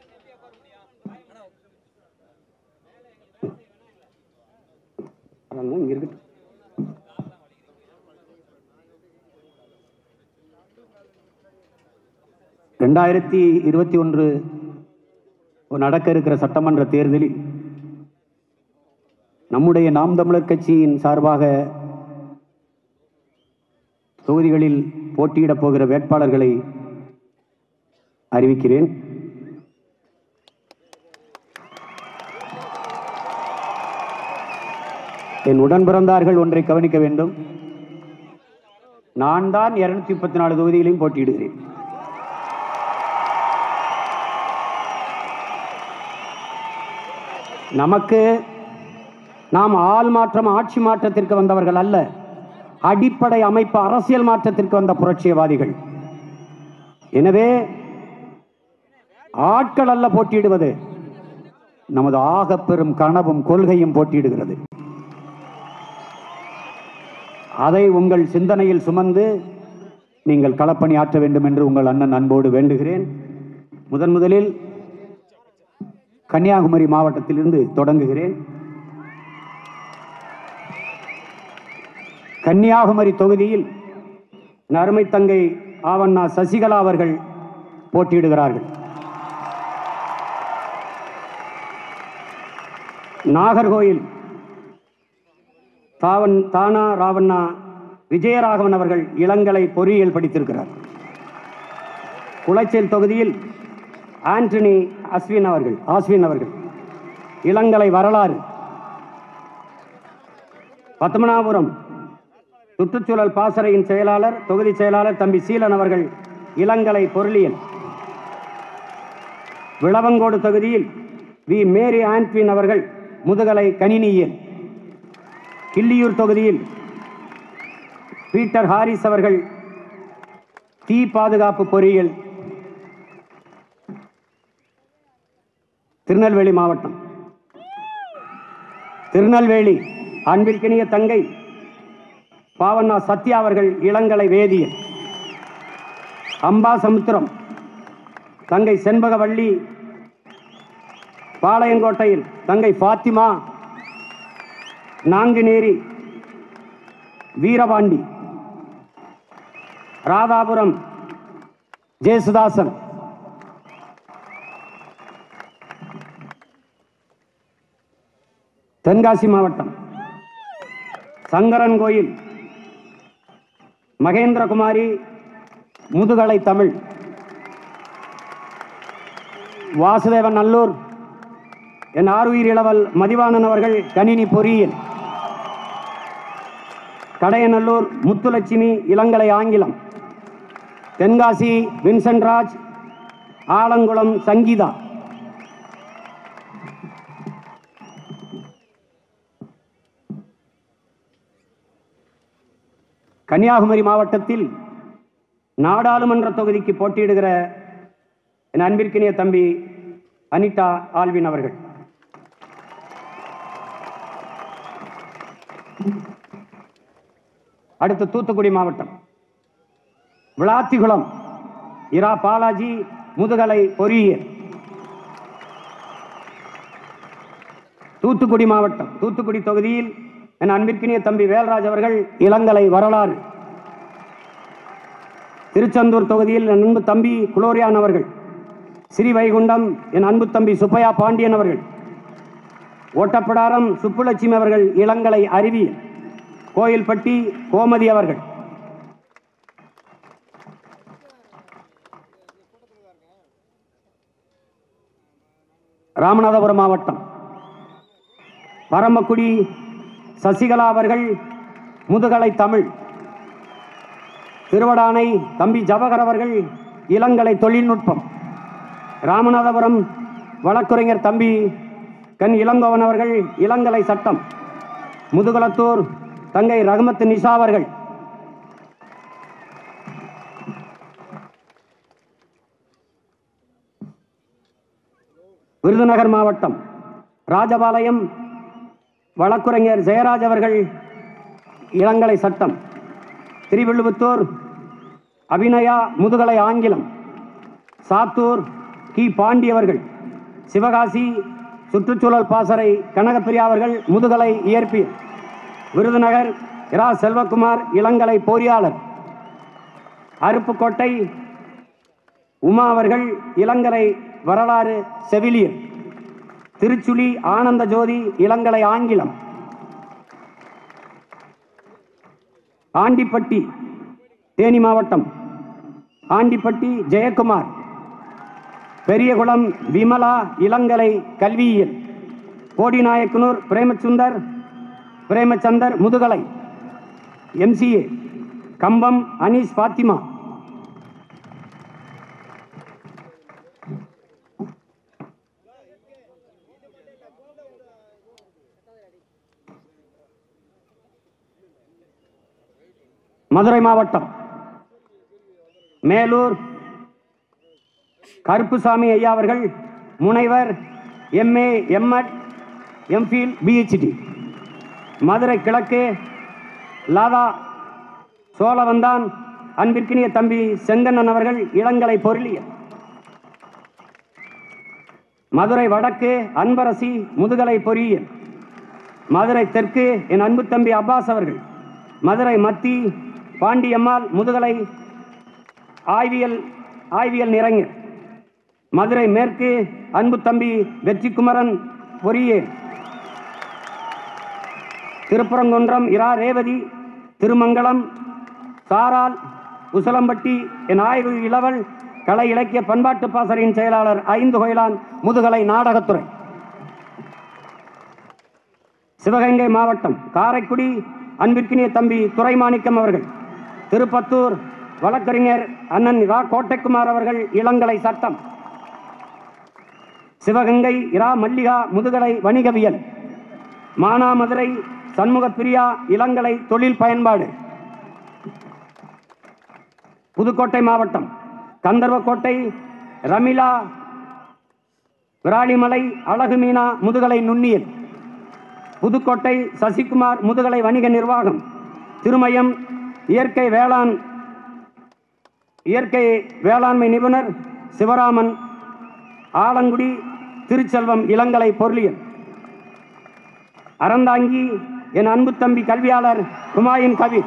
S1: அதான் இங்க இருக்கட்டும் ரெண்டாயிரத்தி இருபத்தி ஒன்று நடக்க இருக்கிற சட்டமன்ற தேர்தலில் நம்முடைய நாம் தமிழர் கட்சியின் சார்பாக தொகுதிகளில் போட்டியிடப் போகிற வேட்பாளர்களை அறிவிக்கிறேன் என் உடன் பிறந்தார்கள் ஒன்றை கவனிக்க வேண்டும் நான் தான் இருநூத்தி முப்பத்தி நாலு தொகுதியிலையும் போட்டியிடுகிறேன் நமக்கு நாம் ஆள் மாற்றம் ஆட்சி மாற்றத்திற்கு வந்தவர்கள் அல்ல அடிப்படை அமைப்பு அரசியல் மாற்றத்திற்கு வந்த புரட்சியவாதிகள் எனவே ஆட்கள் அல்ல போட்டியிடுவது நமது ஆகப் பெரும் கனவும் கொள்கையும் போட்டியிடுகிறது அதை உங்கள் சிந்தனையில் சுமந்து நீங்கள் களப்பணி ஆற்ற வேண்டும் என்று உங்கள் அண்ணன் அன்போடு வேண்டுகிறேன் முதன் முதலில் கன்னியாகுமரி மாவட்டத்திலிருந்து தொடங்குகிறேன் கன்னியாகுமரி தொகுதியில் என் அருமை தங்கை ஆவண்ணா சசிகலா அவர்கள் போட்டியிடுகிறார்கள் நாகர்கோயில் தாவன் தானா ராவண்ணா விஜயராகவன் அவர்கள் இளங்கலை பொறியியல் படித்திருக்கிறார் குளச்சல் தொகுதியில் ஆண்டனி அஸ்வின் அவர்கள் ஆஸ்வின் அவர்கள் இளங்கலை வரலாறு பத்மநாபுரம் சுற்றுச்சூழல் பாசறையின் செயலாளர் தொகுதி செயலாளர் தம்பி சீலன் அவர்கள் இளங்கலை பொருளியல் விளவங்கோடு தொகுதியில் வி மேரி ஆண்ட்வின் அவர்கள் முதுகலை கணினியியல் கிள்ளியூர் தொகுதியில் பீட்டர் ஹாரிஸ் அவர்கள் தீ பாதுகாப்பு பொறியியல் திருநெல்வேலி மாவட்டம் திருநெல்வேலி அன்பிற்கினிய தங்கை பாவண்ணா சத்யா அவர்கள் இளங்கலை வேதியியல் அம்பாசமுத்திரம் தங்கை செண்பகவள்ளி பாளையங்கோட்டையில் தங்கை ஃபாத்திமா நாங்குநேரி வீரபாண்டி ராதாபுரம் ஜேசுதாசன் தென்காசி மாவட்டம் சங்கரன் கோயில் மகேந்திரகுமாரி முதுகலை தமிழ் வாசுதேவன் நல்லூர் என் ஆறுயிர் இளவல் மதிவாணன் அவர்கள் கணினி பொறியியல் கடையநல்லூர் முத்துலட்சுமி இளங்கலை ஆங்கிலம் தென்காசி வின்சென்ட் ராஜ் ஆலங்குளம் சங்கீதா கன்னியாகுமரி மாவட்டத்தில் நாடாளுமன்ற தொகுதிக்கு போட்டியிடுகிற என் அன்பிற்கினிய தம்பி அனிதா ஆல்வின் அவர்கள் அடுத்து தூத்துக்குடி மாவட்டம் விளாத்திகுளம் இரா பாலாஜி முதுகலை பொறியியல் தூத்துக்குடி மாவட்டம் தூத்துக்குடி தொகுதியில் என் அன்பிற்கினிய தம்பி வேல்ராஜ் அவர்கள் இளங்கலை வரலாறு திருச்செந்தூர் தொகுதியில் என் அன்பு தம்பி குளோரியான் அவர்கள் ஸ்ரீவைகுண்டம் என் அன்பு தம்பி சுப்பையா பாண்டியன் அவர்கள் ஓட்டப்பிடாரம் சுப்புலட்சுமி அவர்கள் இளங்கலை அறிவியல் கோயில்பட்டி கோமதி அவர்கள் ராமநாதபுரம் மாவட்டம் பரமக்குடி சசிகலா அவர்கள் முதுகலை தமிழ் திருவடானை தம்பி ஜவஹர் அவர்கள் இளங்கலை தொழில்நுட்பம் ராமநாதபுரம் வழக்குரைஞர் தம்பி கண் இளங்கோவன் அவர்கள் இளங்கலை சட்டம் முதுகுளத்தூர் தங்கை ரகுமத்து நிஷா அவர்கள் விருதுநகர் மாவட்டம் ராஜபாளையம் வழக்குரைஞர் ஜெயராஜ் அவர்கள் இளங்கலை சட்டம் திருவில்லுபுத்தூர் அபிநயா முதுகலை ஆங்கிலம் சாத்தூர் கி பாண்டி அவர்கள் சிவகாசி சுற்றுச்சூழல் பாசறை கனகப்பிரியா அவர்கள் முதுகலை இயற்பியல் விருதுநகர் இரா செல்வகுமார் இளங்கலை பொறியாளர் அருப்புக்கோட்டை உமா அவர்கள் இளங்கலை வரலாறு செவிலியர் திருச்சுழி ஆனந்த ஜோதி இளங்கலை ஆங்கிலம் ஆண்டிப்பட்டி தேனி மாவட்டம் ஆண்டிப்பட்டி ஜெயக்குமார் பெரியகுளம் விமலா இளங்கலை கல்வியியல் போடிநாயக்கனூர் பிரேமசுந்தர் பிரேமச்சந்தர் முதுகலை எம்சிஏ கம்பம் அனீஸ் பாத்திமா மதுரை மாவட்டம் மேலூர் கருப்புசாமி ஐயா அவர்கள் முனைவர் MA MEd MPhil PhD Madurai கிழக்கு லாதா சோழவந்தான் அன்பிற்கினிய தம்பி செங்கண்ணன் அவர்கள் இளங்கலை பொருளியல் மதுரை வடக்கு அன்பரசி முதுகலை பொறியியல் மதுரை தெற்கு என் அன்பு தம்பி அப்பாஸ் அவர்கள் மதுரை மத்தி பாண்டியம்மாள் முதுகலை ஆய்வியல் ஆய்வியல் நிறைஞர் மதுரை மேற்கு அன்பு தம்பி வெற்றிக்குமரன் பொறியியல் திருப்பரங்குன்றம் இரா ரேவதி திருமங்கலம் சாரால் உசலம்பட்டி என் ஆய்வு இளவல் கலை இலக்கிய பண்பாட்டு பாசறையின் செயலாளர் ஐந்து கோயிலான் முதுகலை நாடகத்துறை சிவகங்கை மாவட்டம் காரைக்குடி அன்பிற்கினிய தம்பி துரைமாணிக்கம் அவர்கள் திருப்பத்தூர் வழக்கறிஞர் அண்ணன் ரா கோட்டைக்குமார் அவர்கள் இளங்கலை சட்டம் சிவகங்கை இரா மல்லிகா முதுகலை வணிகவியல் மானாமதுரை சண்முக பிரியா இளங்கலை தொழில் பயன்பாடு புதுக்கோட்டை மாவட்டம் கந்தர்வக்கோட்டை ரமிளா விராலிமலை அழகு மீனா முதுகலை நுண்ணியல் புதுக்கோட்டை சசிகுமார் முதுகலை வணிக நிர்வாகம் திருமயம் இயற்கை வேளாண் இயற்கை வேளாண்மை நிபுணர் சிவராமன் ஆலங்குடி திருச்செல்வம் இளங்கலை பொருளியல் அறந்தாங்கி என் அன்பு தம்பி கல்வியாளர் குமாயின் கபீர்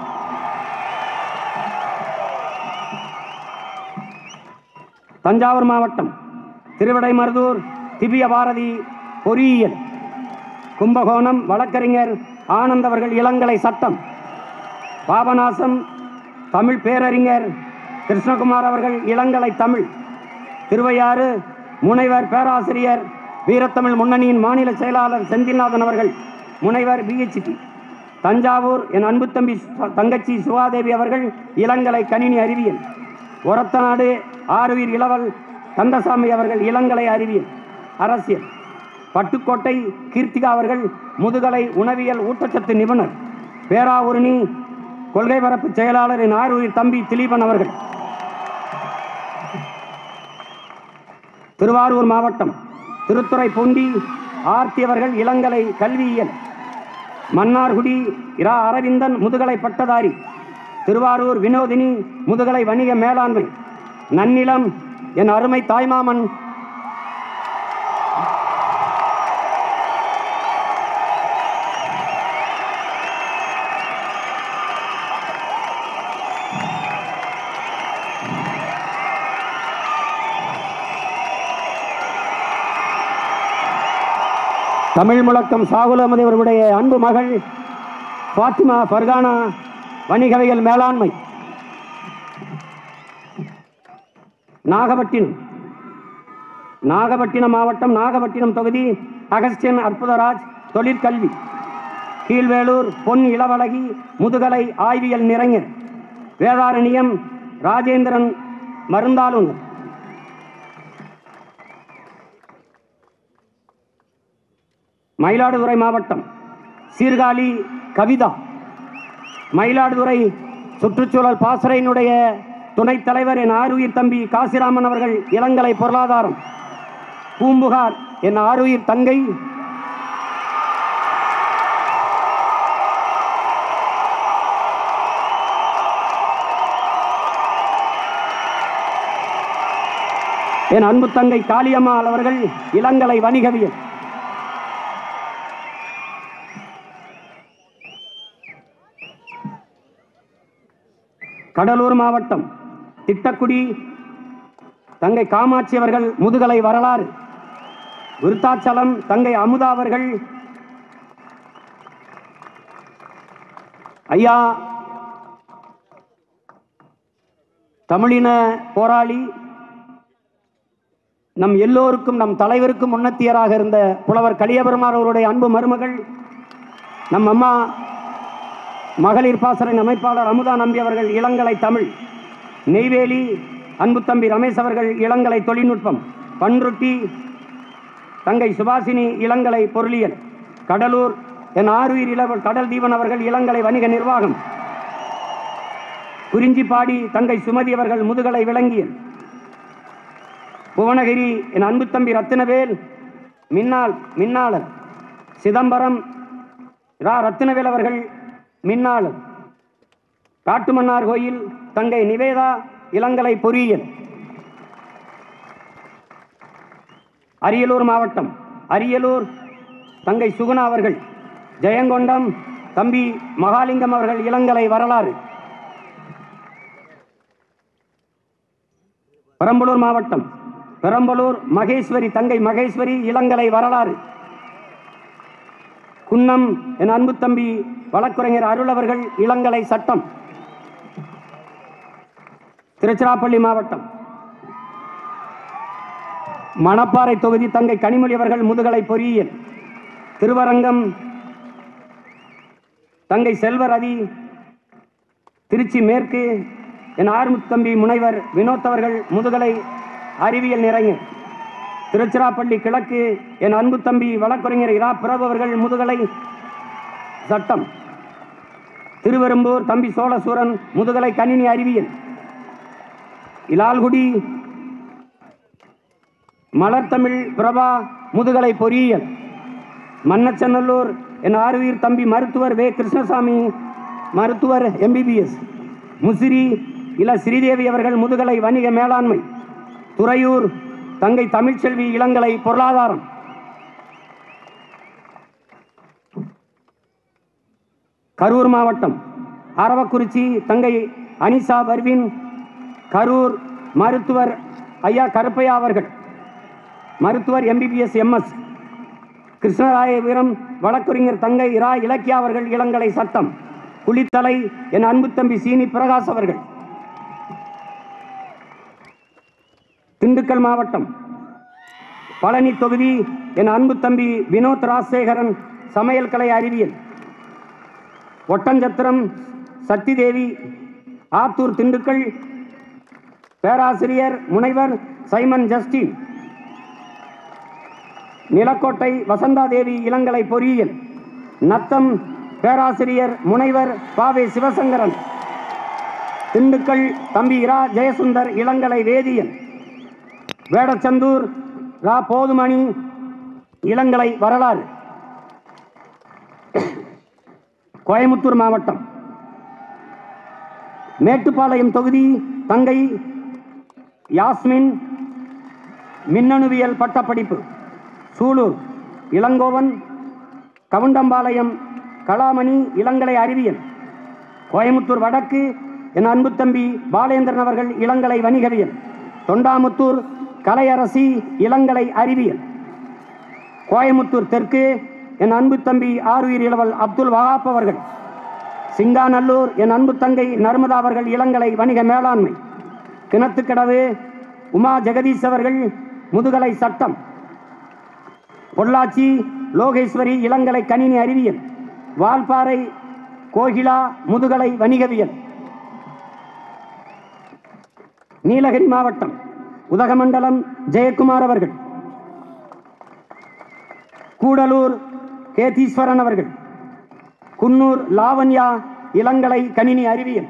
S1: தஞ்சாவூர் மாவட்டம் திருவிடைமருதூர் திவ்ய பாரதி பொறியியல் கும்பகோணம் வழக்கறிஞர் ஆனந்த் அவர்கள் இளங்கலை சட்டம் பாபநாசம் தமிழ் பேரறிஞர் கிருஷ்ணகுமார் அவர்கள் இளங்கலை தமிழ் திருவையாறு முனைவர் பேராசிரியர் வீரத்தமிழ் முன்னணியின் மாநில செயலாளர் செந்தில்நாதன் அவர்கள் முனைவர் பிஹெச்டி தஞ்சாவூர் என் அன்பு தம்பி சு- தங்கச்சி சுவாதேவி அவர்கள் இளங்கலை கணினி அறிவியல் ஒரத்தநாடு ஆறுவீர் இளவல் கந்தசாமி அவர்கள் இளங்கலை அறிவியல் அரசியல் பட்டுக்கோட்டை கீர்த்திகா அவர்கள் முதுகலை உணவியல் ஊட்டச்சத்து நிபுணர் பேராவூரணி கொள்கை பரப்பு செயலாளர் என் ஆறுயிர் தம்பி திலீபன் அவர்கள் திருவாரூர் மாவட்டம் திருத்துறைப்பூண்டி ஆர்த்தி அவர்கள் இளங்கலை கல்வியியல் மன்னார்குடி இரா அரவிந்தன் முதுகலை பட்டதாரி திருவாரூர் வினோதினி முதுகலை வணிக மேலாண்மை நன்னிலம் என் அருமை தாய்மாமன் தமிழ் முழக்கம் சாகுல் அகமது அவர்களுடைய அன்பு மகள் ஃபாத்திமா ஃபர்கானா வணிகவியல் மேலாண்மை நாகப்பட்டினம் நாகப்பட்டினம் மாவட்டம் நாகப்பட்டினம் தொகுதி அகஸ்டியன் அற்புதராஜ் தொழிற்கல்வி கீழ்வேளூர் பொன் இளவழகி முதுகலை ஆய்வியல் நிறைஞர் வேதாரண்யம் ராஜேந்திரன் மருந்தாளுநர் மயிலாடுதுறை மாவட்டம் சீர்காழி கவிதா மயிலாடுதுறை சுற்றுச்சூழல் பாசறையினுடைய துணைத் தலைவர் என் ஆருயிர் தம்பி காசிராமன் அவர்கள் இளங்கலை பொருளாதாரம் பூம்புகார் என் ஆருயிர் தங்கை என் அன்பு தங்கை காளியம்மாள் அவர்கள் இளங்கலை வணிகவியல் கடலூர் மாவட்டம் திட்டக்குடி தங்கை காமாட்சி அவர்கள் முதுகலை வரலாறு விருத்தாச்சலம் தங்கை அமுதா அவர்கள் ஐயா தமிழின போராளி நம் எல்லோருக்கும் நம் தலைவருக்கும் முன்னத்தியராக இருந்த புலவர் கலியபெருமார் அவருடைய அன்பு மருமகள் நம் அம்மா மகளிர் பாசறையின் அமைப்பாளர் அமுதா நம்பி அவர்கள் இளங்கலை தமிழ் நெய்வேலி அன்பு தம்பி ரமேஷ் அவர்கள் இளங்கலை தொழில்நுட்பம் பன்ருட்டி தங்கை சுபாசினி இளங்கலை பொருளியல் கடலூர் என் ஆறுயிர் இளவல் கடல் தீவன் அவர்கள் இளங்கலை வணிக நிர்வாகம் குறிஞ்சிப்பாடி தங்கை சுமதி அவர்கள் முதுகலை விளங்கியல் புவனகிரி என் அன்பு தம்பி ரத்தினவேல் மின்னாள் மின்னாளர் சிதம்பரம் ரா ரத்தினவேல் அவர்கள் மின்னாளர் காட்டுமன்னார் கோயில் தங்கை நிவேதா இளங்கலை பொறியியல் அரியலூர் மாவட்டம் அரியலூர் தங்கை சுகுணா அவர்கள் ஜெயங்கொண்டம் தம்பி மகாலிங்கம் அவர்கள் இளங்கலை வரலாறு பெரம்பலூர் மாவட்டம் பெரம்பலூர் மகேஸ்வரி தங்கை மகேஸ்வரி இளங்கலை வரலாறு குன்னம் என் அன்பு தம்பி வழக்குரைஞர் அருள் அவர்கள் இளங்கலை சட்டம் திருச்சிராப்பள்ளி மாவட்டம் மணப்பாறை தொகுதி தங்கை கனிமொழி அவர்கள் முதுகலை பொறியியல் திருவரங்கம் தங்கை செல்வரதி திருச்சி மேற்கு என் ஆறுமுத்தம்பி முனைவர் வினோத் அவர்கள் முதுகலை அறிவியல் நிறைஞர் திருச்சிராப்பள்ளி கிழக்கு என் அன்பு தம்பி வழக்குரைஞர் இரா பிரபு அவர்கள் முதுகலை சட்டம் திருவெரும்பூர் தம்பி சோழசூரன் முதுகலை கணினி அறிவியல் இலால்குடி மலர்தமிழ் பிரபா முதுகலை பொறியியல் மன்னச்சநல்லூர் என் ஆறுவீர் தம்பி மருத்துவர் வே கிருஷ்ணசாமி மருத்துவர் எம்பிபிஎஸ் முசிறி இள ஸ்ரீதேவி அவர்கள் முதுகலை வணிக மேலாண்மை துறையூர் தங்கை தமிழ்ச்செல்வி இளங்கலை பொருளாதாரம் கரூர் மாவட்டம் அரவக்குறிச்சி தங்கை அனிசா பர்வின் கரூர் மருத்துவர் ஐயா கருப்பையா அவர்கள் மருத்துவர் எம்பிபிஎஸ் எம்எஸ் கிருஷ்ணராயபுரம் வழக்குரைஞர் தங்கை இரா இலக்கியா அவர்கள் இளங்கலை சட்டம் குளித்தலை என் அன்பு தம்பி சீனி பிரகாஷ் அவர்கள் திண்டுக்கல் மாவட்டம் பழனி தொகுதி என் அன்பு தம்பி வினோத் ராஜசேகரன் சமையல் கலை அறிவியல் ஒட்டஞ்சத்திரம் சக்திதேவி ஆத்தூர் திண்டுக்கல் பேராசிரியர் முனைவர் சைமன் ஜஸ்டின் நிலக்கோட்டை வசந்தாதேவி இளங்கலை பொறியியல் நத்தம் பேராசிரியர் முனைவர் பாவே சிவசங்கரன் திண்டுக்கல் தம்பி இரா ஜெயசுந்தர் இளங்கலை வேதியியல் வேடச்சந்தூர் ரா போதுமணி இளங்கலை வரலாறு கோயமுத்தூர் மாவட்டம் மேட்டுப்பாளையம் தொகுதி தங்கை யாஸ்மின் மின்னணுவியல் பட்டப்படிப்பு சூலூர் இளங்கோவன் கவுண்டம்பாளையம் கலாமணி இளங்கலை அறிவியல் கோயமுத்தூர் வடக்கு என் அன்பு தம்பி பாலேந்திரன் அவர்கள் இளங்கலை வணிகவியல் தொண்டாமுத்தூர் கலையரசி இளங்கலை அறிவியல் கோயமுத்தூர் தெற்கு என் அன்பு தம்பி ஆறுயிர் இளவல் அப்துல் வஹாப் அவர்கள் சிங்காநல்லூர் என் அன்பு தங்கை நர்மதா அவர்கள் இளங்கலை வணிக மேலாண்மை கிணத்துக்கடவு உமா ஜெகதீஷ் அவர்கள் முதுகலை சட்டம் பொள்ளாச்சி லோகேஸ்வரி இளங்கலை கணினி அறிவியல் வால்பாறை கோகிலா முதுகலை வணிகவியல் நீலகிரி மாவட்டம் உதகமண்டலம் ஜெயக்குமார் அவர்கள் கூடலூர் கேதீஸ்வரன் அவர்கள் குன்னூர் லாவண்யா இளங்கலை கணினி அறிவியல்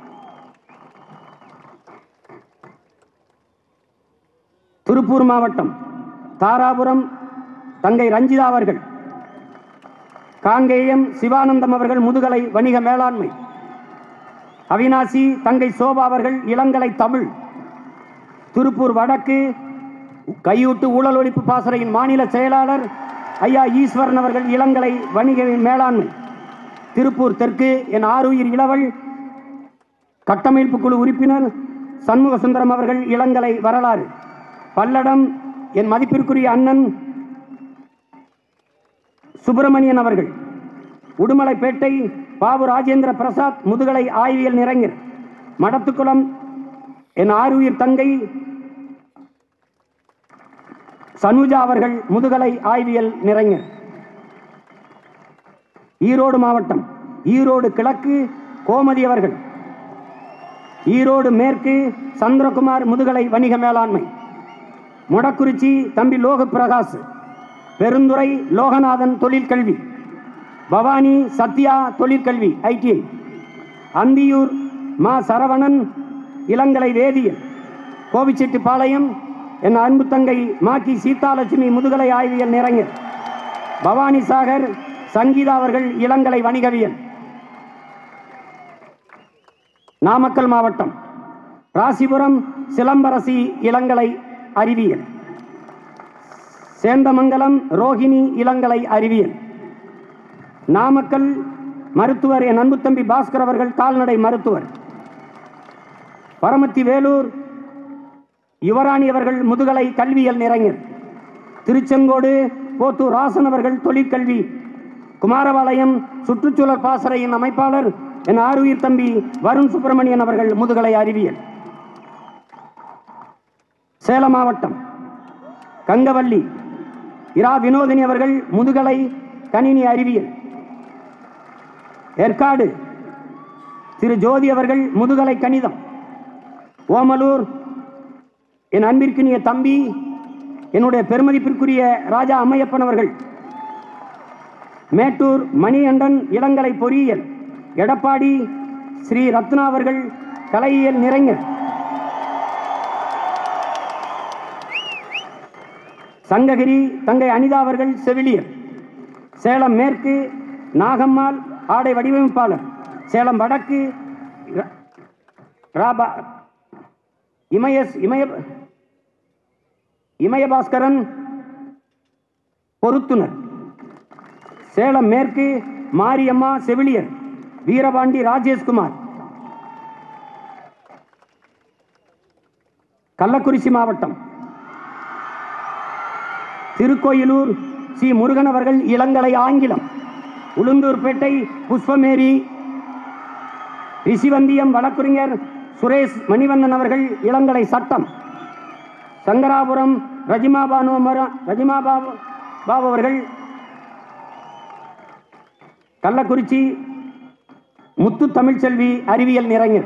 S1: திருப்பூர் மாவட்டம் தாராபுரம் தங்கை ரஞ்சிதா அவர்கள் காங்கேயம் சிவானந்தம் அவர்கள் முதுகலை வணிக மேலாண்மை அவினாசி தங்கை சோபா அவர்கள் இளங்கலை தமிழ் திருப்பூர் வடக்கு கையூட்டு ஊழல் ஒழிப்பு பாசறையின் மாநில செயலாளர் ஐயா ஈஸ்வரன் அவர்கள் இளங்கலை வணிக மேலாண்மை திருப்பூர் தெற்கு என் ஆறுயிர் இளவல் கட்டமைப்பு குழு உறுப்பினர் சண்முக சுந்தரம் அவர்கள் இளங்கலை வரலாறு பல்லடம் என் மதிப்பிற்குரிய அண்ணன் சுப்பிரமணியன் அவர்கள் உடுமலைப்பேட்டை பாபு ராஜேந்திர பிரசாத் முதுகலை ஆய்வியல் நிறைஞர் மடத்துக்குளம் என் ஆறுயிர் தங்கை சனுஜா அவர்கள் முதுகலை ஆய்வியல் நிறைஞர் ஈரோடு மாவட்டம் ஈரோடு கிழக்கு கோமதி அவர்கள் ஈரோடு மேற்கு சந்திரகுமார் முதுகலை வணிக மேலாண்மை மொடக்குறிச்சி தம்பி லோக பிரகாஷ் பெருந்துறை லோகநாதன் தொழிற்கல்வி பவானி சத்யா தொழிற்கல்வி ஐடிஐ அந்தியூர் மா சரவணன் இளங்கலை வேதியியல் கோபிச்செட்டிப்பாளையம் என் அன்பு தங்கை மாக்கி சீதாலட்சுமி முதுகலை ஆய்வியல் நிறைஞர் பவானி சாகர் சங்கீதா அவர்கள் இளங்கலை வணிகவியல் நாமக்கல் மாவட்டம் ராசிபுரம் சிலம்பரசி இளங்கலை அறிவியல் சேந்தமங்கலம் ரோஹிணி இளங்கலை அறிவியல் நாமக்கல் மருத்துவர் என் அன்பு தம்பி பாஸ்கர் அவர்கள் கால்நடை மருத்துவர் பரமத்தி வேலூர் யுவராணி அவர்கள் முதுகலை கல்வியல் நிறைஞர் திருச்செங்கோடு போத்தூர் ராசன் அவர்கள் தொழிற்கல்வி குமாரபாளையம் சுற்றுச்சூழல் பாசறையின் அமைப்பாளர் என் ஆறுயிர் தம்பி வருண் சுப்பிரமணியன் அவர்கள் முதுகலை அறிவியல் சேலம் மாவட்டம் கங்கவல்லி இரா வினோதினி அவர்கள் முதுகலை கணினி அறிவியல் ஏற்காடு திரு ஜோதி அவர்கள் முதுகலை கணிதம் ஓமலூர் என் அன்பிற்கினிய தம்பி என்னுடைய பெருமதிப்பிற்குரிய ராஜா அம்மையப்பன் அவர்கள் மேட்டூர் மணிகண்டன் இளங்கலை பொறியியல் எடப்பாடி ஸ்ரீ ரத்னா அவர்கள் கலையியல் நிறைஞர் சங்ககிரி தங்கை அனிதா அவர்கள் செவிலியர் சேலம் மேற்கு நாகம்மாள் ஆடை வடிவமைப்பாளர் சேலம் வடக்கு ர- ராபா இமயஸ் இமய இமயபாஸ்கரன் பொருத்துனர் சேலம் மேற்கு மாரியம்மா செவிலியர் வீரபாண்டி ராஜேஷ்குமார் கள்ளக்குறிச்சி மாவட்டம் திருக்கோயிலூர் சி முருகன் அவர்கள் இளங்கலை ஆங்கிலம் உளுந்தூர்பேட்டை புஷ்பமேரி ரிஷிவந்தியம் வழக்குரைஞர் சுரேஷ் மணிவண்ணன் அவர்கள் இளங்கலை சட்டம் சங்கராபுரம் ரஜிமா பானு மர- ரஜிமா பாபு பாபு அவர்கள் கள்ளக்குறிச்சி முத்து தமிழ்ச்செல்வி அறிவியல் நிறைஞர்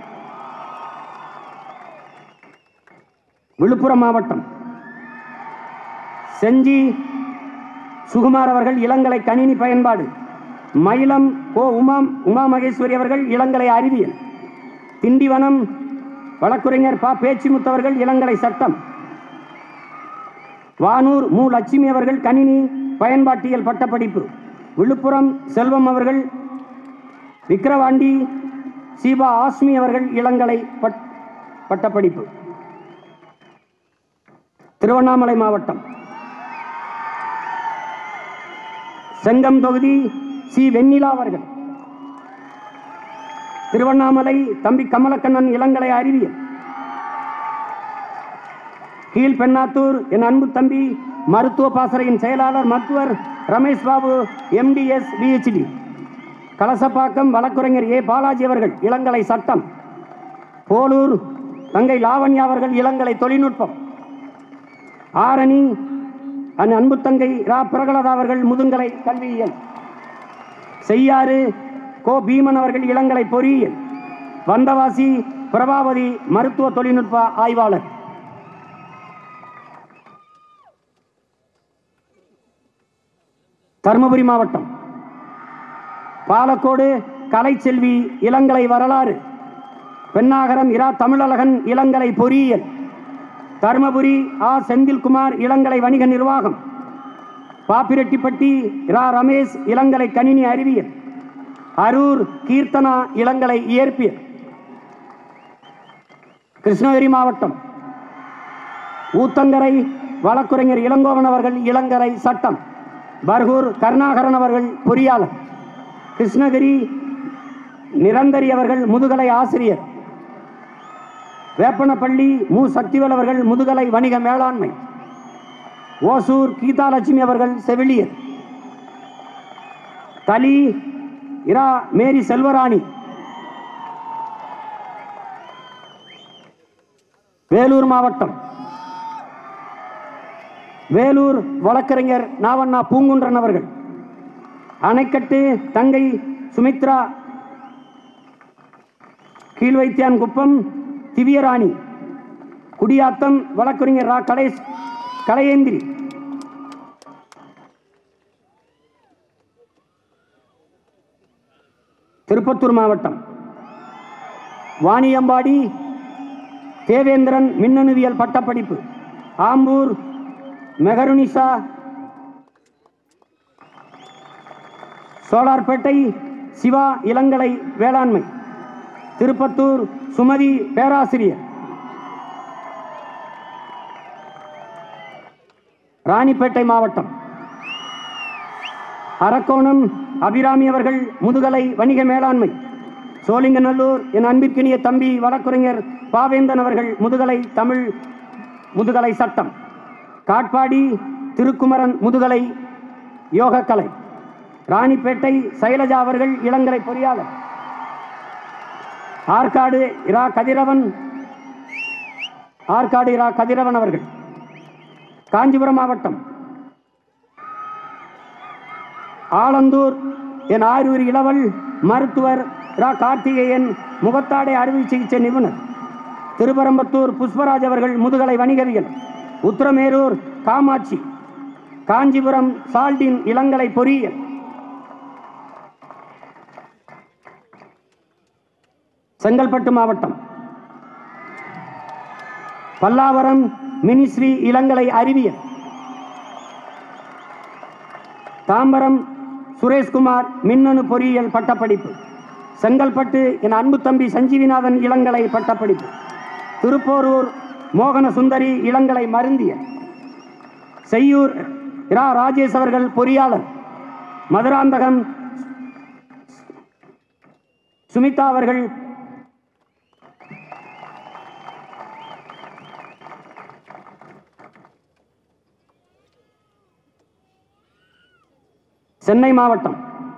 S1: விழுப்புரம் மாவட்டம் செஞ்சி சுகுமார் அவர்கள் இளங்கலை கணினி பயன்பாடு மயிலம் ஓ உமா உமா மகேஸ்வரி அவர்கள் இளங்கலை அறிவியல் திண்டிவனம் வழக்குரைஞர் பா பேச்சிமுத்து அவர்கள் இளங்கலை சட்டம் வானூர் மு லட்சுமி அவர்கள் கணினி பயன்பாட்டியல் பட்டப்படிப்பு விழுப்புரம் செல்வம் அவர்கள் விக்கிரவாண்டி சீபா ஆஸ்மி அவர்கள் இளங்கலை பட் பட்டப்படிப்பு திருவண்ணாமலை மாவட்டம் செங்கம் தொகுதி சி வெண்ணிலா அவர்கள் திருவண்ணாமலை தம்பி கமலக்கண்ணன் இளங்கலை அறிவியல் கீழ்பெண்ணாத்தூர் என் அன்பு தம்பி மருத்துவ பாசறையின் செயலாளர் மருத்துவர் ரமேஷ் பாபு எம்டிஎஸ் பிஹெச்டி கலசப்பாக்கம் வழக்குரைஞர் ஏ பாலாஜி அவர்கள் இளங்கலை சட்டம் போலூர் தங்கை லாவண்யா அவர்கள் இளங்கலை தொழில்நுட்பம் ஆரணி அன் அன்பு தங்கை ரா பிரகலதா அவர்கள் முதுங்கலை கல்வியியல் செய்யாறு கோ பீமன் அவர்கள் இளங்கலை பொறியியல் வந்தவாசி பிரபாவதி மருத்துவ தொழில்நுட்ப ஆய்வாளர் தருமபுரி மாவட்டம் பாலக்கோடு கலைச்செல்வி இளங்கலை வரலாறு பெண்ணாகரம் இரா தமிழழகன் இளங்கலை பொறியியல் தருமபுரி ஆ செந்தில்குமார் இளங்கலை வணிக நிர்வாகம் பாப்பிரெட்டிப்பட்டி இரா ரமேஷ் இளங்கலை கணினி அறிவியல் அரூர் கீர்த்தனா இளங்கலை இயற்பியல் கிருஷ்ணகிரி மாவட்டம் ஊத்தங்கரை வழக்குரைஞர் இளங்கோவன் அவர்கள் இளங்கரை சட்டம் பர்கூர் கருணாகரன் அவர்கள் பொறியாளர் கிருஷ்ணகிரி நிரந்தரி அவர்கள் முதுகலை ஆசிரியர் வேப்பனப்பள்ளி மு சக்திவேல் அவர்கள் முதுகலை வணிக மேலாண்மை ஓசூர் கீதாலட்சுமி அவர்கள் செவிலியர் தலி இரா மேரி செல்வராணி வேலூர் மாவட்டம் வேலூர் வழக்கறிஞர் நாவண்ணா பூங்குன்றன் அவர்கள் அணைக்கட்டு தங்கை சுமித்ரா கீழ்வைத்தியான் குப்பம் திவ்யராணி குடியாத்தம் வழக்கறிஞர் ரா கடை கலையேந்திரி திருப்பத்தூர் மாவட்டம் வாணியம்பாடி தேவேந்திரன் மின்னணுவியல் பட்டப்படிப்பு ஆம்பூர் மெகருனிசா சோலார்பேட்டை சிவா இளங்கலை வேளாண்மை திருப்பத்தூர் சுமதி பேராசிரியர் ராணிப்பேட்டை மாவட்டம் அரக்கோணம் அபிராமி அவர்கள் முதுகலை வணிக மேலாண்மை சோழிங்கநல்லூர் என் அன்பிற்கினிய தம்பி வழக்குரைஞர் பாவேந்தன் அவர்கள் முதுகலை தமிழ் முதுகலை சட்டம் காட்பாடி திருக்குமரன் முதுகலை யோகக்கலை ராணிப்பேட்டை சைலஜா அவர்கள் இளங்கலை பொறியாளர் ஆற்காடு இரா கதிரவன் ஆற்காடு இரா கதிரவன் அவர்கள் காஞ்சிபுரம் மாவட்டம் ஆலந்தூர் என் ஆரூர் இளவல் மருத்துவர் ரா கார்த்திகேயன் முகத்தாடை அறுவை சிகிச்சை நிபுணர் திருப்பரம்பத்தூர் புஷ்பராஜ் அவர்கள் முதுகலை வணிகவியல் உத்திரமேரூர் காமாட்சி காஞ்சிபுரம் சால்டின் இளங்கலை பொறியியல் செங்கல்பட்டு மாவட்டம் பல்லாவரம் மினிஸ்ரீ இளங்கலை அறிவியல் தாம்பரம் சுரேஷ்குமார் மின்னணு பொறியியல் பட்டப்படிப்பு செங்கல்பட்டு என் அன்பு தம்பி சஞ்சீவிநாதன் இளங்கலை பட்டப்படிப்பு திருப்போரூர் மோகன சுந்தரி இளங்கலை மருந்தியல் செய்யூர் இரா ராஜேஷ் அவர்கள் பொறியாளர் மதுராந்தகம் சுமிதா அவர்கள் சென்னை மாவட்டம்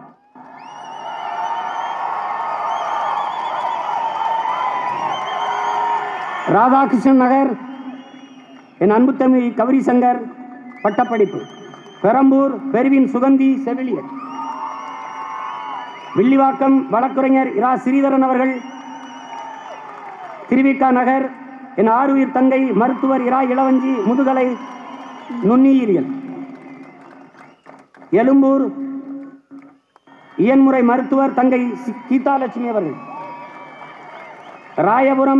S1: ராதாகிருஷ்ணன் நகர் என் அன்பு தம்பி கௌரி சங்கர் பட்டப்படிப்பு பெரம்பூர் பெருவின் சுகந்தி செவிலியர் வில்லிவாக்கம் வழக்குரைஞர் இரா ஸ்ரீதரன் அவர்கள் திருவிக்கா நகர் என் ஆறுயிர் தங்கை மருத்துவர் இரா இளவஞ்சி முதுகலை நுண்ணுயிரியல் எழும்பூர் இயன்முறை மருத்துவர் தங்கை சி- கீதாலட்சுமி அவர்கள் ராயபுரம்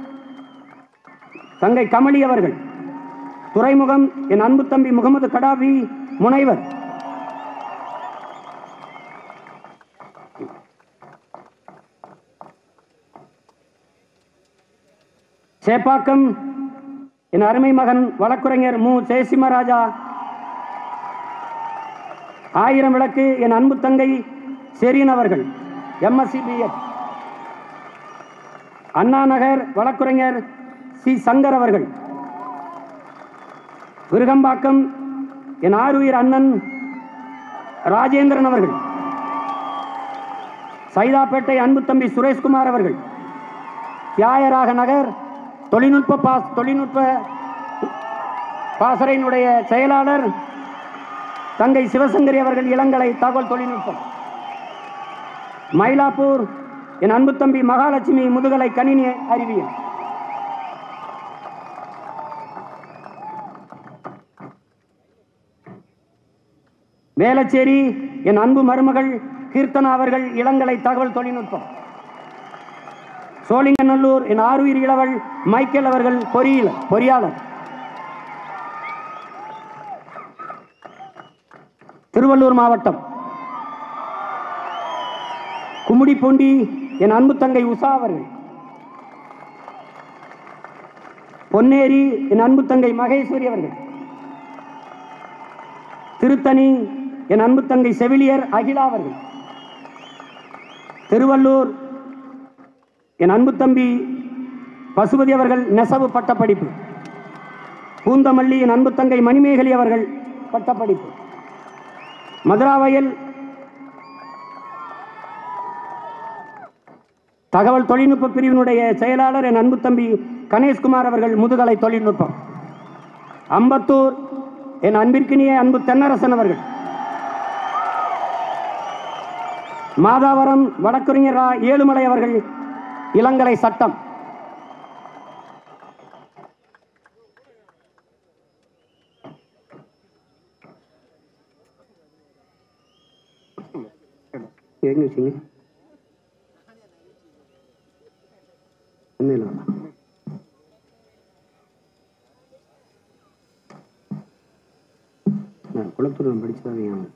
S1: தங்கை கமலி அவர்கள் துறைமுகம் என் அன்பு தம்பி முகமது கடாபி முனைவர் சேப்பாக்கம் என் அருமை மகன் வழக்குரைஞர் மு ஜெயசிம்மராஜா ஆயிரம் விளக்கு என் அன்பு தங்கை செரியன் அவர்கள் எம்எஸ்சி பிஎட் அண்ணா நகர் வழக்குரைஞர் சி சங்கர் அவர்கள் விருகம்பாக்கம் என் ஆறுயிர் அண்ணன் ராஜேந்திரன் அவர்கள் சைதாப்பேட்டை அன்பு தம்பி சுரேஷ்குமார் அவர்கள் தியாயராக நகர் தொழில்நுட்ப பாஸ் தொழில்நுட்ப பாசறையினுடைய செயலாளர் தங்கை சிவசங்கரி அவர்கள் இளங்கலை தகவல் தொழில்நுட்பம் மயிலாப்பூர் என் அன்பு தம்பி மகாலட்சுமி முதுகலை கணினி அறிவியல் வேளச்சேரி என் அன்பு மருமகள் கீர்த்தனா அவர்கள் இளங்கலை தகவல் தொழில்நுட்பம் சோழிங்கநல்லூர் என் ஆறுயிர் இளவல் மைக்கேல் அவர்கள் பொறியியல் பொறியாளர் திருவள்ளூர் மாவட்டம் கும்மிடிப்பூண்டி என் அன்பு தங்கை உஷா அவர்கள் பொன்னேரி என் அன்பு தங்கை மகேஸ்வரி அவர்கள் திருத்தணி என் அன்பு தங்கை செவிலியர் அகிலா அவர்கள் திருவள்ளூர் என் அன்பு தம்பி பசுபதி அவர்கள் நெசவு பட்டப்படிப்பு பூந்தமல்லி என் அன்பு தங்கை மணிமேகலி அவர்கள் பட்டப்படிப்பு மதுராவயல் தகவல் தொழில்நுட்ப பிரிவினுடைய செயலாளர் என் அன்பு தம்பி கணேஷ்குமார் அவர்கள் முதுகலை தொழில்நுட்பம் அம்பத்தூர் என் அன்பிற்கினிய அன்பு தென்னரசன் அவர்கள் மாதாவரம் வழக்கறிஞர் ரா. ஏழுமலை அவர்கள் இளங்கலை சட்டம் எங்க வச்சீங்க ஒன்றும் இல்லை நான் குளத்தூர் நான் படிச்சதாக ஞாபகம்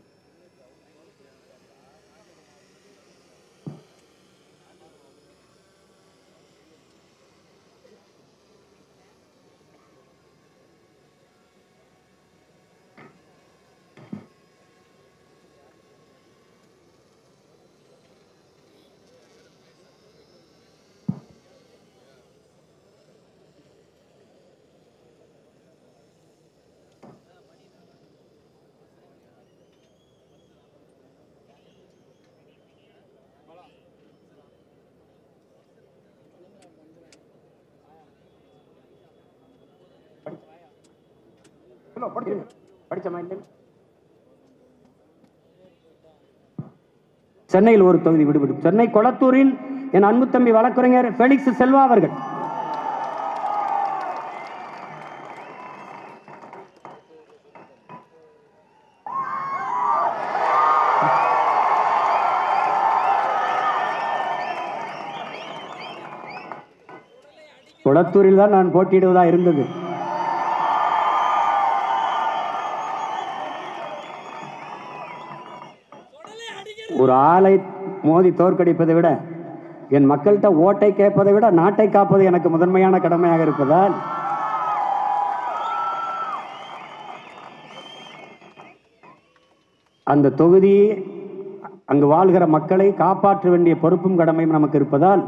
S1: படிச்சமா இல்லை சென்னையில் ஒரு தொகுதி விடுபடும் சென்னை கொளத்தூரில் என் அன்பு தம்பி வழக்கறிஞர் ஃபெலிக்ஸ் செல்வா அவர்கள் கொளத்தூரில் தான் நான் போட்டியிடுவதா இருந்தது ஒரு ஆளை மோதி தோற்கடிப்பதை விட என் மக்கள்கிட்ட ஓட்டை கேட்பதை விட நாட்டை காப்பது எனக்கு முதன்மையான கடமையாக இருப்பதால் அந்த தொகுதியை அங்கு வாழ்கிற மக்களை காப்பாற்ற வேண்டிய பொறுப்பும் கடமையும் நமக்கு இருப்பதால்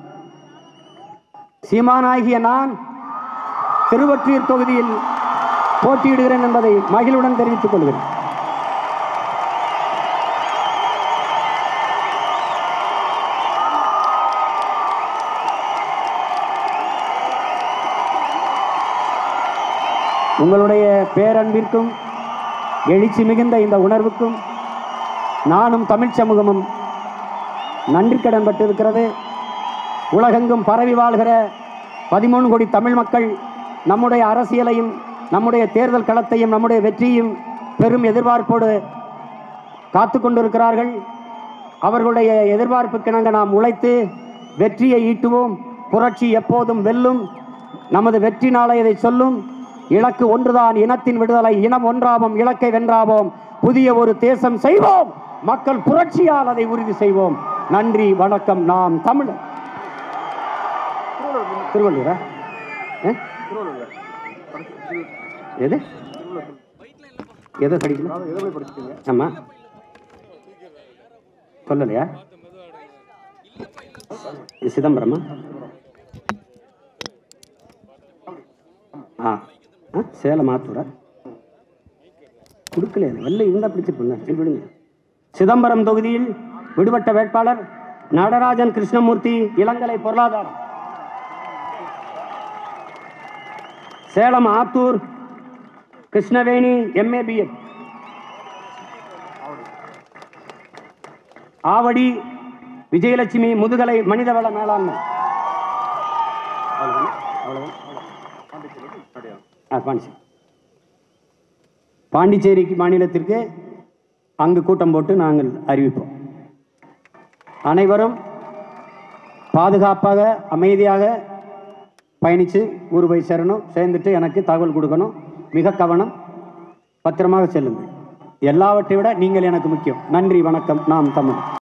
S1: சீமானாகிய நான் திருவொற்றியூர் தொகுதியில் போட்டியிடுகிறேன் என்பதை மகிழ்வுடன் தெரிவித்துக் கொள்கிறேன் உங்களுடைய பேரன்பிற்கும் எழுச்சி மிகுந்த இந்த உணர்வுக்கும் நானும் தமிழ்ச் சமூகமும் நன்றி கடன் பட்டிருக்கிறது உலகெங்கும் பரவி வாழ்கிற பதிமூணு கோடி தமிழ் மக்கள் நம்முடைய அரசியலையும் நம்முடைய தேர்தல் களத்தையும் நம்முடைய வெற்றியும் பெரும் எதிர்பார்ப்போடு காத்து கொண்டிருக்கிறார்கள் அவர்களுடைய எதிர்பார்ப்புக்கிணங்க நாம் உழைத்து வெற்றியை ஈட்டுவோம் புரட்சி எப்போதும் வெல்லும் நமது வெற்றி நாளை இதை சொல்லும் இலக்கு ஒன்றுதான் இனத்தின் விடுதலை இனம் ஒன்றாவோம் இலக்கை வென்றாவோம் புதிய ஒரு தேசம் செய்வோம் மக்கள் புரட்சியால் அதை உறுதி செய்வோம் நன்றி வணக்கம் நாம் தமிழர் திருவள்ளூரா ஆ? எது எதை படிக்கணும் ஆமா சொல்லலையா இது சிதம்பரமா ஆ ஆ சேலம் ஆத்தூரா கொடுக்கல வெளில இருந்தா பிடிச்சிருப்பேங்க சரி விடுங்க சிதம்பரம் தொகுதியில் விடுபட்ட வேட்பாளர் நடராஜன் கிருஷ்ணமூர்த்தி இளங்கலை பொருளாதாரம் சேலம் ஆத்தூர் கிருஷ்ணவேணி எம்ஏ பிஎட் ஆவடி விஜயலட்சுமி முதுகலை மனிதவள மேலாண்மை அவ்வளவுதானே? அவ்வளவுதான். ஆ, பாண்டிச்சேரி பாண்டிச்சேரிக்கு மாநிலத்திற்கு அங்கு கூட்டம் போட்டு நாங்கள் அறிவிப்போம் அனைவரும் பாதுகாப்பாக அமைதியாக பயணித்து ஊர் போய் சேரணும் சேர்ந்துட்டு எனக்கு தகவல் கொடுக்கணும் மிக கவனம் பத்திரமாக செல்லுங்கள் எல்லாவற்றை விட நீங்கள் எனக்கு முக்கியம் நன்றி வணக்கம் நாம் தமிழ்